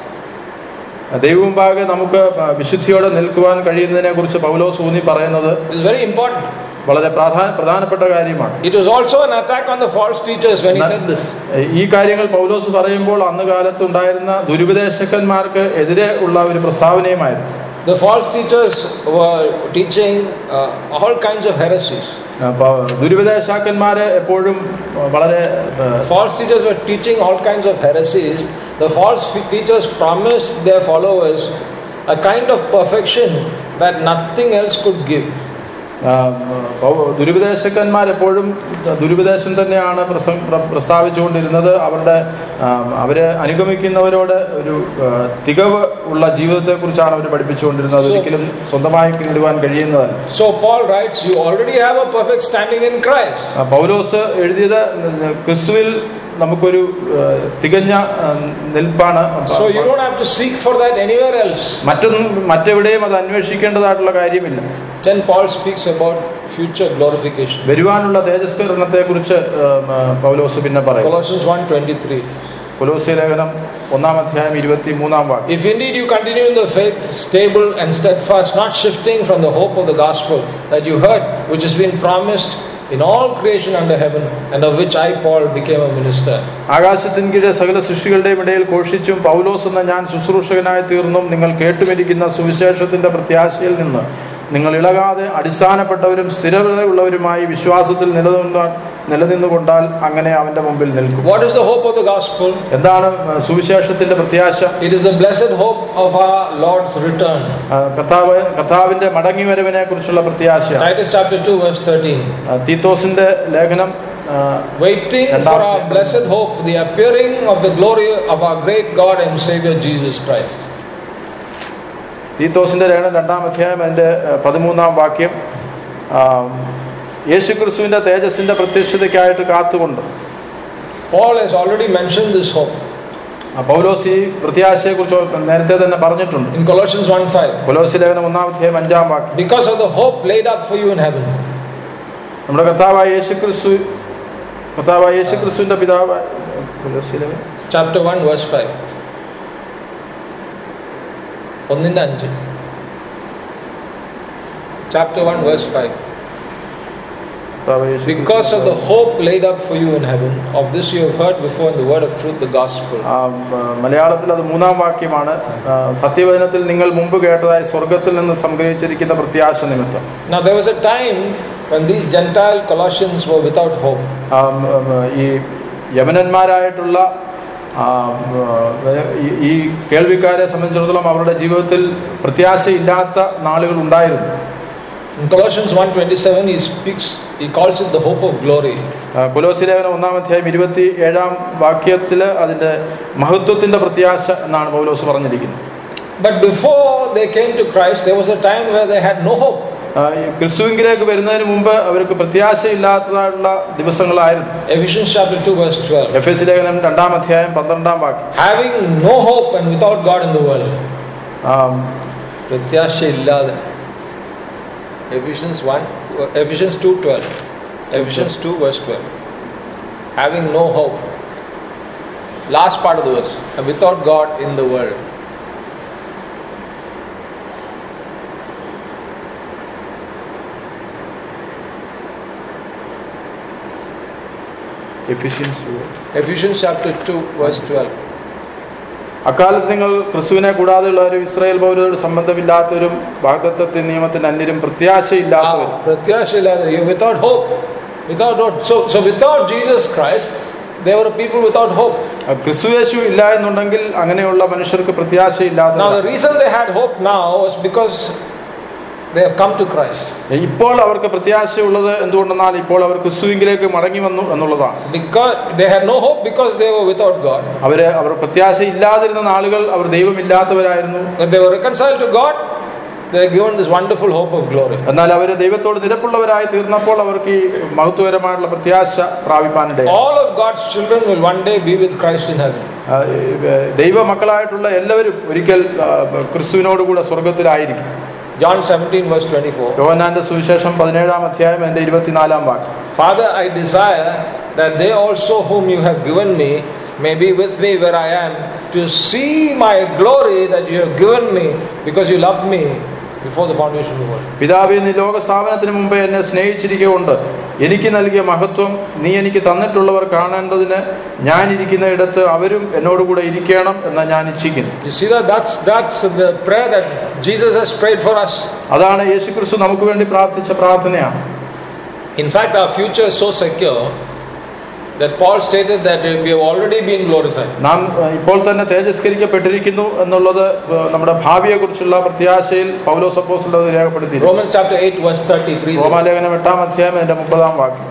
Speaker 2: ദൈവമുമ്പാകെ നമുക്ക് വിശുദ്ധിയോടെ നിൽക്കുവാൻ കഴിയുന്നതിനെ കുറിച്ച് പൗലോസ് ഊന്നി പറയുന്നത്
Speaker 1: is very important.
Speaker 2: വളരെ പ്രാധാന പ്രധാനപ്പെട്ട കാര്യമാണ്
Speaker 1: It was also an attack on the false teachers when he said this.
Speaker 2: ഈ കാര്യങ്ങൾ പൗലോസ് പറയുമ്പോൾ അന്ന് കാലത്ത് ഉണ്ടായിരുന്ന ദുരുപദേശകന്മാർക്ക് എതിരെ ഉള്ള ഒരു പ്രസ്താവനയുമായിരുന്നു
Speaker 1: The false teachers were teaching uh, all kinds of heresies.
Speaker 2: അപ്പൊ ദുരുപദേശാക്കന്മാര് എപ്പോഴും വളരെ ഏഹ്,
Speaker 1: False teachers were teaching all kinds of heresies. The false teachers promised their followers a kind of perfection that nothing else could give.
Speaker 2: ആ, പൗ- ദുരുപദേശകന്മാർ എപ്പോഴും ദുരുപദേശം തന്നെയാണ് പ്രസ- പ്ര- പ്രസ്താവിച്ചുകൊണ്ടിരുന്നത് അവരുടെ ആ, അവരെ അനുഗമിക്കുന്നവരോട് ഒരു ആ, തികവ് ഉള്ള ജീവിതത്തെ കുറിച്ചാണ് അവർ പഠിപ്പിച്ചുകൊണ്ടിരുന്നത്
Speaker 1: So-
Speaker 2: ഒരിക്കലും സ്വന്തമായി നേടുവാൻ കഴിയുന്നതല്ല
Speaker 1: So Paul writes, You already have a perfect standing in Christ.
Speaker 2: ആ, പൗലോസ് എഴുതിയത് ക്രിസ്തുവിൽ നമുക്കൊരു ആ, തികഞ്ഞ ആ, നിൽപ്പാണ്
Speaker 1: So you don't have to seek for that anywhere else.
Speaker 2: മറ്റൊന്നും മറ്റെവിടെയും അത് അന്വേഷിക്കേണ്ടതായിട്ടുള്ള കാര്യമില്ല
Speaker 1: Then Paul speaks about future glorification.
Speaker 2: വരുവാനുള്ള തേജസ്കരണത്തെ കുറിച്ച് പൗലോസ് പിന്നെ പറയും
Speaker 1: Colossians 1.23
Speaker 2: കൊലോസ്യ ലേഖനം ഒന്നാം അധ്യായം ഇരുപത്തി മൂന്നാം വാക്യം
Speaker 1: If indeed you continue in the faith, stable and steadfast, not shifting from the hope of the gospel that you heard, which has been promised in all creation under heaven, and of which I, Paul, became a minister.
Speaker 2: ആകാശത്തിൻ കീഴെ സകല സൃഷ്ടികളുടെയും ഇടയിൽ ഘോഷിച്ചും പൗലോസ് എന്ന ഞാൻ ശുശ്രൂഷകനായി തീർന്നും നിങ്ങൾ കേട്ടുമിരിക്കുന്ന സുവിശേഷത്തിന്റെ പ്രത്യാശയിൽ നിന്ന് നിങ്ങൾ ഇളകാതെ അടിസ്ഥാനപ്പെട്ടവരും സ്ഥിരതയുള്ളവരുമായി വിശ്വാസത്തിൽ നിലനിന്ന നിലനിന്നുകൊണ്ടാൽ അങ്ങനെ അവന്റെ മുമ്പിൽ നിൽക്കും
Speaker 1: What is the hope of the gospel?
Speaker 2: എന്താണ് സുവിശേഷത്തിന്റെ പ്രത്യാശ
Speaker 1: It is the blessed hope of our Lord's return.
Speaker 2: ആ, കർത്താവ് കർത്താവിന്റെ മടങ്ങിവരവിനെ കുറിച്ചുള്ള പ്രത്യാശ
Speaker 1: Titus chapter 2, verse 13.
Speaker 2: ആ, തീത്തോസിന്റെ ലേഖനം ആ,
Speaker 1: Waiting for our blessed hope, the appearing of the glory of our great God and Savior Jesus Christ.
Speaker 2: തീത്തോസിന്റെ ലേഖനം രണ്ടാം അധ്യായം അതിന്റെ ആ, പതിമൂന്നാം വാക്യം ആ, യേശുക്രിസ്തുവിന്റെ തേജസ്സിന്റെ പ്രത്യക്ഷതയ്ക്കായിട്ട് കാത്തുകൊണ്ട്
Speaker 1: Paul has already mentioned this hope
Speaker 2: ആ, പൗലോസ് ഈ പ്രത്യാശയെ കുറിച്ച് നേരത്തെ തന്നെ പറഞ്ഞിട്ടുണ്ട്
Speaker 1: in Colossians 1 5.
Speaker 2: കൊലോസി ലേഖനം ഒന്നാം അധ്യായം അഞ്ചാം വാക്യം
Speaker 1: Because of the hope laid up for you in heaven.
Speaker 2: നമ്മുടെ കർത്താവായ യേശുക്രിസ്തു കർത്താവായ യേശുക്രിസ്തുവിന്റെ പിതാവ് കൊലോസി ലേഖനം
Speaker 1: Chapter 1, verse 5. ഒന്നിന്റെ അഞ്ച് ചാപ്റ്റർ വൺ വേഴ്സ് ഫൈവ്
Speaker 2: കർത്താവായ യേശു
Speaker 1: Because of the hope laid up for you in heaven, of this you have heard before in the word of truth, the gospel.
Speaker 2: ആ, ആ, മലയാളത്തിൽ അത് മൂന്നാം വാക്യമാണ് ആ, സത്യവചനത്തിൽ നിങ്ങൾ മുമ്പ് കേട്ടതായി സ്വർഗത്തിൽ നിന്ന് സംഗ്രഹിച്ചിരിക്കുന്ന പ്രത്യാശ നിമിത്തം
Speaker 1: Now, there was a time when these Gentile Colossians were without hope.
Speaker 2: ആ, ഉം, ഉം, ഈ യമനന്മാരായിട്ടുള്ള ആ, ഉം, ഈ- ഈ കേൾവിക്കാരെ സംബന്ധിച്ചിടത്തോളം അവരുടെ ജീവിതത്തിൽ പ്രത്യാശയില്ലാത്ത നാളുകൾ ഉണ്ടായിരുന്നു
Speaker 1: In Colossians 1.27, he speaks, he calls it the hope of glory.
Speaker 2: ആ, കൊലോസി ലേഖനം ഒന്നാം അധ്യായം ഇരുപത്തി ഏഴാം വാക്യത്തില് അതിന്റെ മഹത്വത്തിന്റെ പ്രത്യാശ എന്നാണ് പൗലോസ് പറഞ്ഞിരിക്കുന്നത്
Speaker 1: But before they came to Christ, there was a time where they had no hope.
Speaker 2: ആ, ഈ ക്രിസ്തുവിങ്കിലേക്ക് വരുന്നതിന് മുമ്പ് അവർക്ക് പ്രത്യാശയില്ലാത്തതായിട്ടുള്ള ദിവസങ്ങളായിരുന്നു
Speaker 1: Ephesians chapter 2, verse 12.
Speaker 2: എഫ് എസ് ലേഖനം രണ്ടാം അധ്യായം പന്ത്രണ്ടാം വാക്യം
Speaker 1: Having no hope and without God in the world.
Speaker 2: ആ,
Speaker 1: പ്രത്യാശയില്ലാതെ Ephesians 1, Ephesians 2, 12. Ephesians 2, verse 12. Having no hope. Last part of the verse. And without God in the world.
Speaker 2: Ephesians two.
Speaker 1: Ephesians chapter 2, verse 12.
Speaker 2: അക്കാലത്ത് നിങ്ങൾ ക്രിസ്തുവിനെ കൂടാതെയുള്ളവരും Israel പൗരരോട് സംബന്ധമില്ലാത്തവരും വാഗ്ദത്വത്തിൻ നിയമത്തിന് അന്യരും പ്രത്യാശയില്ലാത്തവരും
Speaker 1: Ah, പ്രത്യാശയില്ലാതെ. You're without hope. Without hope. So, so without Jesus Christ, there were people without hope.
Speaker 2: ക്രിസ്തുയേശു ഇല്ല എന്നുണ്ടെങ്കിൽ അങ്ങനെയുള്ള മനുഷ്യർക്ക് പ്രത്യാശയില്ലാത്ത
Speaker 1: Now, the reason they had hope now was because they have come to Christ.
Speaker 2: ഇപ്പോൾ അവർക്ക് പ്രത്യാശയുള്ളത് എന്തുകൊണ്ടെന്നാൽ ഇപ്പോൾ അവർ ക്രിസ്തുവിങ്കിലേക്ക് മടങ്ങി വന്നു എന്നുള്ളതാണ്
Speaker 1: Because they had no hope because they were without God.
Speaker 2: അവര് അവർ പ്രത്യാശയില്ലാതിരുന്ന നാളുകൾ അവർ ദൈവമില്ലാത്തവരായിരുന്നു
Speaker 1: When they were reconciled to God, they were given this wonderful hope of glory.
Speaker 2: എന്നാൽ അവര് ദൈവത്തോട് നിരപ്പുള്ളവരായി തീർന്നപ്പോൾ അവർക്ക് ഈ മഹത്വകരമായിട്ടുള്ള പ്രത്യാശ പ്രാപിപ്പാനിടയായി
Speaker 1: All of God's children will one day be with Christ in heaven.
Speaker 2: ആ, ഏ, ദൈവ മക്കളായിട്ടുള്ള എല്ലാവരും ഒരിക്കൽ ആ, ക്രിസ്തുവിനോടുകൂടെ സ്വർഗത്തിലായിരിക്കും
Speaker 1: John 17, verse 24.
Speaker 2: യോഹന്നാന്റെ സുവിശേഷം പതിനേഴാം അധ്യായം എന്റെ ഇരുപത്തിനാലാം വാക്യം
Speaker 1: Father, I desire that they also whom you have given me may be with me where I am, to see my glory that you have given me because you loved me before the foundation of the world.
Speaker 2: പിതാവെ നീ ലോകസ്ഥാപനത്തിന് മുമ്പേ എന്നെ സ്നേഹിച്ചിരിക്കൊണ്ട് എനിക്ക് നൽകിയ മഹത്വം നീ എനിക്ക് തന്നിട്ടുള്ളവർ കാണേണ്ടതിന് ഞാൻ ഇരിക്കുന്ന ഇടത്ത് അവരും എന്നോടുകൂടെ ഇരിക്കണം എന്ന് ഞാൻ ഇച്ഛിക്കുന്നു
Speaker 1: You see that? That's, that's the prayer that Jesus has prayed for us.
Speaker 2: അതാണ് യേശുക്രിസ്തു നമുക്ക് വേണ്ടി പ്രാർത്ഥിച്ച പ്രാർത്ഥനയാണ്
Speaker 1: In fact, our future is so secure that Paul stated that we have already been glorified.
Speaker 2: നാം ഏഹ്, ഇപ്പോൾ തന്നെ തേജസ്കരിക്കപ്പെട്ടിരിക്കുന്നു എന്നുള്ളത് ഏഹ്, നമ്മുടെ ഭാവിയെ കുറിച്ചുള്ള പ്രത്യാശയിൽ പൗലോസ് അപ്പോസ്തലൻ അത് രേഖപ്പെടുത്തി
Speaker 1: Romans chapter 8, verse 33.
Speaker 2: റോമാലേഖനം എട്ടാം അധ്യായം അതിന്റെ മുപ്പതാം വാക്യം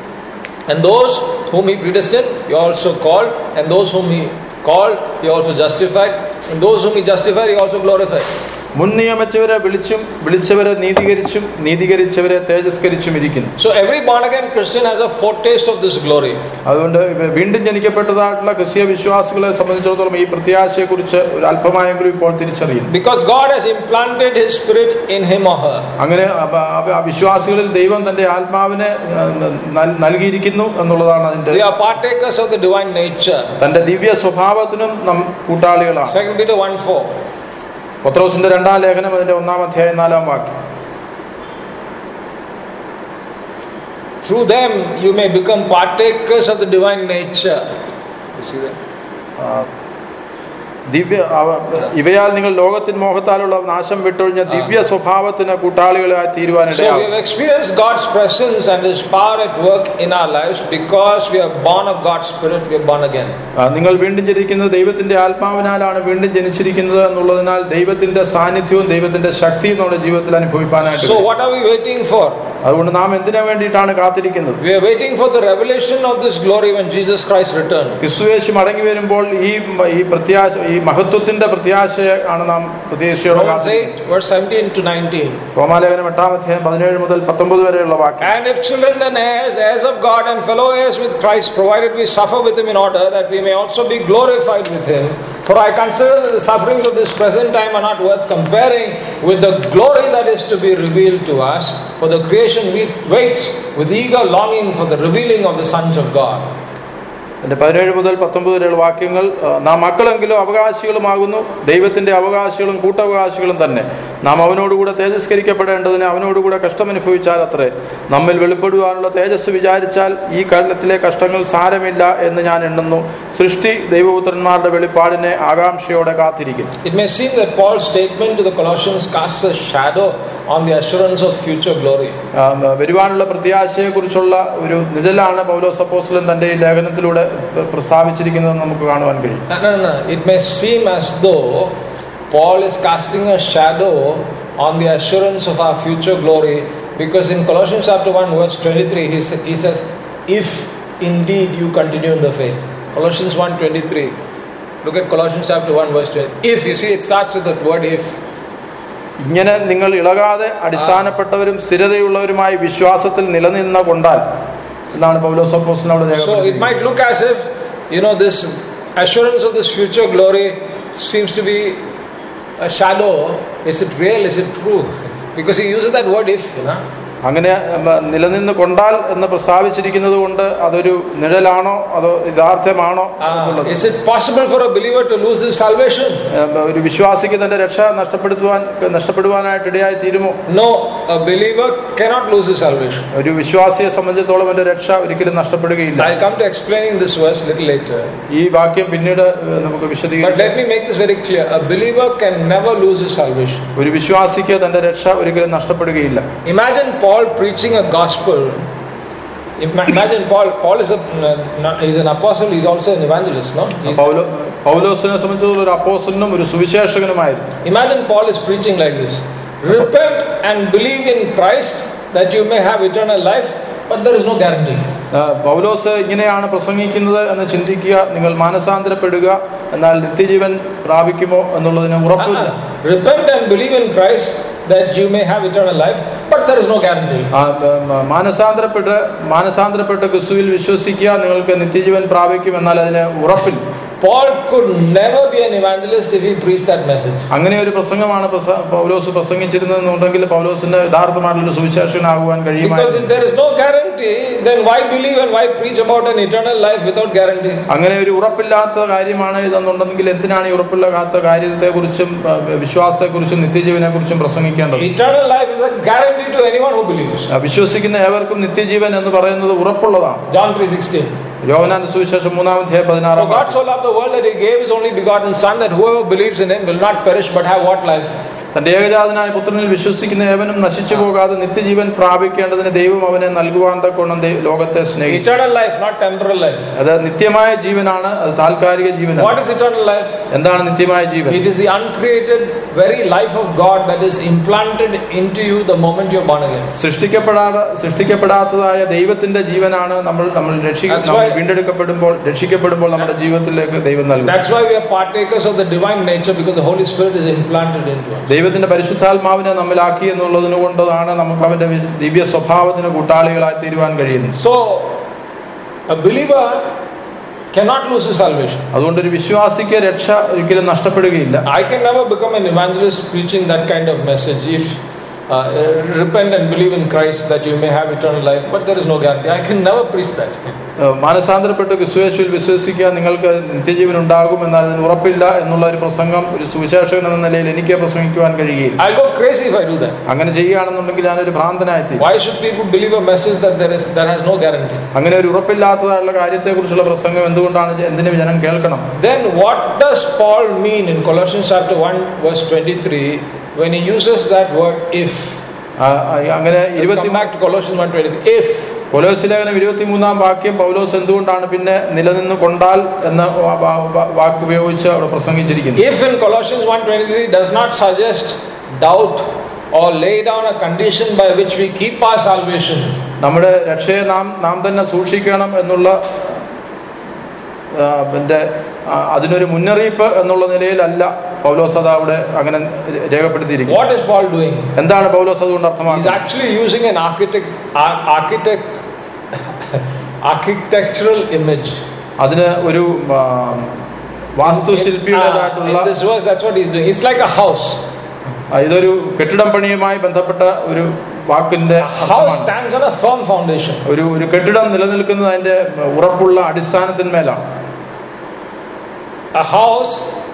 Speaker 1: And those whom he predestined, he also called, and those whom he called, he also justified, and those whom he justified, he also glorified.
Speaker 2: മുൻ നിയമിച്ചവരെ വിളിച്ചും വിളിച്ചവരെ നീതീകരിച്ചും നീതീകരിച്ചവരെ തേജസ്കരിച്ചും ഇരിക്കുന്നു
Speaker 1: So every born again Christian has a foretaste of this glory.
Speaker 2: അതുകൊണ്ട് വീണ്ടും ജനിക്കപ്പെട്ടതായിട്ടുള്ള ക്രിസ്തീയ വിശ്വാസികളെ സംബന്ധിച്ചിടത്തോളം ഈ പ്രത്യാശയെക്കുറിച്ച് ഒരു അല്പമായെങ്കിലും ഇപ്പോൾ തിരിച്ചറിയുന്നു
Speaker 1: Because God has implanted his spirit in him or her.
Speaker 2: അങ്ങനെ അവ- അവ- ആ വിശ്വാസികളിൽ ദൈവം തന്റെ ആത്മാവിനെ ഏഹ്, നൽ- നൽകിയിരിക്കുന്നു എന്നുള്ളതാണ് അതിന്റെ
Speaker 1: They are partakers of the divine nature.
Speaker 2: തന്റെ ദിവ്യ സ്വഭാവത്തിനും നം കൂട്ടാളികളാണ്
Speaker 1: 2 Peter 1 4.
Speaker 2: പത്രോസിന്റെ രണ്ടാം ലേഖനം അതിന്റെ ഒന്നാം അധ്യായം നാലാം വാക്യം
Speaker 1: through them you may become partakers of the divine nature. You see that?
Speaker 2: ആ, ദിവ്യ അവ- ഇവയാൽ നിങ്ങൾ ലോകത്തിൻ മോഹത്താലുള്ള നാശം വിട്ടൊഴിഞ്ഞ ദിവ്യ സ്വഭാവത്തിന് കൂട്ടാളികളായി
Speaker 1: So we
Speaker 2: തീരുവാനിടയാകും
Speaker 1: have experienced God's presence and His power at work in our lives because we are born of God's Spirit, we are born again.
Speaker 2: ആ, നിങ്ങൾ വീണ്ടും ജനിക്കുന്നത് ദൈവത്തിന്റെ ആത്മാവിനാലാണ് വീണ്ടും ജനിച്ചിരിക്കുന്നത് എന്നുള്ളതിനാൽ ദൈവത്തിന്റെ സാന്നിധ്യവും ദൈവത്തിന്റെ ശക്തിയും നമ്മുടെ ജീവിതത്തിൽ അനുഭവിക്കാനായിട്ട്
Speaker 1: So
Speaker 2: കഴിയും.
Speaker 1: what are we waiting for?
Speaker 2: അതുകൊണ്ട് നാം എന്തിനു വേണ്ടിയിട്ടാണ് കാത്തിരിക്കുന്നത്
Speaker 1: We are waiting for the revelation of this glory when Jesus Christ returns.
Speaker 2: ക്രിസ്തുവേശു മടങ്ങി വരുമ്പോൾ ഈ ഈ പ്രത്യാശ ഈ മഹത്വത്തിന്റെ പ്രത്യാശയെ ആണ് നാം പ്രതീക്ഷയോടെ
Speaker 1: Romans
Speaker 2: കാത്തിരിക്കുന്നത്
Speaker 1: 8, verse 17 to 19.
Speaker 2: റോമാലേഖനം എട്ടാം അധ്യായം പതിനേഴ് മുതൽ പത്തൊമ്പത് വരെയുള്ള വാക്യം
Speaker 1: And if children, then heirs, heirs of God, and fellow heirs with Christ, provided we suffer with him in order that we may also be glorified with him. For I consider that the sufferings of this present time are not worth comparing with the glory that is to be revealed to us. For the creation we- waits with eager longing for the revealing of the sons of God.
Speaker 2: എന്റെ പതിനേഴ് മുതൽ പത്തൊമ്പത് വരെയുള്ള വാക്യങ്ങൾ ആ, നാം മക്കളെങ്കിലും അവകാശികളുമാകുന്നു ദൈവത്തിന്റെ അവകാശികളും കൂട്ടവകാശികളും തന്നെ നാം അവനോടുകൂടെ തേജസ്കരിക്കപ്പെടേണ്ടതിന് അവനോടുകൂടെ കഷ്ടമനുഭവിച്ചാൽ അത്രേ നമ്മിൽ വെളിപ്പെടുവാനുള്ള തേജസ് വിചാരിച്ചാൽ ഈ കാലത്തിലെ കഷ്ടങ്ങൾ സാരമില്ല എന്ന് ഞാൻ എണ്ണുന്നു സൃഷ്ടി ദൈവപുത്രന്മാരുടെ വെളിപ്പാടിനെ ആകാംക്ഷയോടെ കാത്തിരിക്കുന്നു
Speaker 1: It may seem that Paul's statement to the Colossians casts a shadow on the assurance of future glory.
Speaker 2: ആ, വരുവാനുള്ള പ്രത്യാശയെക്കുറിച്ചുള്ള ഒരു നിഴലാണ് പൗലോസ് അപ്പോസ്തലൻ തന്റെ ഈ ലേഖനത്തിലൂടെ പ്രസ്താവിച്ചിരിക്കുന്നതെന്ന് നമുക്ക് കാണുവാൻ കഴിയും
Speaker 1: No, no, no. It may seem as though Paul is casting a shadow on the assurance of our future glory because in Colossians chapter 1, verse 23, he, sa- he says, If indeed you continue in the faith. Colossians 1 23. Look at Colossians chapter 1, verse 20. If, you see, it starts with that word if.
Speaker 2: ഇങ്ങനെ നിങ്ങൾ ഇളകാതെ അടിസ്ഥാനപ്പെട്ടവരും സ്ഥിരതയുള്ളവരുമായി വിശ്വാസത്തിൽ നിലനിന്ന കൊണ്ടാൽ എന്നാണ് പൗലോസ് അപ്പോസ്തലനോട്
Speaker 1: So it
Speaker 2: രേഖപ്പെടുത്തിയിരിക്കുന്നത്.
Speaker 1: might look as if, you know, this assurance of this future glory seems to be a shadow. Is it real? Is it true? Because he uses that word if, you know.
Speaker 2: അങ്ങനെ ഉം, നിലനിന്ന് കൊണ്ടാൽ എന്ന് പ്രസ്താവിച്ചിരിക്കുന്നത് കൊണ്ട് അതൊരു നിഴലാണോ അതോ യഥാർത്ഥമാണോ
Speaker 1: Ah,
Speaker 2: എന്നുള്ളത്
Speaker 1: is it possible for a believer to lose his salvation?
Speaker 2: ഉം, ഒരു വിശ്വാസിക്ക് തന്റെ രക്ഷ നഷ്ടപ്പെടുത്തുവാൻ നഷ്ടപ്പെടുവാനായിട്ട് ഇടയായി തീരുമോ
Speaker 1: No, a believer cannot lose his salvation.
Speaker 2: ഒരു വിശ്വാസിയെ സംബന്ധിച്ചിടത്തോളം എന്റെ രക്ഷ ഒരിക്കലും നഷ്ടപ്പെടുകയില്ല
Speaker 1: I'll come to explaining this verse a little later.
Speaker 2: ഈ വാക്യം പിന്നീട് ഏഹ്, നമുക്ക്
Speaker 1: But
Speaker 2: വിശദീകരിക്കാം
Speaker 1: let me make this very clear. A believer can never lose his salvation.
Speaker 2: ഒരു വിശ്വാസിക്ക് തന്റെ രക്ഷ ഒരിക്കലും നഷ്ടപ്പെടുകയില്ല
Speaker 1: Imagine Paul preaching a gospel. Ima- Imagine Paul. Paul is a not- he's an apostle. He's also an evangelist. No. He's-
Speaker 2: പൗലോ പൗലോസിനെ സംബന്ധിച്ചിടത്തോളം ഒരു അപ്പോസലിനും ഒരു സുവിശേഷകനുമായിരുന്നു
Speaker 1: Imagine Paul is preaching like this: Repent and believe in Christ that you may have eternal life. But there is no guarantee.
Speaker 2: ആ, പൗലോസ് ഇങ്ങനെയാണ് പ്രസംഗിക്കുന്നത് എന്ന് ചിന്തിക്കുക നിങ്ങൾ മാനസാന്തരപ്പെടുക എന്നാൽ നിത്യജീവൻ പ്രാപിക്കുമോ എന്നുള്ളതിന് ഉറപ്പില്ല
Speaker 1: Uh-uh. Repent and believe in Christ that you may have eternal life. But there is no guarantee.
Speaker 2: ആ, ആ, മാനസാന്തരപ്പെട്ട് മാനസാന്തരപ്പെട്ട് ക്രിസ്തുവിൽ വിശ്വസിക്കുക നിങ്ങൾക്ക് നിത്യജീവൻ പ്രാപിക്കും എന്നാൽ അതിന് ഉറപ്പില്ല
Speaker 1: Paul could never be an evangelist if he preached that message.
Speaker 2: അങ്ങനെ ഒരു പ്രസംഗമാണ് പ്രസ- പൗലോസ് പ്രസംഗിച്ചിരുന്നതെന്നുണ്ടെങ്കിൽ പൗലോസിന്റെ യഥാർത്ഥമായിട്ടുള്ള സുവിശേഷനാകുവാൻ
Speaker 1: Because
Speaker 2: കഴിയുമായിരുന്നു
Speaker 1: if there is no guarantee, then why believe and why preach about an eternal life without guarantee?
Speaker 2: അങ്ങനെ ഒരു ഉറപ്പില്ലാത്ത കാര്യമാണ് ഇതെന്നുണ്ടെങ്കിൽ എന്തിനാണ് ഈ ഉറപ്പില്ലാത്ത കാര്യത്തെക്കുറിച്ചും ആ, വിശ്വാസത്തെക്കുറിച്ചും നിത്യജീവനെ കുറിച്ചും പ്രസംഗിക്കേണ്ടത്
Speaker 1: Eternal life is a guarantee to anyone who believes.
Speaker 2: ആ, വിശ്വസിക്കുന്ന ഏവർക്കും നിത്യജീവൻ എന്ന് പറയുന്നത് ഉറപ്പുള്ളതാണ്
Speaker 1: John 3:16.
Speaker 2: യോവനാന്റെ സുവിശേഷം മൂന്നാമധ്യായ
Speaker 1: So
Speaker 2: പതിനാറാം
Speaker 1: God
Speaker 2: വാക്യം.
Speaker 1: so loved the world that he gave his only begotten son that whoever believes in him will not perish but have what life?
Speaker 2: തന്റെ ഏകജാതനായ പുത്രനിൽ വിശ്വസിക്കുന്ന ഏവനും നശിച്ചു പോകാതെ നിത്യജീവൻ പ്രാപിക്കേണ്ടതിന് ദൈവം അവനെ നൽകുവാൻ തക്കോണം ദൈ- ലോകത്തെ സ്നേഹിച്ചു
Speaker 1: Eternal life, not temporal life.
Speaker 2: അത് നിത്യമായ ജീവനാണ് അത് താൽക്കാലിക
Speaker 1: What
Speaker 2: ജീവനാണ്
Speaker 1: is eternal life?
Speaker 2: എന്താണ് നിത്യമായ ജീവൻ
Speaker 1: It is the uncreated very life of God that is implanted into you the moment you're born again.
Speaker 2: സൃഷ്ടിക്കപ്പെടാതെ സൃഷ്ടിക്കപ്പെടാത്തതായ ദൈവത്തിന്റെ ജീവനാണ് നമ്മൾ നമ്മൾ രക്ഷിക്ക
Speaker 1: That's
Speaker 2: നമ്മൾ
Speaker 1: why-
Speaker 2: വീണ്ടെടുക്കപ്പെടുമ്പോൾ രക്ഷിക്കപ്പെടുമ്പോൾ നമ്മുടെ ജീവിതത്തിലേക്ക് ദൈവം നൽകും
Speaker 1: That's why we are partakers of the divine nature because the Holy Spirit is implanted into us.
Speaker 2: ദൈവത്തിന്റെ പരിശുദ്ധാത്മാവിനെ നമ്മിലാക്കി എന്നുള്ളതിന് കൊണ്ടതാണ് നമുക്ക് അവന്റെ വി- ദിവ്യ സ്വഭാവത്തിന് കൂട്ടാളികളായി തീരുവാൻ കഴിയുന്നത്
Speaker 1: So, a believer cannot lose his salvation.
Speaker 2: അതുകൊണ്ട് ഒരു വിശ്വാസിക്ക് രക്ഷ ഒരിക്കലും നഷ്ടപ്പെടുകയില്ല
Speaker 1: I can never become an evangelist preaching that kind of message if uh, repent and believe in Christ that you may have eternal life, but there is no guarantee. I can never preach that.
Speaker 2: ഏഹ് മാനസാന്തരപ്പെട്ട് ക്രിസ്തുയേശുവിൽ വിശ്വസിക്കാൻ നിങ്ങൾക്ക് നിത്യജീവൻ ഉണ്ടാകും എന്നാൽ അതിന് ഉറപ്പില്ല എന്നുള്ള ഒരു പ്രസംഗം ഒരു സുവിശേഷകൻ എന്ന നിലയിൽ എനിക്ക് പ്രസംഗിക്കുവാൻ കഴിയുകയില്ല
Speaker 1: I'll go crazy if I do that.
Speaker 2: അങ്ങനെ ചെയ്യുകയാണെന്നുണ്ടെങ്കിൽ ഞാനൊരു ഭ്രാന്തനായിത്തീരും
Speaker 1: Why should people believe a message that there is that has no guarantee?
Speaker 2: അങ്ങനെ ഒരു ഉറപ്പില്ലാത്തതായുള്ള കാര്യത്തെക്കുറിച്ചുള്ള പ്രസംഗം എന്തുകൊണ്ടാണ് ജ- എന്തിനും ജനം കേൾക്കണം
Speaker 1: Then what does Paul mean in Colossians chapter 1 verse 23 when he uses that word if?
Speaker 2: ആ, ആ, അങ്ങനെ
Speaker 1: Let's
Speaker 2: ഇരുപത്തി
Speaker 1: come back to Colossians 1.23. If
Speaker 2: കൊലോസിലേഖനം ഇരുപത്തിമൂന്നാം വാക്യം പൗലോസ് എന്തുകൊണ്ടാണ് പിന്നെ നിലനിന്ന് കൊണ്ടാൽ എന്ന വാ- വാ- വാ- വാക്ക് ഉപയോഗിച്ച് അവിടെ പ്രസംഗിച്ചിരിക്കുന്നു
Speaker 1: if in Colossians 1.23 does not suggest doubt or lay down a condition by which we keep our salvation,
Speaker 2: നമ്മുടെ രക്ഷയെ നാം നാം തന്നെ സൂക്ഷിക്കണം എന്നുള്ള ആ, പിന്നെ ആ, അതിനൊരു മുന്നറിയിപ്പ് എന്നുള്ള നിലയിലല്ല പൗലോസ് അത് അവിടെ അങ്ങനെ രേഖപ്പെടുത്തിയിരിക്കുന്നത്
Speaker 1: what is Paul doing?
Speaker 2: എന്താണ് പൗലോസ് അതുകൊണ്ട്
Speaker 1: He's
Speaker 2: അർത്ഥമാക്കുന്നത്
Speaker 1: actually using an architect, ar- architect, architectural image.
Speaker 2: അതിന് ഒരു ആ, വാസ്തുശില്പിയുടേതായിട്ടുള്ള
Speaker 1: Ah, in this verse, that's what he's doing. It's like a house.
Speaker 2: ആ, ഇതൊരു കെട്ടിടം പണിയുമായി ബന്ധപ്പെട്ട ഒരു വാക്കിന്റെ
Speaker 1: A house
Speaker 2: അർത്ഥമാണ്.
Speaker 1: stands on a firm foundation.
Speaker 2: ഒരു ഒരു കെട്ടിടം നിലനിൽക്കുന്നത് അതിന്റെ ഉറപ്പുള്ള അടിസ്ഥാനത്തിന്മേലാണ്
Speaker 1: A house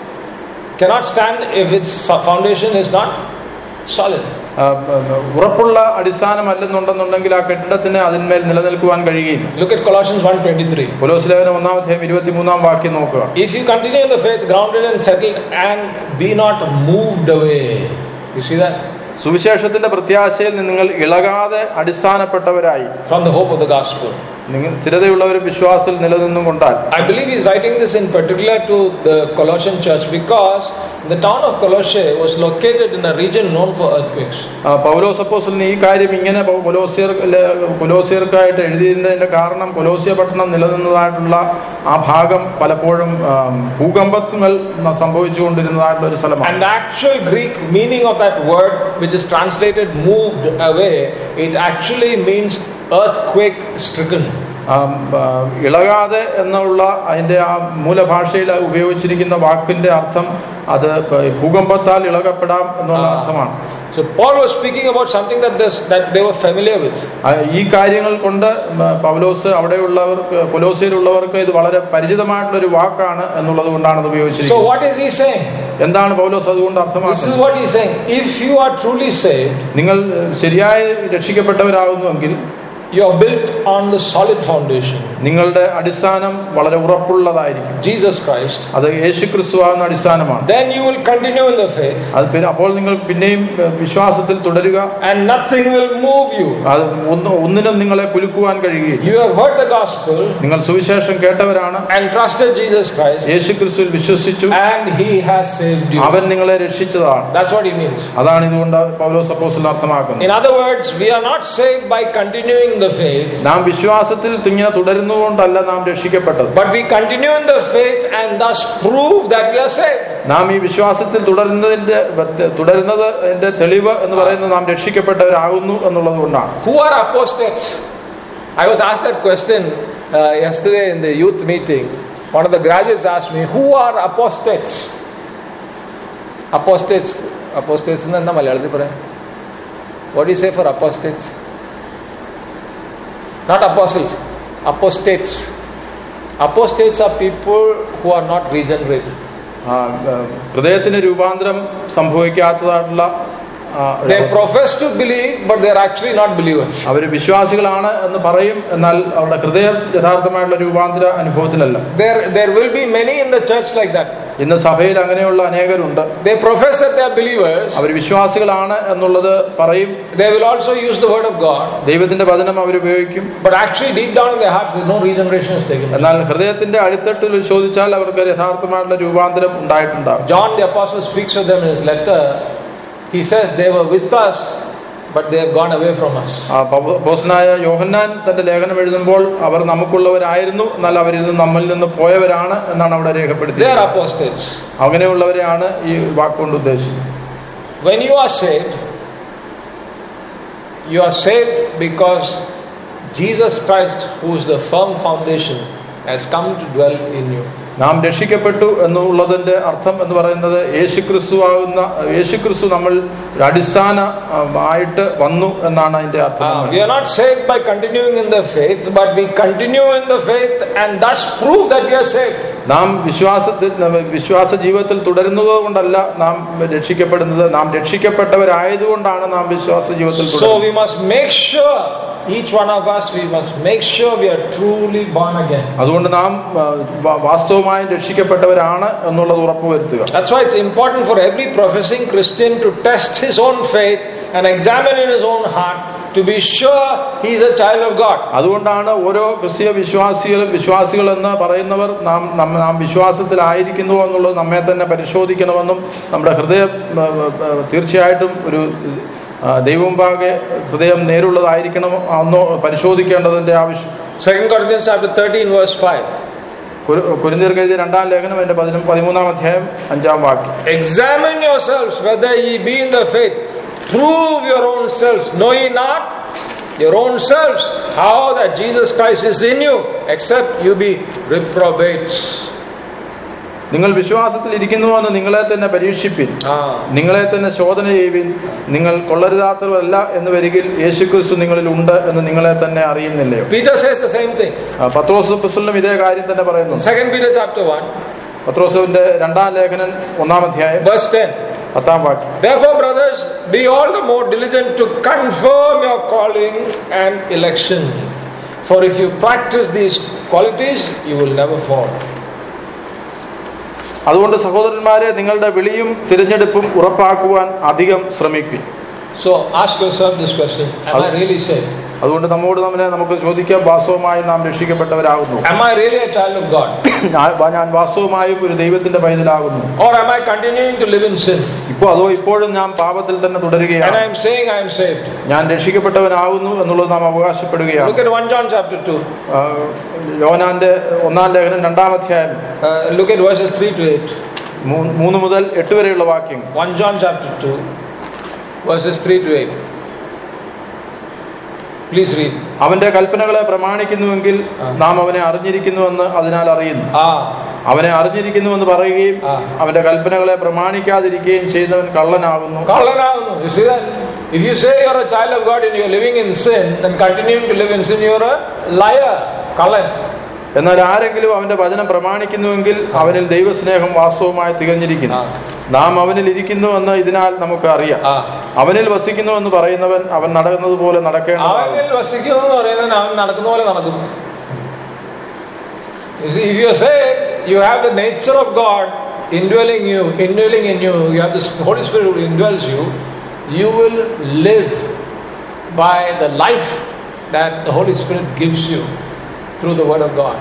Speaker 1: cannot stand if its su- foundation is not solid.
Speaker 2: ആ, ഉറപ്പുള്ള അടിസ്ഥാനമല്ലെന്നുണ്ടെന്നുണ്ടെങ്കിൽ ആ കെട്ടിടത്തിന് അതിന്മേൽ നിലനിൽക്കുവാൻ കഴിയുകയില്ല
Speaker 1: Look at Colossians 1.23.
Speaker 2: പുലോസ്ലേഖനം ഒന്നാമധ്യായം ഇരുപത്തിമൂന്നാം വാക്യം നോക്കുക
Speaker 1: If you continue in the faith, grounded and settled, and be not moved away. You see that?
Speaker 2: സുവിശേഷത്തിന്റെ പ്രത്യാശയിൽ നിങ്ങൾ ഇളകാതെ അടിസ്ഥാനപ്പെട്ടവരായി
Speaker 1: From the hope of the gospel.
Speaker 2: നിങ്ങൾ സ്ഥിരതയുള്ളവരും വിശ്വാസത്തിൽ നിലനിന്നും കൊണ്ടാൽ
Speaker 1: I believe he's writing this in particular to the Colossian church because the town of Colossae was located in a region known for earthquakes.
Speaker 2: ആ, പൗലോസ് അപ്പോസ്തലൻ ഈ കാര്യം ഇങ്ങനെ പൗ- കൊലോസിയർ കൊലോസിയർക്കായിട്ട് എഴുതിയതിന്റെ കാരണം കൊലോസിയ പട്ടണം നിലനിന്നതായിട്ടുള്ള ആ ഭാഗം പലപ്പോഴും ആ, ഭൂകമ്പങ്ങൾ സംഭവിച്ചുകൊണ്ടിരുന്നതായിട്ടുള്ള ഒരു സ്ഥലമാണ്
Speaker 1: And the actual Greek meaning of that word, which is translated moved away, it actually means earthquake stricken.
Speaker 2: ആ, ആ, ഇളകാതെ എന്നുള്ള അതിന്റെ ആ മൂലഭാഷയിൽ ഉപയോഗിച്ചിരിക്കുന്ന വാക്കിന്റെ അർത്ഥം അത് ഭൂകമ്പത്താൽ ഇളകപ്പെടാം എന്നുള്ള അർത്ഥമാണ്
Speaker 1: So Paul was speaking about something that, this, that they were familiar with.
Speaker 2: ആ, ഈ കാര്യങ്ങൾ കൊണ്ട് മ, പൗലോസ് അവിടെയുള്ളവർക്ക് കൊലോസിയിലുള്ളവർക്ക് ഇത് വളരെ പരിചിതമായിട്ടുള്ള ഒരു വാക്കാണ് എന്നുള്ളത് കൊണ്ടാണ് അത്
Speaker 1: So
Speaker 2: ഉപയോഗിച്ചിരിക്കുന്നത്
Speaker 1: what is he saying?
Speaker 2: എന്താണ് പൗലോസ് അതുകൊണ്ട്
Speaker 1: This is
Speaker 2: അർത്ഥമാക്കുന്നത്
Speaker 1: what he's saying. If you are truly saved,
Speaker 2: നിങ്ങൾ ഏഹ്, ശരിയായി രക്ഷിക്കപ്പെട്ടവരാകുന്നുവെങ്കിൽ
Speaker 1: you are built on the solid foundation.
Speaker 2: നിങ്ങളുടെ അടിസ്ഥാനം വളരെ ഉറപ്പുള്ളതായിരിക്കും
Speaker 1: Jesus Christ.
Speaker 2: അത് യേശുക്രിസ്തു ആകുന്ന അടിസ്ഥാനമാണ്
Speaker 1: Then you will continue in the faith
Speaker 2: അത് പിന്നെ അപ്പോൾ നിങ്ങൾ പിന്നെയും ഏഹ്, വിശ്വാസത്തിൽ തുടരുക
Speaker 1: and nothing will move you.
Speaker 2: അത് ഒന്ന് ഒന്നിനും നിങ്ങളെ കുലുക്കുവാൻ കഴിയുകയില്ല
Speaker 1: You have heard the gospel
Speaker 2: നിങ്ങൾ സുവിശേഷം കേട്ടവരാണ്
Speaker 1: and trusted Jesus Christ
Speaker 2: യേശുക്രിസ്തുവിൽ വിശ്വസിച്ചു
Speaker 1: and he has saved you.
Speaker 2: അവൻ നിങ്ങളെ രക്ഷിച്ചതാണ്
Speaker 1: That's what he means.
Speaker 2: അതാണ് ഇതുകൊണ്ട് പൗലോസ് അപ്പോസ്തലൻ അർത്ഥമാക്കുന്നത്
Speaker 1: In other words, we are not saved by continuing the faith,
Speaker 2: നാം വിശ്വാസത്തിൽ ഇങ്ങനെ തുടരുന്നുകൊണ്ടല്ല നാം രക്ഷിക്കപ്പെട്ടത്
Speaker 1: but we continue in the faith and thus prove that we are saved.
Speaker 2: നാം ഈ വിശ്വാസത്തിൽ തുടരുന്നതിന്റെ തുടരുന്നത് അതിന്റെ തെളിവ് എന്ന് പറയുന്നത് നാം രക്ഷിക്കപ്പെട്ടവരാകുന്നു എന്നുള്ളത് കൊണ്ടാണ്
Speaker 1: Who are apostates? I was asked that question uh, yesterday in the youth meeting. One of the graduates asked me, Who are apostates? Apostates. Apostates എന്ന് എന്താ മലയാളത്തിൽ പറയാം What do you say for apostates? Not apostles, apostates. Apostates are people who are not regenerated.
Speaker 2: ആ, ആ, ഹൃദയത്തിന് രൂപാന്തരം സംഭവിക്കാത്തതായിട്ടുള്ള ആ, ഒരു
Speaker 1: They
Speaker 2: അവസ്ഥ.
Speaker 1: profess to believe, but they are actually not believers.
Speaker 2: അവര് വിശ്വാസികളാണ് എന്ന് പറയും എന്നാൽ അവരുടെ ഹൃദയം യഥാർത്ഥമായിട്ടുള്ള രൂപാന്തര അനുഭവത്തിലല്ല
Speaker 1: There, there will be many in the church like that.
Speaker 2: ഇന്ന് സഭയിൽ അങ്ങനെയുള്ള അനേകരുണ്ട്
Speaker 1: They profess that they are believers.
Speaker 2: അവർ വിശ്വാസികളാണ് എന്നുള്ളത് പറയും
Speaker 1: They will also use the word of God,
Speaker 2: ദൈവത്തിന്റെ വചനം അവർ ഉപയോഗിക്കും
Speaker 1: but actually deep down in their hearts, there's no regeneration is taken. place.
Speaker 2: എന്നാൽ ഹൃദയത്തിന്റെ അടിത്തട്ടിൽ ചോദിച്ചാൽ അവർക്ക് യഥാർത്ഥമായിട്ടുള്ള രൂപാന്തരം ഉണ്ടായിട്ടുണ്ടാകും
Speaker 1: John the apostle speaks of them in his letter. He says they were with us, but they have gone away from us.
Speaker 2: ആ, പൗ- അപ്പോസ്തലനായ യോഹന്നാൻ തന്റെ ലേഖനം എഴുതുമ്പോൾ അവർ നമുക്കുള്ളവരായിരുന്നു എന്നാൽ അവരിൽ നിന്ന് നമ്മിൽ നിന്ന് പോയവരാണ് എന്നാണ് അവിടെ
Speaker 1: They are
Speaker 2: രേഖപ്പെടുത്തിയത്
Speaker 1: apostates.
Speaker 2: അങ്ങനെയുള്ളവരെയാണ് ഈ വാക്കുകൊണ്ട് ഉദ്ദേശിക്കുന്നത്
Speaker 1: When you are saved, you are saved because Jesus Christ, who is the firm foundation, has come to dwell in you.
Speaker 2: നാം രക്ഷിക്കപ്പെട്ടു എന്നുള്ളതിന്റെ അർത്ഥം എന്ന് പറയുന്നത് യേശുക്രിസ്തു ആകുന്ന യേശുക്രിസ്തു നമ്മൾ ഒരു അടിസ്ഥാന ആ, ആയിട്ട് വന്നു എന്നാണ് അതിന്റെ അർത്ഥം
Speaker 1: Uh, we are not saved by continuing in the faith, but we continue in the faith and thus prove that we are saved.
Speaker 2: നാം വിശ്വാസത്തിൽ വിശ്വാസ ജീവിതത്തിൽ തുടരുന്നത് കൊണ്ടല്ല നാം രക്ഷിക്കപ്പെടുന്നത് നാം രക്ഷിക്കപ്പെട്ടവരായതുകൊണ്ടാണ് നാം വിശ്വാസ ജീവിതത്തിൽ
Speaker 1: So
Speaker 2: തുടരുന്നത്
Speaker 1: we must make sure, each one of us, we must make sure we are truly born again.
Speaker 2: അതുകൊണ്ട് നാം ആ, വ- വാസ്തവമായും രക്ഷിക്കപ്പെട്ടവരാണ് എന്നുള്ളത് ഉറപ്പുവരുത്തുക
Speaker 1: That's why it's important for every professing Christian to test his own faith and examine in his own heart to be sure he is a child of God.
Speaker 2: അതുകൊണ്ടാണ് ഓരോ ക്രിസ്തീയ വിശ്വാസികളും വിശ്വാസികൾ എന്ന് പറയുന്നവർ നാം നാം- നാം വിശ്വാസത്തിലായിരിക്കുന്നു എന്നുള്ളത് നമ്മെ തന്നെ പരിശോധിക്കണമെന്നും നമ്മുടെ ഹൃദയം ആ, ആ, തീർച്ചയായിട്ടും ഒരു ആ, ദൈവമുമ്പാകെ ഹൃദയം നേരുള്ളതായിരിക്കണം എന്നോ പരിശോധിക്കേണ്ടതിന്റെ ആവശ്യം
Speaker 1: 2 Corinthians chapter 13 verse 5.
Speaker 2: കുരിന്തിയർക്ക് എഴുതിയ രണ്ടാം ലേഖനം എന്റെ പതിനും പതിമൂന്നാം അധ്യായം അഞ്ചാം വാക്യം
Speaker 1: Examine yourselves whether ye be in the faith. Prove your own selves. Know ye not your own selves how that Jesus Christ is in you, except you be reprobates.
Speaker 2: നിങ്ങൾ വിശ്വാസത്തിൽ ഇരിക്കുന്നുവെന്ന് നിങ്ങളെ തന്നെ പരീക്ഷിപ്പിൻ
Speaker 1: Ah.
Speaker 2: നിങ്ങളെ തന്നെ ശോധന ചെയ്യുവിൻ നിങ്ങൾ കൊള്ളരുതാത്തവരല്ല എന്ന് വരികിൽ യേശുക്രിസ്തു നിങ്ങളിൽ ഉണ്ട് എന്ന് നിങ്ങളെ തന്നെ അറിയുന്നില്ലയോ
Speaker 1: Peter says the same thing.
Speaker 2: ആ, പത്രോസ് പുസ്തലിനും ഇതേ കാര്യം തന്നെ പറയുന്നു
Speaker 1: 2 Peter chapter 1,
Speaker 2: പത്രോസുവിന്റെ രണ്ടാം ലേഖനം ഒന്നാം അധ്യായം
Speaker 1: verse 10.
Speaker 2: പത്താം വാക്യം
Speaker 1: Therefore, brothers, be all the more diligent to confirm your calling and election. For if you practice these qualities, you will never fall.
Speaker 2: അതുകൊണ്ട് സഹോദരന്മാരെ നിങ്ങളുടെ വിളിയും തിരഞ്ഞെടുപ്പും ഉറപ്പാക്കുവാൻ അധികം ശ്രമിക്കും
Speaker 1: So ask yourself this question Am I really saved?
Speaker 2: അതുകൊണ്ട് നമ്മോട് നമ്മളെ നമുക്ക് ചോദിക്കാം വാസ്തവമായി നാം രക്ഷിക്കപ്പെട്ടവരാകുന്നു
Speaker 1: Am I really a child of God?
Speaker 2: ഞാൻ ഞാൻ വാസ്തവമായും ഒരു ദൈവത്തിന്റെ പൈതലാകുന്നു
Speaker 1: Or am I continuing to live in sin?
Speaker 2: ഇപ്പോ അതോ ഇപ്പോഴും ഞാൻ പാപത്തിൽ തന്നെ
Speaker 1: And
Speaker 2: തുടരുകയാണ്
Speaker 1: I am saying I am saved.
Speaker 2: ഞാൻ രക്ഷിക്കപ്പെട്ടവനാകുന്നു എന്നുള്ളത് നാം അവകാശപ്പെടുകയാണ്
Speaker 1: Look at 1 John chapter 2.
Speaker 2: ആ, യോനാന്റെ ഒന്നാം ലേഖനം രണ്ടാം അധ്യായം
Speaker 1: Uh, look at verses 3 to 8.
Speaker 2: മൂ- മൂന്ന് മുതൽ എട്ട് വരെയുള്ള വാക്യം
Speaker 1: 1 John chapter 2, verses 3 to 8. Please read.
Speaker 2: അവന്റെ കൽപ്പനകളെ പ്രമാണിക്കുന്നുവെങ്കിൽ നാം അവനെ അറിഞ്ഞിരിക്കുന്നുവെന്ന് അതിനാൽ അറിയുന്നു
Speaker 1: Ah,
Speaker 2: അവനെ അറിഞ്ഞിരിക്കുന്നുവെന്ന് പറയുകയും
Speaker 1: ആ.
Speaker 2: അവന്റെ കൽപ്പനകളെ പ്രമാണിക്കാതിരിക്കുകയും ചെയ്യുന്നവൻ കള്ളനാകുന്നു
Speaker 1: Kallanavanu. You see that? If you say you're a child of God and you're living in sin, then continuing to live in sin, you're a liar. Kallan.
Speaker 2: എന്നാൽ ആരെങ്കിലും അവന്റെ വചനം പ്രമാണിക്കുന്നുവെങ്കിൽ അവനിൽ ദൈവസ്നേഹം വാസ്തവമായി തികഞ്ഞിരിക്കുന്നു
Speaker 1: ആ.
Speaker 2: നാം അവനിൽ ഇരിക്കുന്നുവെന്ന് ഇതിനാൽ നമുക്ക് അറിയാം
Speaker 1: Ah.
Speaker 2: അവനിൽ വസിക്കുന്നുവെന്ന് പറയുന്നവൻ അവൻ നടക്കുന്നത് പോലെ നടക്കേണ്ടതാണ്
Speaker 1: അവനിൽ വസിക്കുന്നു എന്ന് പറയുന്നത് അവൻ നടക്കുന്ന പോലെ നടക്കും You see, if you say you have the nature of God indwelling you, indwelling in you, you have the Holy Spirit who indwells you, you will live by the life that the Holy Spirit gives you through the Word of God.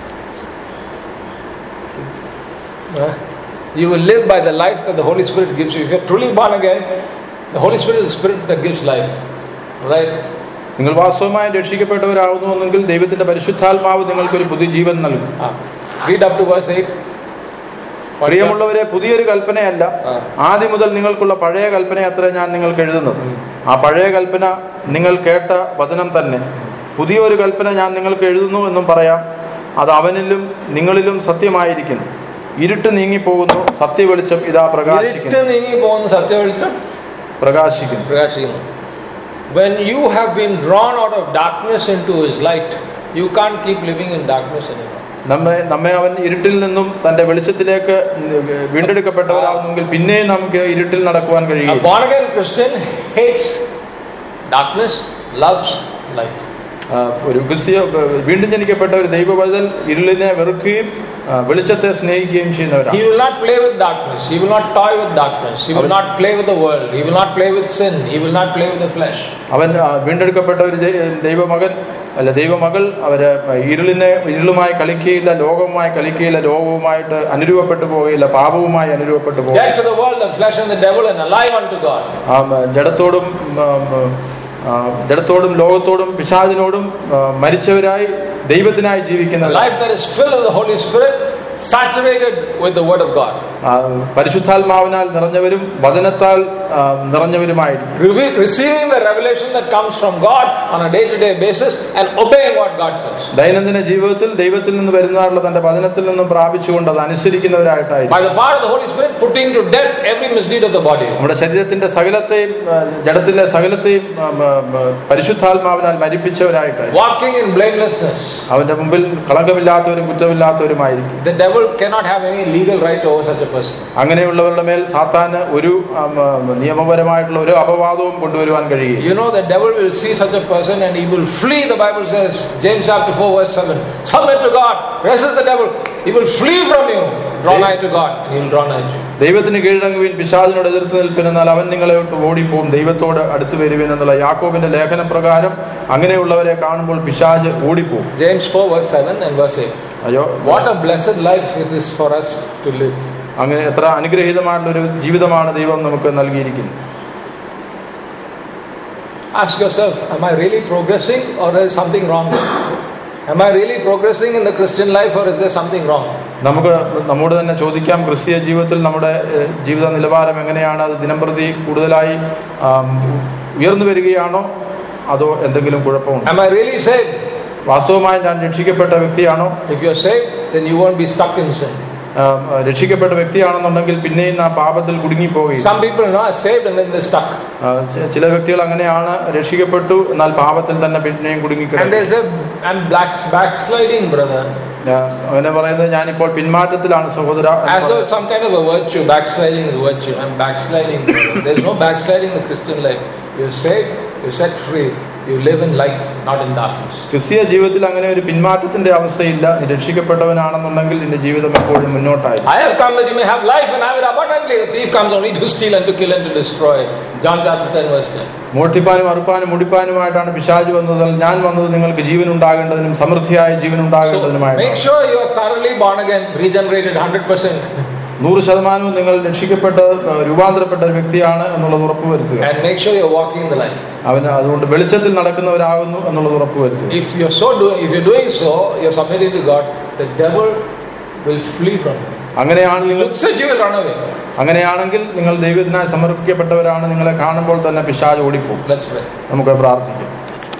Speaker 1: Huh? You will live by the life that the Holy Spirit gives you. If you're truly born again, the Holy Spirit is the Spirit that gives life. Right?
Speaker 2: നിങ്ങൾ വാസ്തവമായി രക്ഷിക്കപ്പെട്ടവരാകുന്നുവെങ്കിൽ ദൈവത്തിന്റെ പരിശുദ്ധാത്മാവ് നിങ്ങൾക്കൊരു പുതിയ ജീവൻ നൽകും
Speaker 1: Ah. Read up to verse 8.
Speaker 2: പ്രിയമുള്ളവരെ പുതിയൊരു കൽപ്പനയല്ല
Speaker 1: ആ.
Speaker 2: ആദ്യം മുതൽ നിങ്ങൾക്കുള്ള പഴയ കൽപ്പന അത്ര ഞാൻ നിങ്ങൾക്ക് എഴുതുന്നത് ആ പഴയ കൽപ്പന നിങ്ങൾ കേട്ട വചനം തന്നെ പുതിയൊരു കൽപ്പന ഞാൻ നിങ്ങൾക്ക് എഴുതുന്നു എന്നും പറയാം അത് അവനിലും നിങ്ങളിലും സത്യമായിരിക്കുന്നു ഇരുട്ട് നീങ്ങിപ്പോകുന്നു സത്യവെളിച്ചം ഇതാ
Speaker 1: ഇരുട്ട്
Speaker 2: പ്രകാശിക്കുന്നു
Speaker 1: നീങ്ങി പോകുന്ന സത്യവെളിച്ചം
Speaker 2: പ്രകാശിക്കുന്നു
Speaker 1: പ്രകാശിക്കുന്നു When you have been drawn out of darkness into His light, you can't keep living in darkness anymore.
Speaker 2: നമ്മെ നമ്മെ അവൻ ഇരുട്ടിൽ നിന്നും തന്റെ വെളിച്ചത്തിലേക്ക് വീണ്ടെടുക്കപ്പെട്ടവരാകുന്നെങ്കിൽ പിന്നെയും നമുക്ക് ഇരുട്ടിൽ നടക്കുവാൻ
Speaker 1: A
Speaker 2: കഴിയും
Speaker 1: born again Christian hates darkness, loves light.
Speaker 2: ഒരു ക്രിസ്തീയ വീണ്ടും ജനിക്കപ്പെട്ട ഒരു ദൈവപൈതൽ ഇരുളിനെ വെറുക്കുകയും ആ, വെളിച്ചത്തെ സ്നേഹിക്കുകയും ചെയ്യുന്നവരാണ്
Speaker 1: He will not play with darkness. He will not toy with darkness. He will not play with the world. He will not play with sin. He will not play with the flesh.
Speaker 2: അവൻ ആ, വീണ്ടെടുക്കപ്പെട്ട ഒരു ദൈ- ദൈവമകൻ അല്ല ദൈവമകൾ അവര് ഇരുളിനെ ഇരുളുമായി കളിക്കുകയില്ല ലോകവുമായി കളിക്കുകയില്ല ലോകവുമായിട്ട് അനുരൂപപ്പെട്ടു പോവുകയില്ല പാപവുമായി അനുരൂപപ്പെട്ടു
Speaker 1: Dead
Speaker 2: പോകുകയില്ല
Speaker 1: to the world, the flesh and the devil, and alive unto God.
Speaker 2: ആ, മ, ജഡത്തോടും ആ, മ, ആ, ജഡത്തോടും ലോകത്തോടും പിശാചിനോടും ആ, മരിച്ചവരായി ദൈവത്തിനായി
Speaker 1: A
Speaker 2: ജീവിക്കുന്ന
Speaker 1: life that is filled with the Holy Spirit, saturated with the Word of God,
Speaker 2: ആ, പരിശുദ്ധാത്മാവിനാൽ നിറഞ്ഞവരും വചനത്താൽ ആ, നിറഞ്ഞവരുമായിരിക്കും
Speaker 1: Reve- receiving the revelation that comes from God on a day to day basis and obeying what God says.
Speaker 2: ദൈനംദിന ജീവിതത്തിൽ ദൈവത്തിൽ നിന്ന് വരുന്നതായുള്ള തന്റെ വചനത്തിൽ നിന്നും പ്രാപിച്ചുകൊണ്ട് അത് അനുസരിക്കുന്നവരായിട്ടായിരിക്കും
Speaker 1: By the power of the Holy Spirit, putting to death every misdeed of the body.
Speaker 2: നമ്മുടെ ശരീരത്തിന്റെ സകലത്തെയും ആ, ജഡത്തിലെ സകലത്തെയും ആ, ആ, ആ, പരിശുദ്ധാത്മാവിനാൽ മരിപ്പിച്ചവരായിട്ടായിരിക്കും
Speaker 1: Walking in blamelessness.
Speaker 2: അവന്റെ മുമ്പിൽ കളങ്കമില്ലാത്തവരും കുറ്റമില്ലാത്തവരുമായിരിക്കും
Speaker 1: The devil cannot have any legal right over such a person.
Speaker 2: അങ്ങനെയുള്ളവരുടെ മേൽ സാത്താന് ഒരു ആ, ആ, നിയമപരമായിട്ടുള്ള ഒരു അപവാദവും കൊണ്ടുവരുവാൻ കഴിയും
Speaker 1: You know, the devil will see such a person and he will flee, the Bible says, James chapter 4, verse 7. Submit to God, resist the devil. He will flee from you. Draw nigh to God, and he will draw nigh to you.
Speaker 2: ദൈവത്തിന് കീഴടങ്ങുവിൻ പിശാചിനോട് എതിർത്ത് നിൽപ്പിനെന്നാൽ അവൻ നിങ്ങളെ വിട്ട് ഓടിപ്പോവും ദൈവത്തോട് അടുത്ത് വരുവിൻ എന്നുള്ള യാക്കോബിന്റെ ലേഖന പ്രകാരം അങ്ങനെയുള്ളവരെ കാണുമ്പോൾ പിശാജ് ഓടിപ്പോവും
Speaker 1: James 4, verse 7 and verse 8.
Speaker 2: അയ്യോ
Speaker 1: What a blessed life it is for us to live.
Speaker 2: അങ്ങനെ എത്ര അനുഗ്രഹീതമായിട്ടുള്ള ഒരു ജീവിതമാണ് ദൈവം നമുക്ക് നൽകിയിരിക്കുന്നത്
Speaker 1: Ask yourself, am I really progressing or is something wrong? Am I really progressing in the Christian life or is there something wrong?
Speaker 2: നമുക്ക് നമ്മോട് തന്നെ ചോദിക്കാം ക്രിസ്തീയ ജീവിതത്തിൽ നമ്മുടെ ഏഹ്, ജീവിത നിലവാരം എങ്ങനെയാണ് അത് ദിനംപ്രതി കൂടുതലായി ആം, ഉയർന്നു വരികയാണോ അതോ എന്തെങ്കിലും കുഴപ്പമുണ്ടോ
Speaker 1: Am I really saved?
Speaker 2: വാസ്തവമായി ഞാൻ രക്ഷിക്കപ്പെട്ട വ്യക്തിയാണോ
Speaker 1: If you're saved, then you won't be stuck in sin.
Speaker 2: ആം, രക്ഷിക്കപ്പെട്ട വ്യക്തിയാണെന്നുണ്ടെങ്കിൽ പിന്നെയും ആ പാപത്തിൽ കുടുങ്ങിപ്പോവുകയും
Speaker 1: Some people you know, are saved and then they're stuck.
Speaker 2: ആ, ചി- ചില വ്യക്തികൾ അങ്ങനെയാണ് രക്ഷിക്കപ്പെട്ടു എന്നാൽ പാപത്തിൽ തന്നെ പിന്നെയും
Speaker 1: And
Speaker 2: കുടുങ്ങിക്കിടക്കും
Speaker 1: they'll say, I'm black, backsliding, brother.
Speaker 2: അങ്ങനെ പറയുന്നത് ഞാനിപ്പോൾ പിന്മാറ്റത്തിലാണ് സഹോദര എന്ന്
Speaker 1: As though
Speaker 2: പറയുന്നത്.
Speaker 1: it's some kind of a virtue. Backsliding is virtue. I'm backsliding. brother. There's no backsliding in the Christian life. You're saved, you're set free, you live in light, not in darkness.
Speaker 2: ക്രിസ്തീയ ജീവിതത്തിൽ അങ്ങനെ ഒരു പിന്മാറ്റത്തിന്റെ അവസ്ഥയില്ല നീ രക്ഷിക്കപ്പെട്ടവനാണെന്നുണ്ടെങ്കിൽ നിന്റെ ജീവിതം എപ്പോഴും മുന്നോട്ടായി
Speaker 1: I have come that you may have life and have it abundantly. The thief comes only to steal and to kill and to destroy. John chapter 10, verse 10.
Speaker 2: മോഷ്ടിപ്പാനും അറുപ്പാനും മുടിപ്പാനുമായിട്ടാണ് പിശാജ് വന്നത് ഞാൻ വന്നത് നിങ്ങൾക്ക് ജീവൻ ഉണ്ടാകേണ്ടതിനും സമൃദ്ധിയായ ജീവൻ
Speaker 1: So
Speaker 2: ഉണ്ടാകേണ്ടതിനുമായിട്ടാണ്
Speaker 1: make sure you are thoroughly born again, regenerated 100%.
Speaker 2: നൂറ് ശതമാനവും നിങ്ങൾ രക്ഷിക്കപ്പെട്ട ഏഹ്, രൂപാന്തരപ്പെട്ട ഒരു വ്യക്തിയാണ് എന്നുള്ളത് ഉറപ്പുവരുത്തുക
Speaker 1: And make sure you're walking in the light.
Speaker 2: അവന് അതുകൊണ്ട് വെളിച്ചത്തിൽ നടക്കുന്നവരാകുന്നു എന്നുള്ളത് ഉറപ്പുവരുത്തുക
Speaker 1: If you're so do, if you're doing so, you're submitting to God, the devil will flee from you.
Speaker 2: അങ്ങനെയാണ്
Speaker 1: He
Speaker 2: നിങ്ങൾ
Speaker 1: looks at you and run away.
Speaker 2: അങ്ങനെയാണെങ്കിൽ നിങ്ങൾ ദൈവത്തിനായി സമർപ്പിക്കപ്പെട്ടവരാണ് നിങ്ങളെ കാണുമ്പോൾ തന്നെ പിശാജ് ഓടിപ്പോകും
Speaker 1: Let's pray.
Speaker 2: നമുക്ക് പ്രാർത്ഥിക്കാം